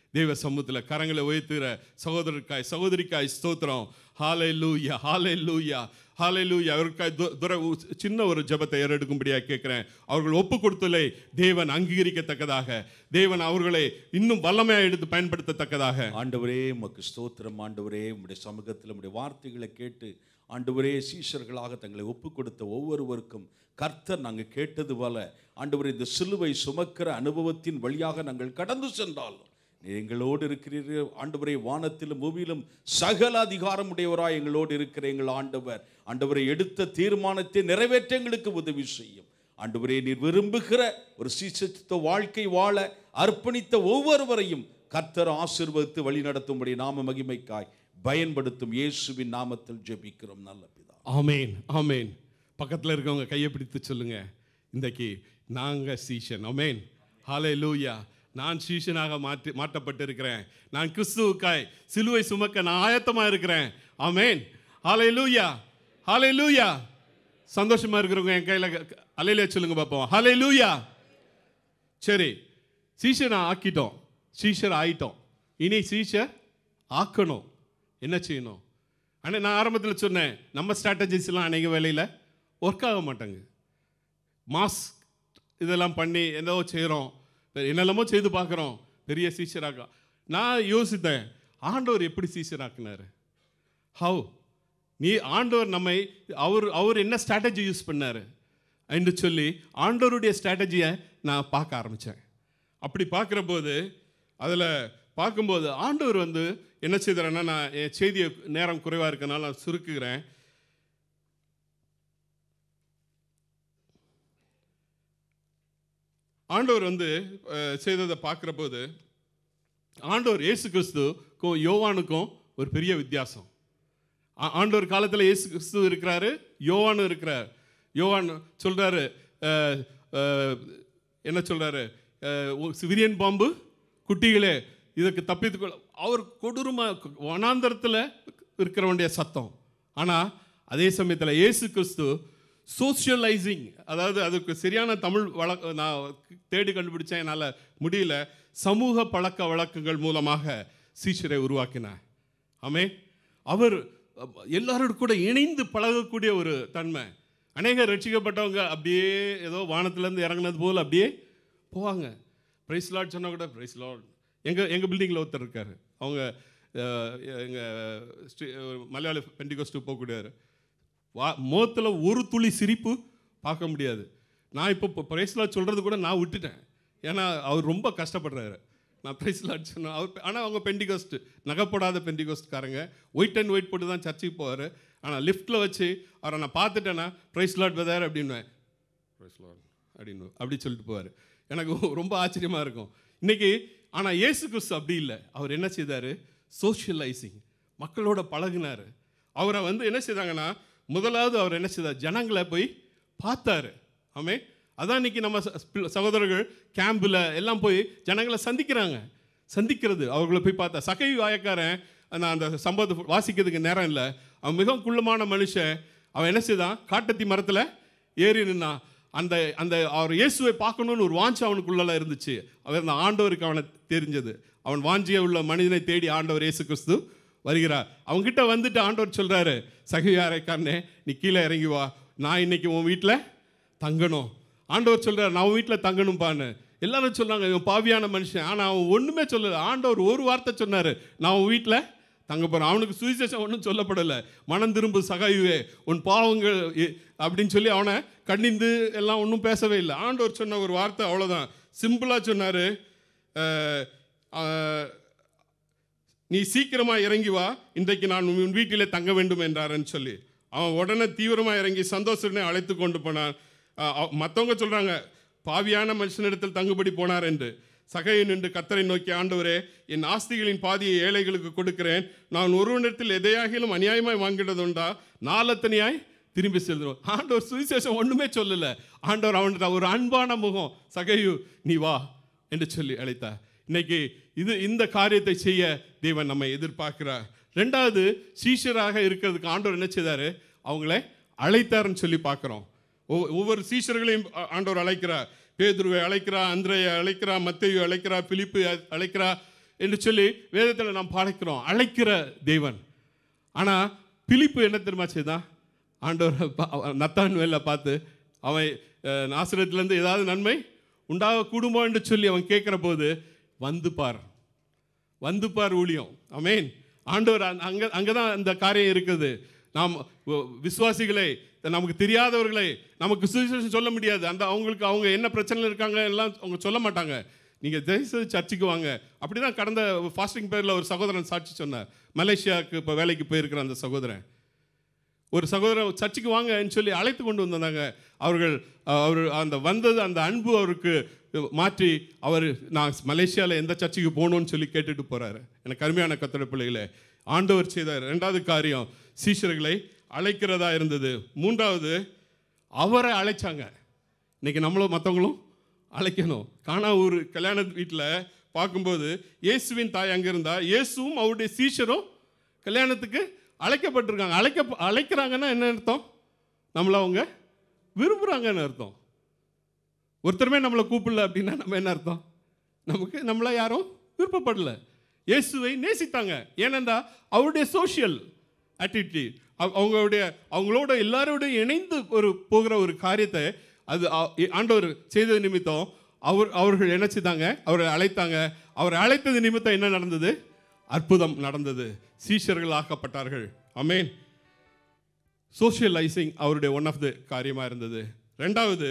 தெய்வ சமூகத்தில் கரங்களை உயர்த்துகிற சகோதரருக்காய் சகோதரிக்காய் ஸ்தோத்திரம் ஹாலே லூயா ஹாலே லூயா ஹாலே லூயா அவருக்காய் து- துர உ- சின்ன ஒரு ஜெபத்தை ஏறெடுக்கும்படியாக கேட்குறேன் அவர்கள் ஒப்பு கொடுத்தலை தேவன் அங்கீகரிக்கத்தக்கதாக தேவன் அவர்களை இன்னும் வல்லமையாக எடுத்து பயன்படுத்தத்தக்கதாக ஆண்டவரே உமக்கு ஸ்தோத்திரம் ஆண்டவரே உம்முடைய சமூகத்தில் உம்முடைய வார்த்தைகளை கேட்டு ஆண்டவரே சீஷர்களாக தங்களை ஒப்பு கொடுத்த ஒவ்வொருவருக்கும் கர்த்தர் நாங்கள் கேட்டது போல ஆண்டவரே இந்த சிலுவை சுமக்கிற அனுபவத்தின் வழியாக நாங்கள் கடந்து சென்றாலும் நீர் எங்களோடு இருக்கிறீர்கள் ஆண்டவரே வானத்திலும் பூமியிலும் சகல அதிகாரம் உடையவராய் எங்களோடு இருக்கிற எங்கள் ஆண்டவர் ஆண்டவரை எடுத்த தீர்மானத்தை நிறைவேற்ற எங்களுக்கு உதவி செய்யும் ஆண்டவரே நீர் விரும்புகிற ஒரு சீசத்த வாழ்க்கை வாழ அர்ப்பணித்த ஒவ்வொருவரையும் கர்த்தர் ஆசீர்வதித்து வழி நடத்தும்படி நாம மகிமைக்காய் பயன்படுத்தும் இயேசுவின் நாமத்தில் ஜெபிக்கிறோம் நல்ல பிதா ஆமேன் ஆமேன் பக்கத்தில் இருக்கவங்க கையை பிடித்து சொல்லுங்க இன்றைக்கு நாங்க சீஷன் ஆமேன் ஹாலே லூயா நான் சீஷனாக மாற்றி மாற்றப்பட்டிருக்கிறேன் நான் கிறிஸ்துவுக்காய் சிலுவை சுமக்க நான் ஆயத்தமா இருக்கிறேன் ஆமேன் ஹாலே லூயா ஹாலே லூயா சந்தோஷமா இருக்கிறவங்க என் கையில் அலையில சொல்லுங்க பார்ப்போம் ஹாலே லூயா சரி சீஷனை ஆக்கிட்டோம் சீஷர் ஆயிட்டோம் இனி சீஷர் ஆக்கணும் என்ன செய்யணும் ஆனால் நான் ஆரம்பத்தில் சொன்னேன் நம்ம ஸ்ட்ராட்டஜிஸ்லாம் அநேக வேலையில் ஒர்க் ஆக மாட்டாங்க மாஸ் இதெல்லாம் பண்ணி ஏதோ செய்கிறோம் என்னெல்லாமோ செய்து பார்க்குறோம் பெரிய சீஷராக நான் யோசித்தேன் ஆண்டவர் எப்படி சீஷராக்குனாரு ஹவு நீ ஆண்டவர் நம்மை அவர் அவர் என்ன ஸ்ட்ராட்டஜி யூஸ் பண்ணாரு என்று சொல்லி ஆண்டவருடைய ஸ்ட்ராட்டஜியை நான் பார்க்க ஆரம்பித்தேன் அப்படி பார்க்குற போது அதில் பார்க்கும்போது ஆண்டவர் வந்து என்ன செய்தாருன்னா நான் என் செய்தியை நேரம் குறைவாக இருக்கனால நான் சுருக்குகிறேன் ஆண்டவர் வந்து அஹ், செய்ததை பார்க்குற போது ஆண்டவர் இயேசு கிறிஸ்துக்கும் யோவானுக்கும் ஒரு பெரிய வித்தியாசம் ஆ- ஆண்டவர் காலத்தில் இயேசு கிறிஸ்து இருக்கிறாரு யோவானும் இருக்கிறார் யோவான் சொல்றாரு அஹ், அஹ், என்ன சொல்றாரு அஹ், உ- சிவிரியன் பாம்பு குட்டிகளே இதுக்கு தப்பித்துக்கொள்ள அவர் கொடூரமா வனாந்தரத்தில் இருக்கிறவனுடைய சத்தம் ஆனால் அதே சமயத்தில் இயேசு கிறிஸ்து சோஷியலைசிங் அதாவது அதுக்கு சரியான தமிழ் வழக்க நான் தேடி கண்டுபிடிச்சேன் என்னால் முடியல சமூக பழக்க வழக்கங்கள் மூலமாக சீஷரை உருவாக்கினார் ஆமே அவர் அஹ், எல்லாரோடு கூட இணைந்து பழகக்கூடிய ஒரு தன்மை அநேக ரட்சிக்கப்பட்டவங்க அப்படியே ஏதோ வானத்திலேருந்து இறங்குனது போல் அப்படியே போவாங்க பிரைஸ் லார்ட் சொன்னால் கூட பிரைஸ் லார்ட் எங்கள் எங்கள் பில்டிங்கில் ஒருத்தர் இருக்கார் அவங்க எங்கள் மலையாள பெண்டிகோஸ்ட்டு போகக்கூடியவர் வா முகத்தில் ஒரு துளி சிரிப்பு பார்க்க முடியாது நான் இப்போ பிரைஸ்லாட் சொல்கிறது கூட நான் விட்டுட்டேன் ஏன்னா அவர் ரொம்ப கஷ்டப்படுறாரு நான் பிரைஸ்லாட் சொன்னேன் அவர் ஆனால் அவங்க பெண்டிகோஸ்ட் நகைப்படாத பெண்டிகோஸ்ட்காரங்க ஒயிட் அண்ட் ஒயிட் போட்டு தான் சர்ச்சுக்கு போவார் ஆனால் லிஃப்ட்டில் வச்சு அவரை நான் பார்த்துட்டேன்னா பிரைஸ்லாட் வெதார் அப்படின்னுவேன் பிரைஸ்லாட் அப்படின்னு அப்படி சொல்லிட்டு போவார் எனக்கு ரொம்ப ஆச்சரியமாக இருக்கும் இன்னைக்கு ஆனால் இயேசு கிறிஸ்து அப்படி இல்லை அவர் என்ன செய்தார் சோஷியலைசிங் மக்களோட பழகுனாரு அவரை வந்து என்ன செய்தாங்கன்னா முதலாவது அவர் என்ன செய்தார் ஜனங்களை போய் பார்த்தாரு ஆமே அதான் இன்னைக்கு நம்ம ச- பிள்ள- சகோதரர்கள் கேம்பில் எல்லாம் போய் ஜனங்களை சந்திக்கிறாங்க சந்திக்கிறது அவர்களை போய் பார்த்தா சகை வாயக்காரன் நான் அந்த சம்பவத்தை வாசிக்கிறதுக்கு நேரம் இல்லை அவன் மிகவும் குள்ளமான மனுஷன் அவன் என்ன செய்தான் காட்டத்தி மரத்தில் ஏறி நின்னான் அந்த அந்த அவர் இயேசுவை பார்க்கணும்னு ஒரு வாஞ்சி அவனுக்குள்ள இருந்துச்சு அவர் அந்த ஆண்டவருக்கு அவனை தெரிஞ்சது அவன் வாஞ்சிய உள்ள மனிதனை தேடி ஆண்டவர் இயேசு கிறிஸ்து வருகிறார் அவன்கிட்ட வந்துட்டு ஆண்டவர் சொல்றாரு சகையாரைக்காரனே நீ கீழே இறங்கி வா நான் இன்னைக்கு உன் வீட்டில் தங்கணும் ஆண்டவர் சொல்றாரு நான் உன் வீட்டில் தங்கணும்பான்னு எல்லாரும் சொன்னாங்க இவன் பாவியான மனுஷன் ஆனால் அவன் ஒன்றுமே சொல்லலை ஆண்டவர் ஒரு வார்த்தை சொன்னார் நான் உன் வீட்டில் தங்க போகிறேன் அவனுக்கு சுவிசேஷம் ஒன்றும் சொல்லப்படலை மனம் திரும்பு சகாயுவே உன் பாவங்கள் இ- அப்படின்னு சொல்லி அவனை கண்ணிந்து எல்லாம் ஒன்றும் பேசவே இல்லை ஆண்டவர் சொன்ன ஒரு வார்த்தை அவ்வளோதான் சிம்பிளாக சொன்னார் நீ சீக்கிரமா இறங்கி வா இன்றைக்கு நான் உன் வீட்டிலே தங்க வேண்டும் என்றாருன்னு சொல்லி அவன் உடனே தீவிரமா இறங்கி சந்தோஷனை அழைத்து கொண்டு போனான் மற்றவங்க சொல்றாங்க பாவியான மனுஷனிடத்தில் தங்குபடி போனார் என்று சகையை நின்று கத்தரை நோக்கி ஆண்டவரே என் ஆஸ்திகளின் பாதியை ஏழைகளுக்கு கொடுக்கிறேன் நான் ஒருவனிடத்தில் எதையாகிலும் அநியாயமாய் வாங்கினதுண்டா நாலத்தனியாய் திரும்பி செல்கிறோம் ஆண்டவர் சுவிசேஷம் ஒண்ணுமே சொல்லல ஆண்டவர் அவன்கிட்ட ஒரு அன்பான முகம் சகையு நீ வா என்று சொல்லி அழைத்தார் இன்னைக்கு இது இந்த காரியத்தை செய்ய தேவன் நம்மை எதிர்பார்க்கிறார் ரெண்டாவது சீஷராக இருக்கிறதுக்கு ஆண்டவர் என்ன செய்தாரு அவங்கள அழைத்தாருன்னு சொல்லி பார்க்குறோம் ஒவ்வொரு சீஷர்களையும் ஆ- ஆண்டவர் அழைக்கிறார் பேதுருவை அழைக்கிறா அந்திரையை அழைக்கிறா மத்தையை அழைக்கிறா பிலிப்பு அ- அழைக்கிறா என்று சொல்லி வேதத்தில் நாம் பாடைக்கிறோம் அழைக்கிற தேவன் ஆனால் பிலிப்பு என்ன தெரியுமா செய்தான் ஆண்டவர் நத்தான் வேலை பார்த்து அவன் அஹ், நாசரத்திலேருந்து ஏதாவது நன்மை உண்டாக கூடுமோ என்று சொல்லி அவன் கேட்குற போது வந்து பார் வந்து பார் ஊழியம் அமேன் ஆண்டவர் அங்க- அங்க அங்கே தான் இந்த காரியம் இருக்குது நாம் வ- விசுவாசிகளை நமக்கு தெரியாதவர்களை நமக்கு சுவிசேஷம் சொல்ல முடியாது அந்த அவங்களுக்கு அவங்க என்ன பிரச்சனையில் இருக்காங்க எல்லாம் அவங்க சொல்ல மாட்டாங்க நீங்கள் தயவுசெய்து சர்ச்சுக்கு வாங்க அப்படி தான் கடந்த ஃபாஸ்டிங் பேரில் ஒரு சகோதரன் சாட்சி சொன்னார் மலேசியாவுக்கு இப்போ வேலைக்கு போயிருக்கிற அந்த சகோதரன் ஒரு சகோதரர் சர்ச்சுக்கு வாங்கன்னு சொல்லி அழைத்து கொண்டு வந்தாங்க அவர்கள் அஹ், அவர் அந்த வந்தது அந்த அன்பு அவருக்கு மாற்றி அவர் நான் மலேசியாவில் எந்த சர்ச்சுக்கு போகணும்னு சொல்லி கேட்டுட்டு போறாரு எனக்கு அருமையான கத்தோட பிள்ளைகளே ஆண்டவர் செய்த ரெண்டாவது காரியம் சீஷர்களை அழைக்கிறதா இருந்தது மூன்றாவது அவரை அழைச்சாங்க இன்னைக்கு நம்மளும் மற்றவங்களும் அழைக்கணும் காணா ஒரு கல்யாண வீட்டில் பார்க்கும்போது இயேசுவின் தாய் அங்கே இருந்தா இயேசுவும் அவருடைய சீஷரும் கல்யாணத்துக்கு அழைக்கப்பட்டிருக்காங்க அழைக்க அழைக்கிறாங்கன்னா என்ன அர்த்தம் நம்மளை அவங்க விரும்புகிறாங்கன்னு அர்த்தம் ஒருத்தருமே நம்மளை கூப்பிடல அப்படின்னா நம்ம என்ன அர்த்தம் நமக்கு நம்மளை யாரும் விருப்பப்படல இயேசுவை நேசித்தாங்க ஏனென்றா அவருடைய சோஷியல் ஆட்டிடியூட் அவங்களுடைய அவங்களோட எல்லாரோடையும் இணைந்து ஒரு போகிற ஒரு காரியத்தை அது ஆ- ஆண்டவர் செய்தது நிமித்தம் அவர் அவர்கள் என்ன செய்தாங்க அவரை அழைத்தாங்க அவரை அழைத்தது நிமித்தம் என்ன நடந்தது அற்புதம் நடந்தது சீஷர்கள் ஆக்கப்பட்டார்கள் அமேன் சோஷியலைசிங் அவருடைய ஒன் ஆஃப் த காரியமாக இருந்தது ரெண்டாவது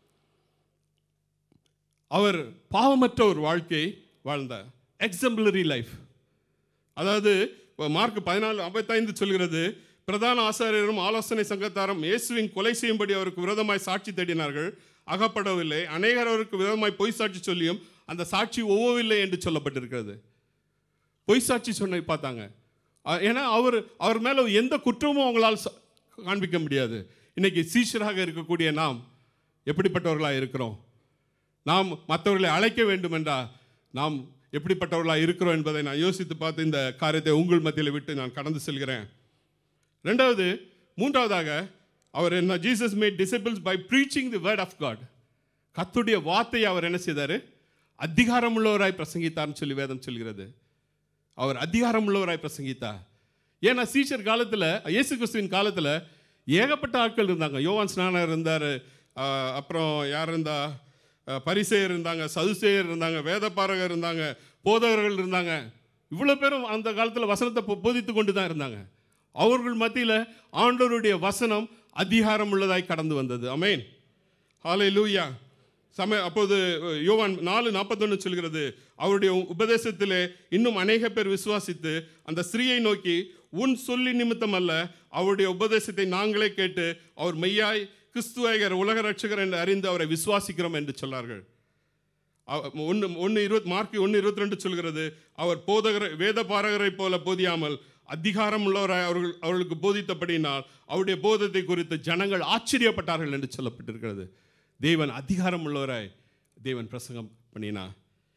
அவர் பாவமற்ற ஒரு வாழ்க்கை வாழ்ந்தார் எக்ஸம்பிளரி லைஃப் அதாவது இப்போ மார்க் பதினாலு ஐம்பத்தைந்து சொல்கிறது பிரதான ஆசாரியரும் ஆலோசனை சங்கத்தாரும் இயேசுவின் கொலை செய்யும்படி அவருக்கு விரோதமாய் சாட்சி தேடினார்கள் அகப்படவில்லை அநேகர் அவருக்கு விரோதமாய் பொய் சாட்சி சொல்லியும் அந்த சாட்சி ஒவ்வொவில்லை என்று சொல்லப்பட்டிருக்கிறது பொய் சாட்சி சொன்ன பார்த்தாங்க அ- ஏன்னா அவர் அவர் மேலே எந்த குற்றமும் அவங்களால் ச- காண்பிக்க முடியாது இன்னைக்கு சீஷராக இருக்கக்கூடிய நாம் எப்படிப்பட்டவர்களாக இருக்கிறோம் நாம் மற்றவர்களை அழைக்க வேண்டும் என்றால் நாம் எப்படிப்பட்டவர்களாக இருக்கிறோம் என்பதை நான் யோசித்து பார்த்து இந்த காரியத்தை உங்கள் மத்தியில் விட்டு நான் கடந்து செல்கிறேன் ரெண்டாவது மூன்றாவதாக அவர் என்ன Jesus made disciples by preaching the word of God கத்துடைய வார்த்தையை அவர் என்ன செய்தார் அதிகாரமுள்ளவராய் பிரசங்கித்தார்னு சொல்லி வேதம் சொல்கிறது அவர் அதிகாரமுள்ளவராய் பிரசங்கித்தார் ஏன்னா சீஷர் காலத்தில் இயேசு கிறிஸ்துவின் காலத்தில் ஏகப்பட்ட ஆட்கள் இருந்தாங்க யோவான் ஸ்நானர் இருந்தார் அப்புறம் யார் இருந்தா அஹ், பரிசேயர் இருந்தாங்க சதுசேயர் இருந்தாங்க வேதப்பாரகர் இருந்தாங்க போதகர்கள் இருந்தாங்க இவ்வளோ பேரும் அந்த காலத்தில் வசனத்தை போ- போதித்து கொண்டு தான் இருந்தாங்க அவர்கள் மத்தியில் ஆண்டவருடைய வசனம் அதிகாரம் உள்ளதாய் கடந்து வந்தது அமேன் ஹாலே லூயா சம அப்போது அஹ், யோவான் நாலு நாற்பத்தொன்று சொல்கிறது அவருடைய உபதேசத்திலே இன்னும் அநேக பேர் விசுவாசித்து அந்த ஸ்திரீயை நோக்கி உன் சொல்லி நிமித்தம் அல்ல அவருடைய உபதேசத்தை நாங்களே கேட்டு அவர் மெய்யாய் கிறிஸ்துவகர் உலக ரட்சகர் என்று அறிந்து அவரை விசுவாசிக்கிறோம் என்று சொன்னார்கள் ஒன்று ஒன்று இருபத் மார்க் ஒன்று இருபத்தி ரெண்டு சொல்கிறது அவர் போதகர் வேத பாரகரை போல போதியாமல் அதிகாரம் உள்ளவராய் அவர்கள் அவர்களுக்கு போதித்தபடினால் அவருடைய போதத்தை குறித்து ஜனங்கள் ஆச்சரியப்பட்டார்கள் என்று சொல்லப்பட்டிருக்கிறது தேவன் அதிகாரம் உள்ளவராய் தேவன் பிரசங்கம் பண்ணினார்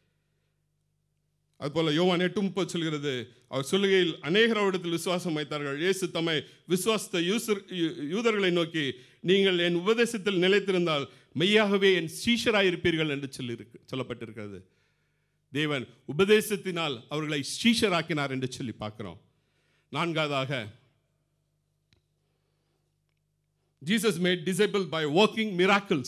அதுபோல யோவான் எட்டு முப்பது சொல்கிறது அவர் சொல்லுகையில் அநேகர் அவரிடத்தில் விசுவாசம் வைத்தார்கள் இயேசு தம்மை விசுவாசத்த யூசர் யூ- யூதர்களை நோக்கி நீங்கள் என் உபதேசத்தில் நிலைத்திருந்தால் மெய்யாகவே என் சீஷராயிருப்பீர்கள் என்று சொல்லியிருக்கு சொல்லப்பட்டிருக்கிறது தேவன் உபதேசத்தினால் அவர்களை சீஷராக்கினார் என்று சொல்லி பார்க்கிறோம் நான்காவதாக Jesus made disciple by working miracles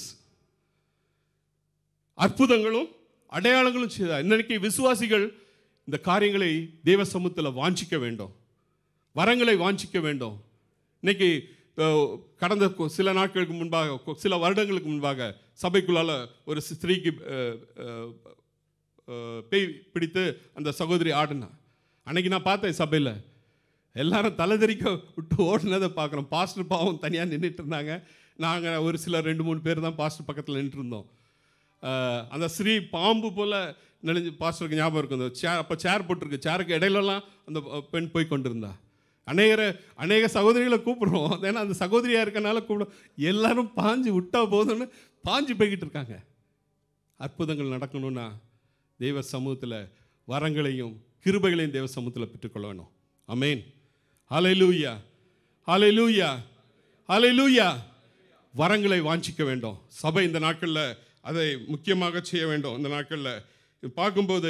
அற்புதங்களும் அடையாளங்களும் செய்தார் இன்னைக்கு விசுவாசிகள் இந்த காரியங்களை தேவ சமூகத்தில் வாஞ்சிக்க வேண்டும் வரங்களை வாஞ்சிக்க வேண்டும் இன்னைக்கு அஹ், கடந்த கொ- சில நாட்களுக்கு முன்பாக கொ- சில வருடங்களுக்கு முன்பாக சபைக்குள்ளால ஒரு சி- ஸ்திரீக்கு அஹ், அஹ், அஹ், பேய் பிடித்து அந்த சகோதரி ஆடினா அன்னைக்கு நான் பார்த்தேன் சபையில் எல்லாரும் தலைதறிக்க விட்டு ஓடினதை பார்க்குறோம் பாஸ்டர் பாவம் தனியாக நின்றுட்டு இருந்தாங்க நாங்கள் ஒரு சில ரெண்டு மூணு பேர் தான் பாஸ்டர் பக்கத்தில் நின்றுட்டு இருந்தோம் அஹ், அந்த ஸ்ரீ பாம்பு போல் நினைஞ்சு பாஸ்டருக்கு ஞாபகம் இருக்கும் அந்த சேர் அப்போ சேர் போட்டிருக்கு சேருக்கு இடையிலலாம் அந்த அஹ், பெண் போய் கொண்டிருந்தா அநேகர அநேக சகோதரிகளை கூப்பிடுறோம் ஏன்னா அந்த சகோதரியாக இருக்கனால கூப்பிடும் எல்லாரும் பாஞ்சு விட்டா போதும்னு பாஞ்சு போய்கிட்டு இருக்காங்க அற்புதங்கள் நடக்கணும்னா தெய்வ சமூகத்தில் வரங்களையும் கிருபைகளையும் தெய்வ சமூகத்தில் பெற்றுக்கொள்ள வேணும் அமேன் ஹalleluya ஹalleluya ஹalleluya வரங்களை வாஞ்சிக்க வேண்டும் சபை இந்த நாட்களில் அதை முக்கியமாக செய்ய வேண்டும் இந்த நாட்களில் பார்க்கும்போது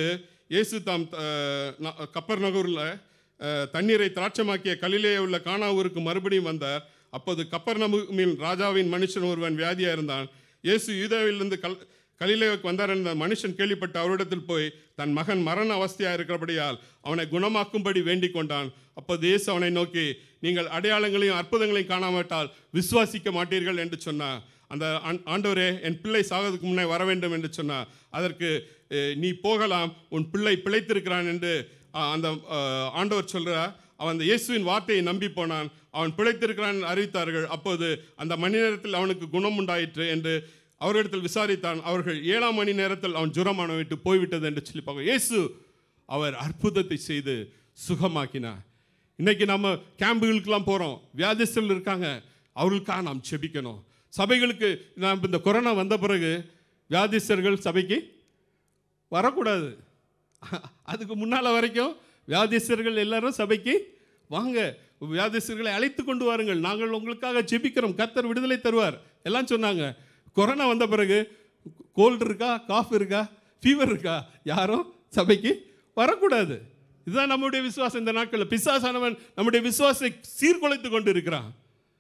இயேசு தாம் கப்பர் நகரில் தண்ணீரை திராட்சமாக்கிய கலிலேயே உள்ள கானா ஊருக்கு மறுபடியும் வந்தார் அப்போது கப்பர் நமுமின் ராஜாவின் மனுஷன் ஒருவன் வியாதியாக இருந்தான் இயேசு யூதாவிலிருந்து கல் கலிலேவுக்கு வந்தார் என்ற மனுஷன் கேள்விப்பட்டு அவரிடத்தில் போய் தன் மகன் மரண அவஸ்தையாக இருக்கிறபடியால் அவனை குணமாக்கும்படி வேண்டிக் கொண்டான் அப்போது இயேசு அவனை நோக்கி நீங்கள் அடையாளங்களையும் அற்புதங்களையும் காணாமட்டால் விசுவாசிக்க மாட்டீர்கள் என்று சொன்னார் அந்த ஆண்- ஆண்டவரே என் பிள்ளை சாகிறதுக்கு முன்னே வர வேண்டும் என்று சொன்னார் அதற்கு "அஹ், நீ போகலாம் உன் பிள்ளை பிழைத்திருக்கிறான் என்று அஹ், அந்த அஹ், ஆண்டவர் சொல்கிறார் அவன் அந்த இயேசுவின் வார்த்தையை நம்பி போனான் அவன் பிழைத்திருக்கிறான் என்று அறிவித்தார்கள் அப்போது அந்த மணி நேரத்தில் அவனுக்கு குணம் உண்டாயிற்று என்று அவரிடத்தில் விசாரித்தான் அவர்கள் ஏழாம் மணி நேரத்தில் அவன் ஜுரமான விட்டு போய்விட்டது என்று சொல்லி பார்க்க இயேசு அவர் அற்புதத்தை செய்து சுகமாக்கினார் இன்னைக்கு நம்ம கேம்புகளுக்கெல்லாம் போகிறோம் வியாதிஸ்தர்கள் இருக்காங்க அவர்களுக்காக நாம் செபிக்கணும் சபைகளுக்கு நாம் இந்த கொரோனா வந்த பிறகு வியாதிஸ்தர்கள் சபைக்கு வரக்கூடாது அதுக்கு முன்னால் வரைக்கும் வியாதிஸ்தர்கள் எல்லாரும் சபைக்கு வாங்க வியாதிஸ்தர்களை அழைத்து கொண்டு வாருங்கள் நாங்கள் உங்களுக்காக ஜெபிக்கிறோம் கர்த்தர் விடுதலை தருவார் எல்லாம் சொன்னாங்க கொரோனா வந்த பிறகு கோல்டு இருக்கா காஃப் இருக்கா ஃபீவர் இருக்கா யாரும் சபைக்கு வரக்கூடாது இதுதான் நம்முடைய விசுவாசம் இந்த நாட்களில் பிசாசானவன் நம்முடைய விசுவாசத்தை சீர்குலைத்து கொண்டு இருக்கிறான்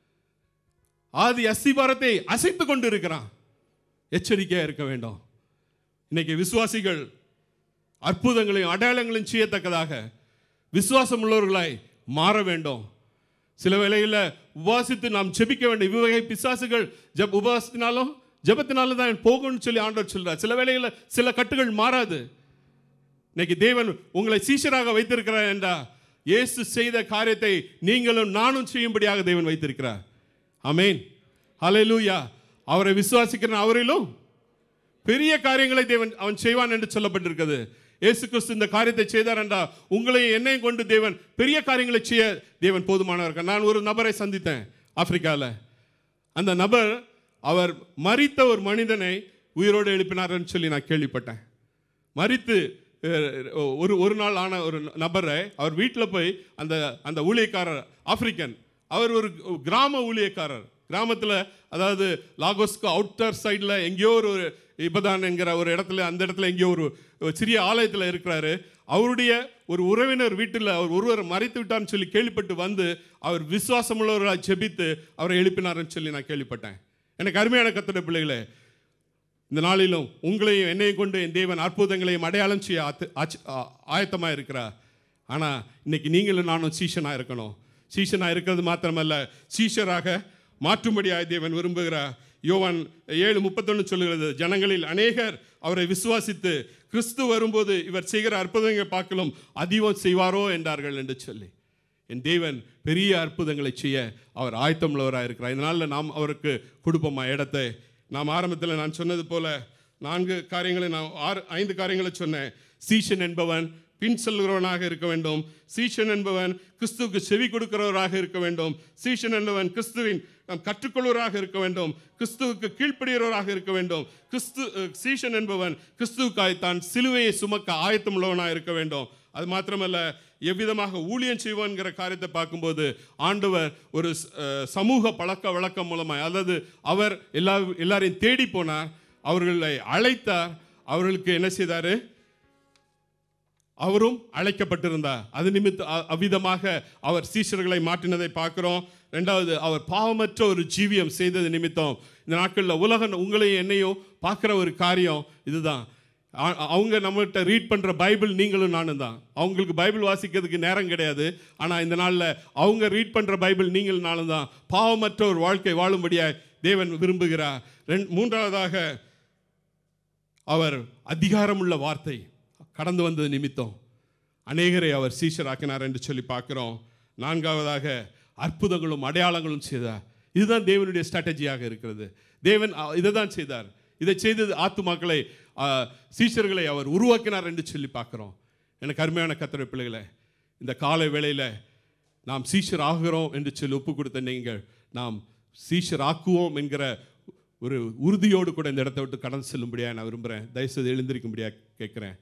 ஆதி அஸ்திபாரத்தை அசைத்து கொண்டு இருக்கிறான் எச்சரிக்கையா இருக்க வேண்டும் இன்னைக்கு விசுவாசிகள் அற்புதங்களையும் அடையாளங்களையும் செய்யத்தக்கதாக விசுவாசம் உள்ளவர்களாய் மாற வேண்டும் சில வேளையில் உபவாசித்து நாம் ஜெபிக்க வேண்டும் இவ்வகை பிசாசுகள் ஜப் உபவாசத்தினாலும் ஜெபத்தினாலும் தான் போகும்னு சொல்லி ஆண்டவர் சொல்றார் சில வேளையில் சில கட்டுகள் மாறாது இன்னைக்கு தேவன் உங்களை சீஷராக வைத்திருக்கிறார் என்றா இயேசு செய்த காரியத்தை நீங்களும் நானும் செய்யும்படியாக தேவன் வைத்திருக்கிறார் ஆமென் ஹalleluya அவரை விசுவாசிக்கிற அவரிலும் பெரிய காரியங்களை தேவன் அவன் செய்வான் என்று சொல்லப்பட்டிருக்கிறது இயேசு கிறிஸ்து இந்த காரியத்தை செய்தார் என்றா உங்களையும் என்னையும் கொண்டு தேவன் பெரிய காரியங்களை செய்ய தேவன் போதுமானவர் நான் ஒரு நபரை சந்தித்தேன் ஆப்பிரிக்காவில் அந்த நபர் அவர் மரித்த ஒரு மனிதனை உயிரோடு எழுப்பினார்னு சொல்லி நான் கேள்விப்பட்டேன் மரித்து அஹ், ஒரு ஒரு நாள் ஆன ஒரு நபரை அவர் வீட்டில் போய் அந்த அந்த ஊழியக்காரர் ஆப்பிரிக்கன் அவர் ஒரு கிராம ஊழியக்காரர் கிராமத்தில் அதாவது லாகோஸ்க்கு அவுட்டர் சைடில் எங்கேயோ ஒரு இப்பதான் என்கிற ஒரு இடத்துல அந்த இடத்துல எங்கேயோ ஒரு ஒரு சிறிய ஆலயத்தில் இருக்கிறாரு அவருடைய ஒரு உறவினர் வீட்டில் அவர் ஒருவர் மறைத்து விட்டார்னு சொல்லி கேள்விப்பட்டு வந்து அவர் விசுவாசமுள்ளவர்களாக ஜெபித்து அவரை எழுப்பினார்னு சொல்லி நான் கேள்விப்பட்டேன் எனக்கு அருமையான கத்தட பிள்ளைகளே இந்த நாளிலும் உங்களையும் என்னையும் கொண்டு என் தேவன் அற்புதங்களையும் அடையாளம் செய்ய ஆத்து- ஆச்சு- ஆ- ஆயத்தமா இருக்கிறார் ஆனால் இன்னைக்கு நீங்களும் நானும் சீஷனாக இருக்கணும் சீஷனாக இருக்கிறது மாத்திரமல்ல சீஷராக மாற்றும்படியாய் தேவன் விரும்புகிறார் யோவான் ஏழு முப்பத்தொன்று சொல்லுகிறது ஜனங்களில் அநேகர் அவரை விசுவாசித்து கிறிஸ்து வரும்போது இவர் செய்கிற அற்புதங்களை பார்க்கலும் அதிகம் செய்வாரோ என்றார்கள் என்று சொல்லி என் தேவன் பெரிய அற்புதங்களை செய்ய அவர் ஆயத்தமுள்ளவராக இருக்கிறார் இதனால் நாம் அவருக்கு கொடுப்போமா இடத்தை நாம் ஆரம்பத்தில் நான் சொன்னது போல நான்கு காரியங்களை நான் ஆறு ஐந்து காரியங்களை சொன்னேன் சீஷன் என்பவன் பின் செல்கிறவனாக இருக்க வேண்டும் சீஷன் என்பவன் கிறிஸ்துவுக்கு செவி கொடுக்கிறவராக இருக்க வேண்டும் சீஷன் என்பவன் கிறிஸ்துவின் நாம் கற்றுக்கொள்வராக இருக்க வேண்டும் கிறிஸ்துவுக்கு கீழ்ப்படுகிறவராக இருக்க வேண்டும் கிறிஸ்து அஹ், சீஷன் என்பவன் கிறிஸ்துவுக்காய் தான் சிலுவையை சுமக்க ஆயத்தமுள்ளவனாக இருக்க வேண்டும் அது மாத்திரமல்ல எவ்விதமாக ஊழியம் செய்வோங்கிற காரியத்தை பார்க்கும்போது ஆண்டவர் ஒரு ஸ்- அஹ், சமூக பழக்க வழக்கம் மூலமாய் அதாவது அவர் எல்லா எல்லாரையும் தேடி போனார் அவர்களை அழைத்தார் அவர்களுக்கு என்ன செய்தாரு அவரும் அழைக்கப்பட்டிருந்தார் அது நிமித்த அ- அவ்விதமாக அவர் சீஷர்களை மாற்றினதை பார்க்கிறோம் ரெண்டாவது அவர் பாவமற்ற ஒரு ஜீவியம் செய்தது நிமித்தம் இந்த நாட்களில் உலகம் உங்களையும் என்னையும் பார்க்குற ஒரு காரியம் இதுதான் அ- அவங்க நம்மகிட்ட ரீட் பண்ணுற பைபிள் நீங்களும் நானும் தான் அவங்களுக்கு பைபிள் வாசிக்கிறதுக்கு நேரம் கிடையாது ஆனால் இந்த நாளில் அவங்க ரீட் பண்ணுற பைபிள் நீங்களும் நானும் தான் பாவமற்ற ஒரு வாழ்க்கை வாழும்படியாக தேவன் விரும்புகிறார் ரெண் மூன்றாவதாக அவர் அதிகாரமுள்ள வார்த்தை கடந்து வந்தது நிமித்தம் அநேகரை அவர் சீஷராக்கினார் என்று சொல்லி பார்க்கிறோம் நான்காவதாக அற்புதங்களும் அடையாளங்களும் செய்தார் இதுதான் தேவனுடைய ஸ்ட்ராட்டஜியாக இருக்கிறது தேவன் அ, இதை தான் செய்தார் இதை செய்தது ஆத்துமாக்களை அ, சீஷர்களை அவர் உருவாக்கினார் என்று சொல்லி பார்க்கிறோம் எனக்கு அருமையான கத்திர பிள்ளைகளை இந்த காலை வேளையில் நாம் சீஷர் ஆகிறோம் என்று சொல்லி ஒப்பு கொடுத்த நீங்கள் நாம் சீஷர் ஆக்குவோம் என்கிற ஒரு உறுதியோடு கூட இந்த இடத்தை விட்டு கடந்து செல்லும்படியாக நான் விரும்புகிறேன் தயவுசெய்து எழுந்திருக்கும்படியாக கேட்குறேன்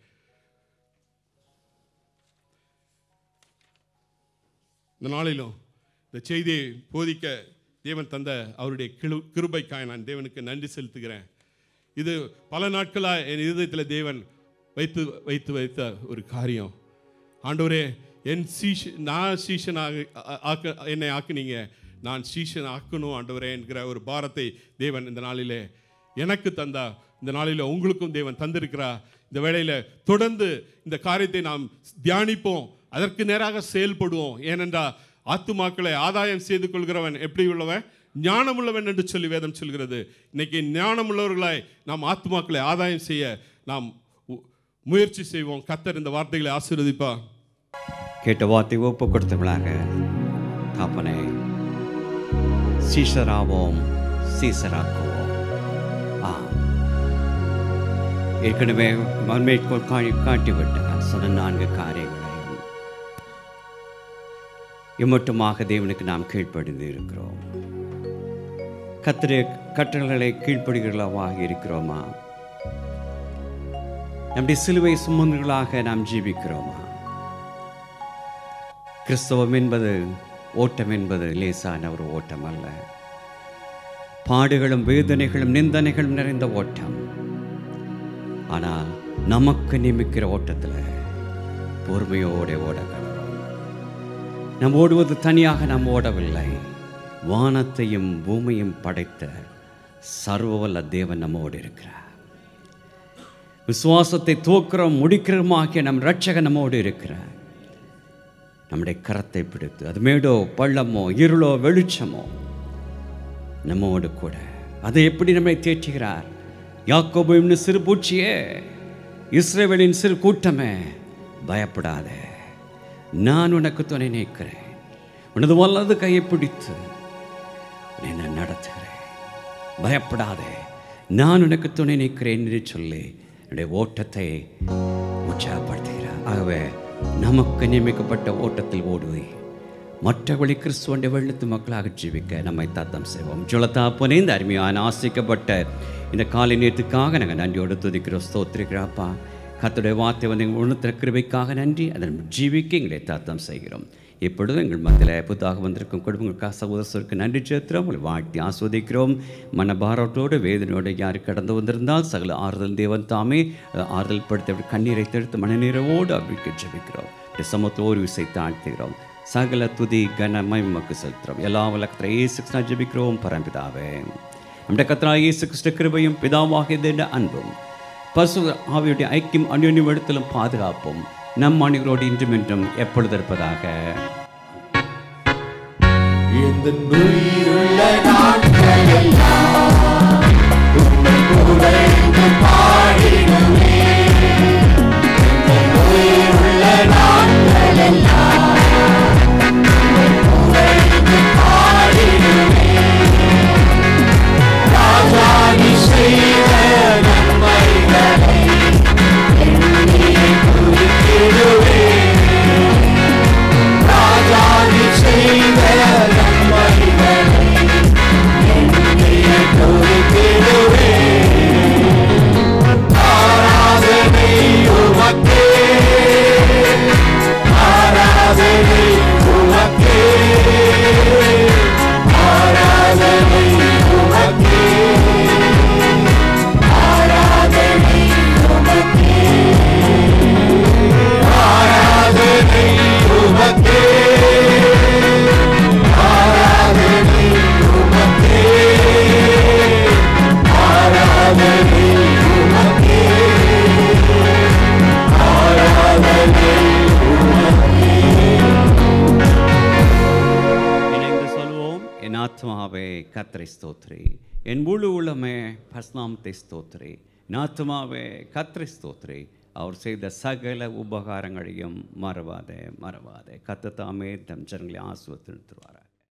இந்த நாளிலும் இந்த செய்தியை போதிக்க தேவன் தந்த அவருடைய கிரு கிருபைக்காய் நான் தேவனுக்கு நன்றி செலுத்துகிறேன் இது பல நாட்களாக என் இருதயத்தில் தேவன் வைத்து வைத்து வைத்த ஒரு காரியம் ஆண்டவரே என் சீஷ நான் சீஷனாக ஆ- ஆக்க என்னை ஆக்குனீங்க நான் சீஷன் ஆக்கணும் ஆண்டவரே என்கிற ஒரு பாரத்தை தேவன் இந்த நாளிலே எனக்கு தந்தா இந்த நாளில் உங்களுக்கும் தேவன் தந்திருக்கிறார் இந்த வேளையில் தொடர்ந்து இந்த காரியத்தை நாம் தியானிப்போம் அதற்கு நேராக செயல்படுவோம் ஏனென்றால் ஆத்துமாக்களை ஆதாயம் செய்து கொள்கிறவன் எப்படி உள்ளவன் ஞானமுள்ளவன் என்று சொல்லி வேதம் சொல்கிறது இன்னைக்கு ஞானமுள்ளவர்களாய் நாம் ஆத்துமாக்களை ஆதாயம் செய்ய நாம் உ- முயற்சி செய்வோம் கத்தர் இந்த வார்த்தைகளை ஆசீர்வதிப்பா கேட்ட வார்த்தை ஒப்பு கொடுத்தவளாக தாப்பனை சீசராவோம் சீசராக்குவோம் ஆ ஏற்கனவே மண்மேற்கோள் காட்டி காட்டிவிட்டார் சொன்ன நான்கு காரியங்களையும் இம்மட்டுமாக தேவனுக்கு நாம் கீழ்ப்படிந்து இருக்கிறோம் கத்திர கட்டளைகளை கீழ்ப்படுகிறவர்களாக இருக்கிறோமா நம்முடைய சிலுவை சுமந்துகளாக நாம் ஜீவிக்கிறோமா கிறிஸ்தவம் என்பது ஓட்டம் என்பது லேசான ஒரு ஓட்டம் அல்ல பாடுகளும் வேதனைகளும் நிந்தனைகளும் நிறைந்த ஓட்டம் ஆனால் நமக்கு நியமிக்கிற ஓட்டத்தில் பொறுமையோடு ஓட கடவுள் நாம் ஓடுவது தனியாக நாம் ஓடவில்லை வானத்தையும் பூமியும் படைத்த சர்வவல்ல தேவன் நம்மோடு இருக்கிறார் விசுவாசத்தை தோக்கிறோம் முடிக்கிறோமாகிய நம் ரட்சகன் நம்மோடு இருக்கிறார் நம்முடைய கரத்தை பிடித்து அது மேடோ பள்ளமோ இருளோ வெளிச்சமோ நம்மோடு கூட அதை எப்படி நம்மை தேற்றுகிறார் யாக்கோபுன்னு சிறு பூச்சியே இஸ்ரேவேலின் சிறு கூட்டமே பயப்படாதே நான் உனக்கு துணை நிற்கிறேன் உனது வல்லது கையை பிடித்து உன்னை நான் நடத்துகிறேன் பயப்படாதே நான் உனக்கு துணை நிற்கிறேன் என்று சொல்லி என்னுடைய ஓட்டத்தை உற்சாகப்படுத்துகிறார் ஆகவே நமக்கு நியமிக்கப்பட்ட ஓட்டத்தில் ஓடுவே மற்றவழி கிறிஸ்துவனுடைய வெள்ளத்து மக்களாக ஜீவிக்க நம்மை தத்தம் செய்வோம் ஜுலத்தாப்பனே இந்த அருமையான ஆசிக்கப்பட்ட இந்த காலை நேரத்துக்காக நாங்கள் நன்றியோடு துதிக்கிறோம் ஸ்தோத்திரிக்கிறாப்பா கத்துடைய வார்த்தை வந்து எங்கள் உணர்த்துற கிருபைக்காக நன்றி அதன் ஜீவிக்க எங்களை தத்தம் செய்கிறோம் இப்பொழுது எங்கள் மத்தியில் புதாக வந்திருக்கும் குடும்பங்களுக்காக சகோதரருக்கு நன்றி சேர்த்துறோம் உங்களை வாழ்த்தி ஆஸ்வதிக்கிறோம் மனபாரத்தோடு வேதனையோடு யார் கடந்து வந்திருந்தால் சகல ஆறுதல் தேவன் தாமே அதை ஆறுதல் படுத்தி அப்படி கண்ணீரை தெடுத்து மனநீரவோடு அப்படிக்கு ஜெபிக்கிறோம் இப்படி சமத்தோடு விசை தாழ்த்துகிறோம் சகல துதி கனமை மக்கு செலுத்துகிறோம் எல்லா வழக்கத்தில் ஏசு கிருஷ்ணா ஜெபிக்கிறோம் பரம்பிதாவே நம்முடைய கத்ரா இயேசு கிறிஸ்து கிருபையும் பிதாவாக இந்த அன்பும் பசு ஆவியுடைய ஐக்கியம் அந்யோன்யம் இடத்திலும் பாதுகாப்பும் நம் மனிதரோடு இன்றும் இன்றும் எப்பொழுது இருப்பதாக இணைந்து சொல்வோம் என் ஆத்மாவே கத்தரை ஸ்தோத்ரி என் முழு உள்ளமே பஸ்நாமத்தை ஸ்தோத்ரி என் ஆத்மாவே கத்தரை ஸ்தோத்ரி அவர் செய்த சகல உபகாரங்களையும் மறவாதே மறவாதே கத்த தாமே தம் ஜனங்களை ஆசுவத்திருத்துவார்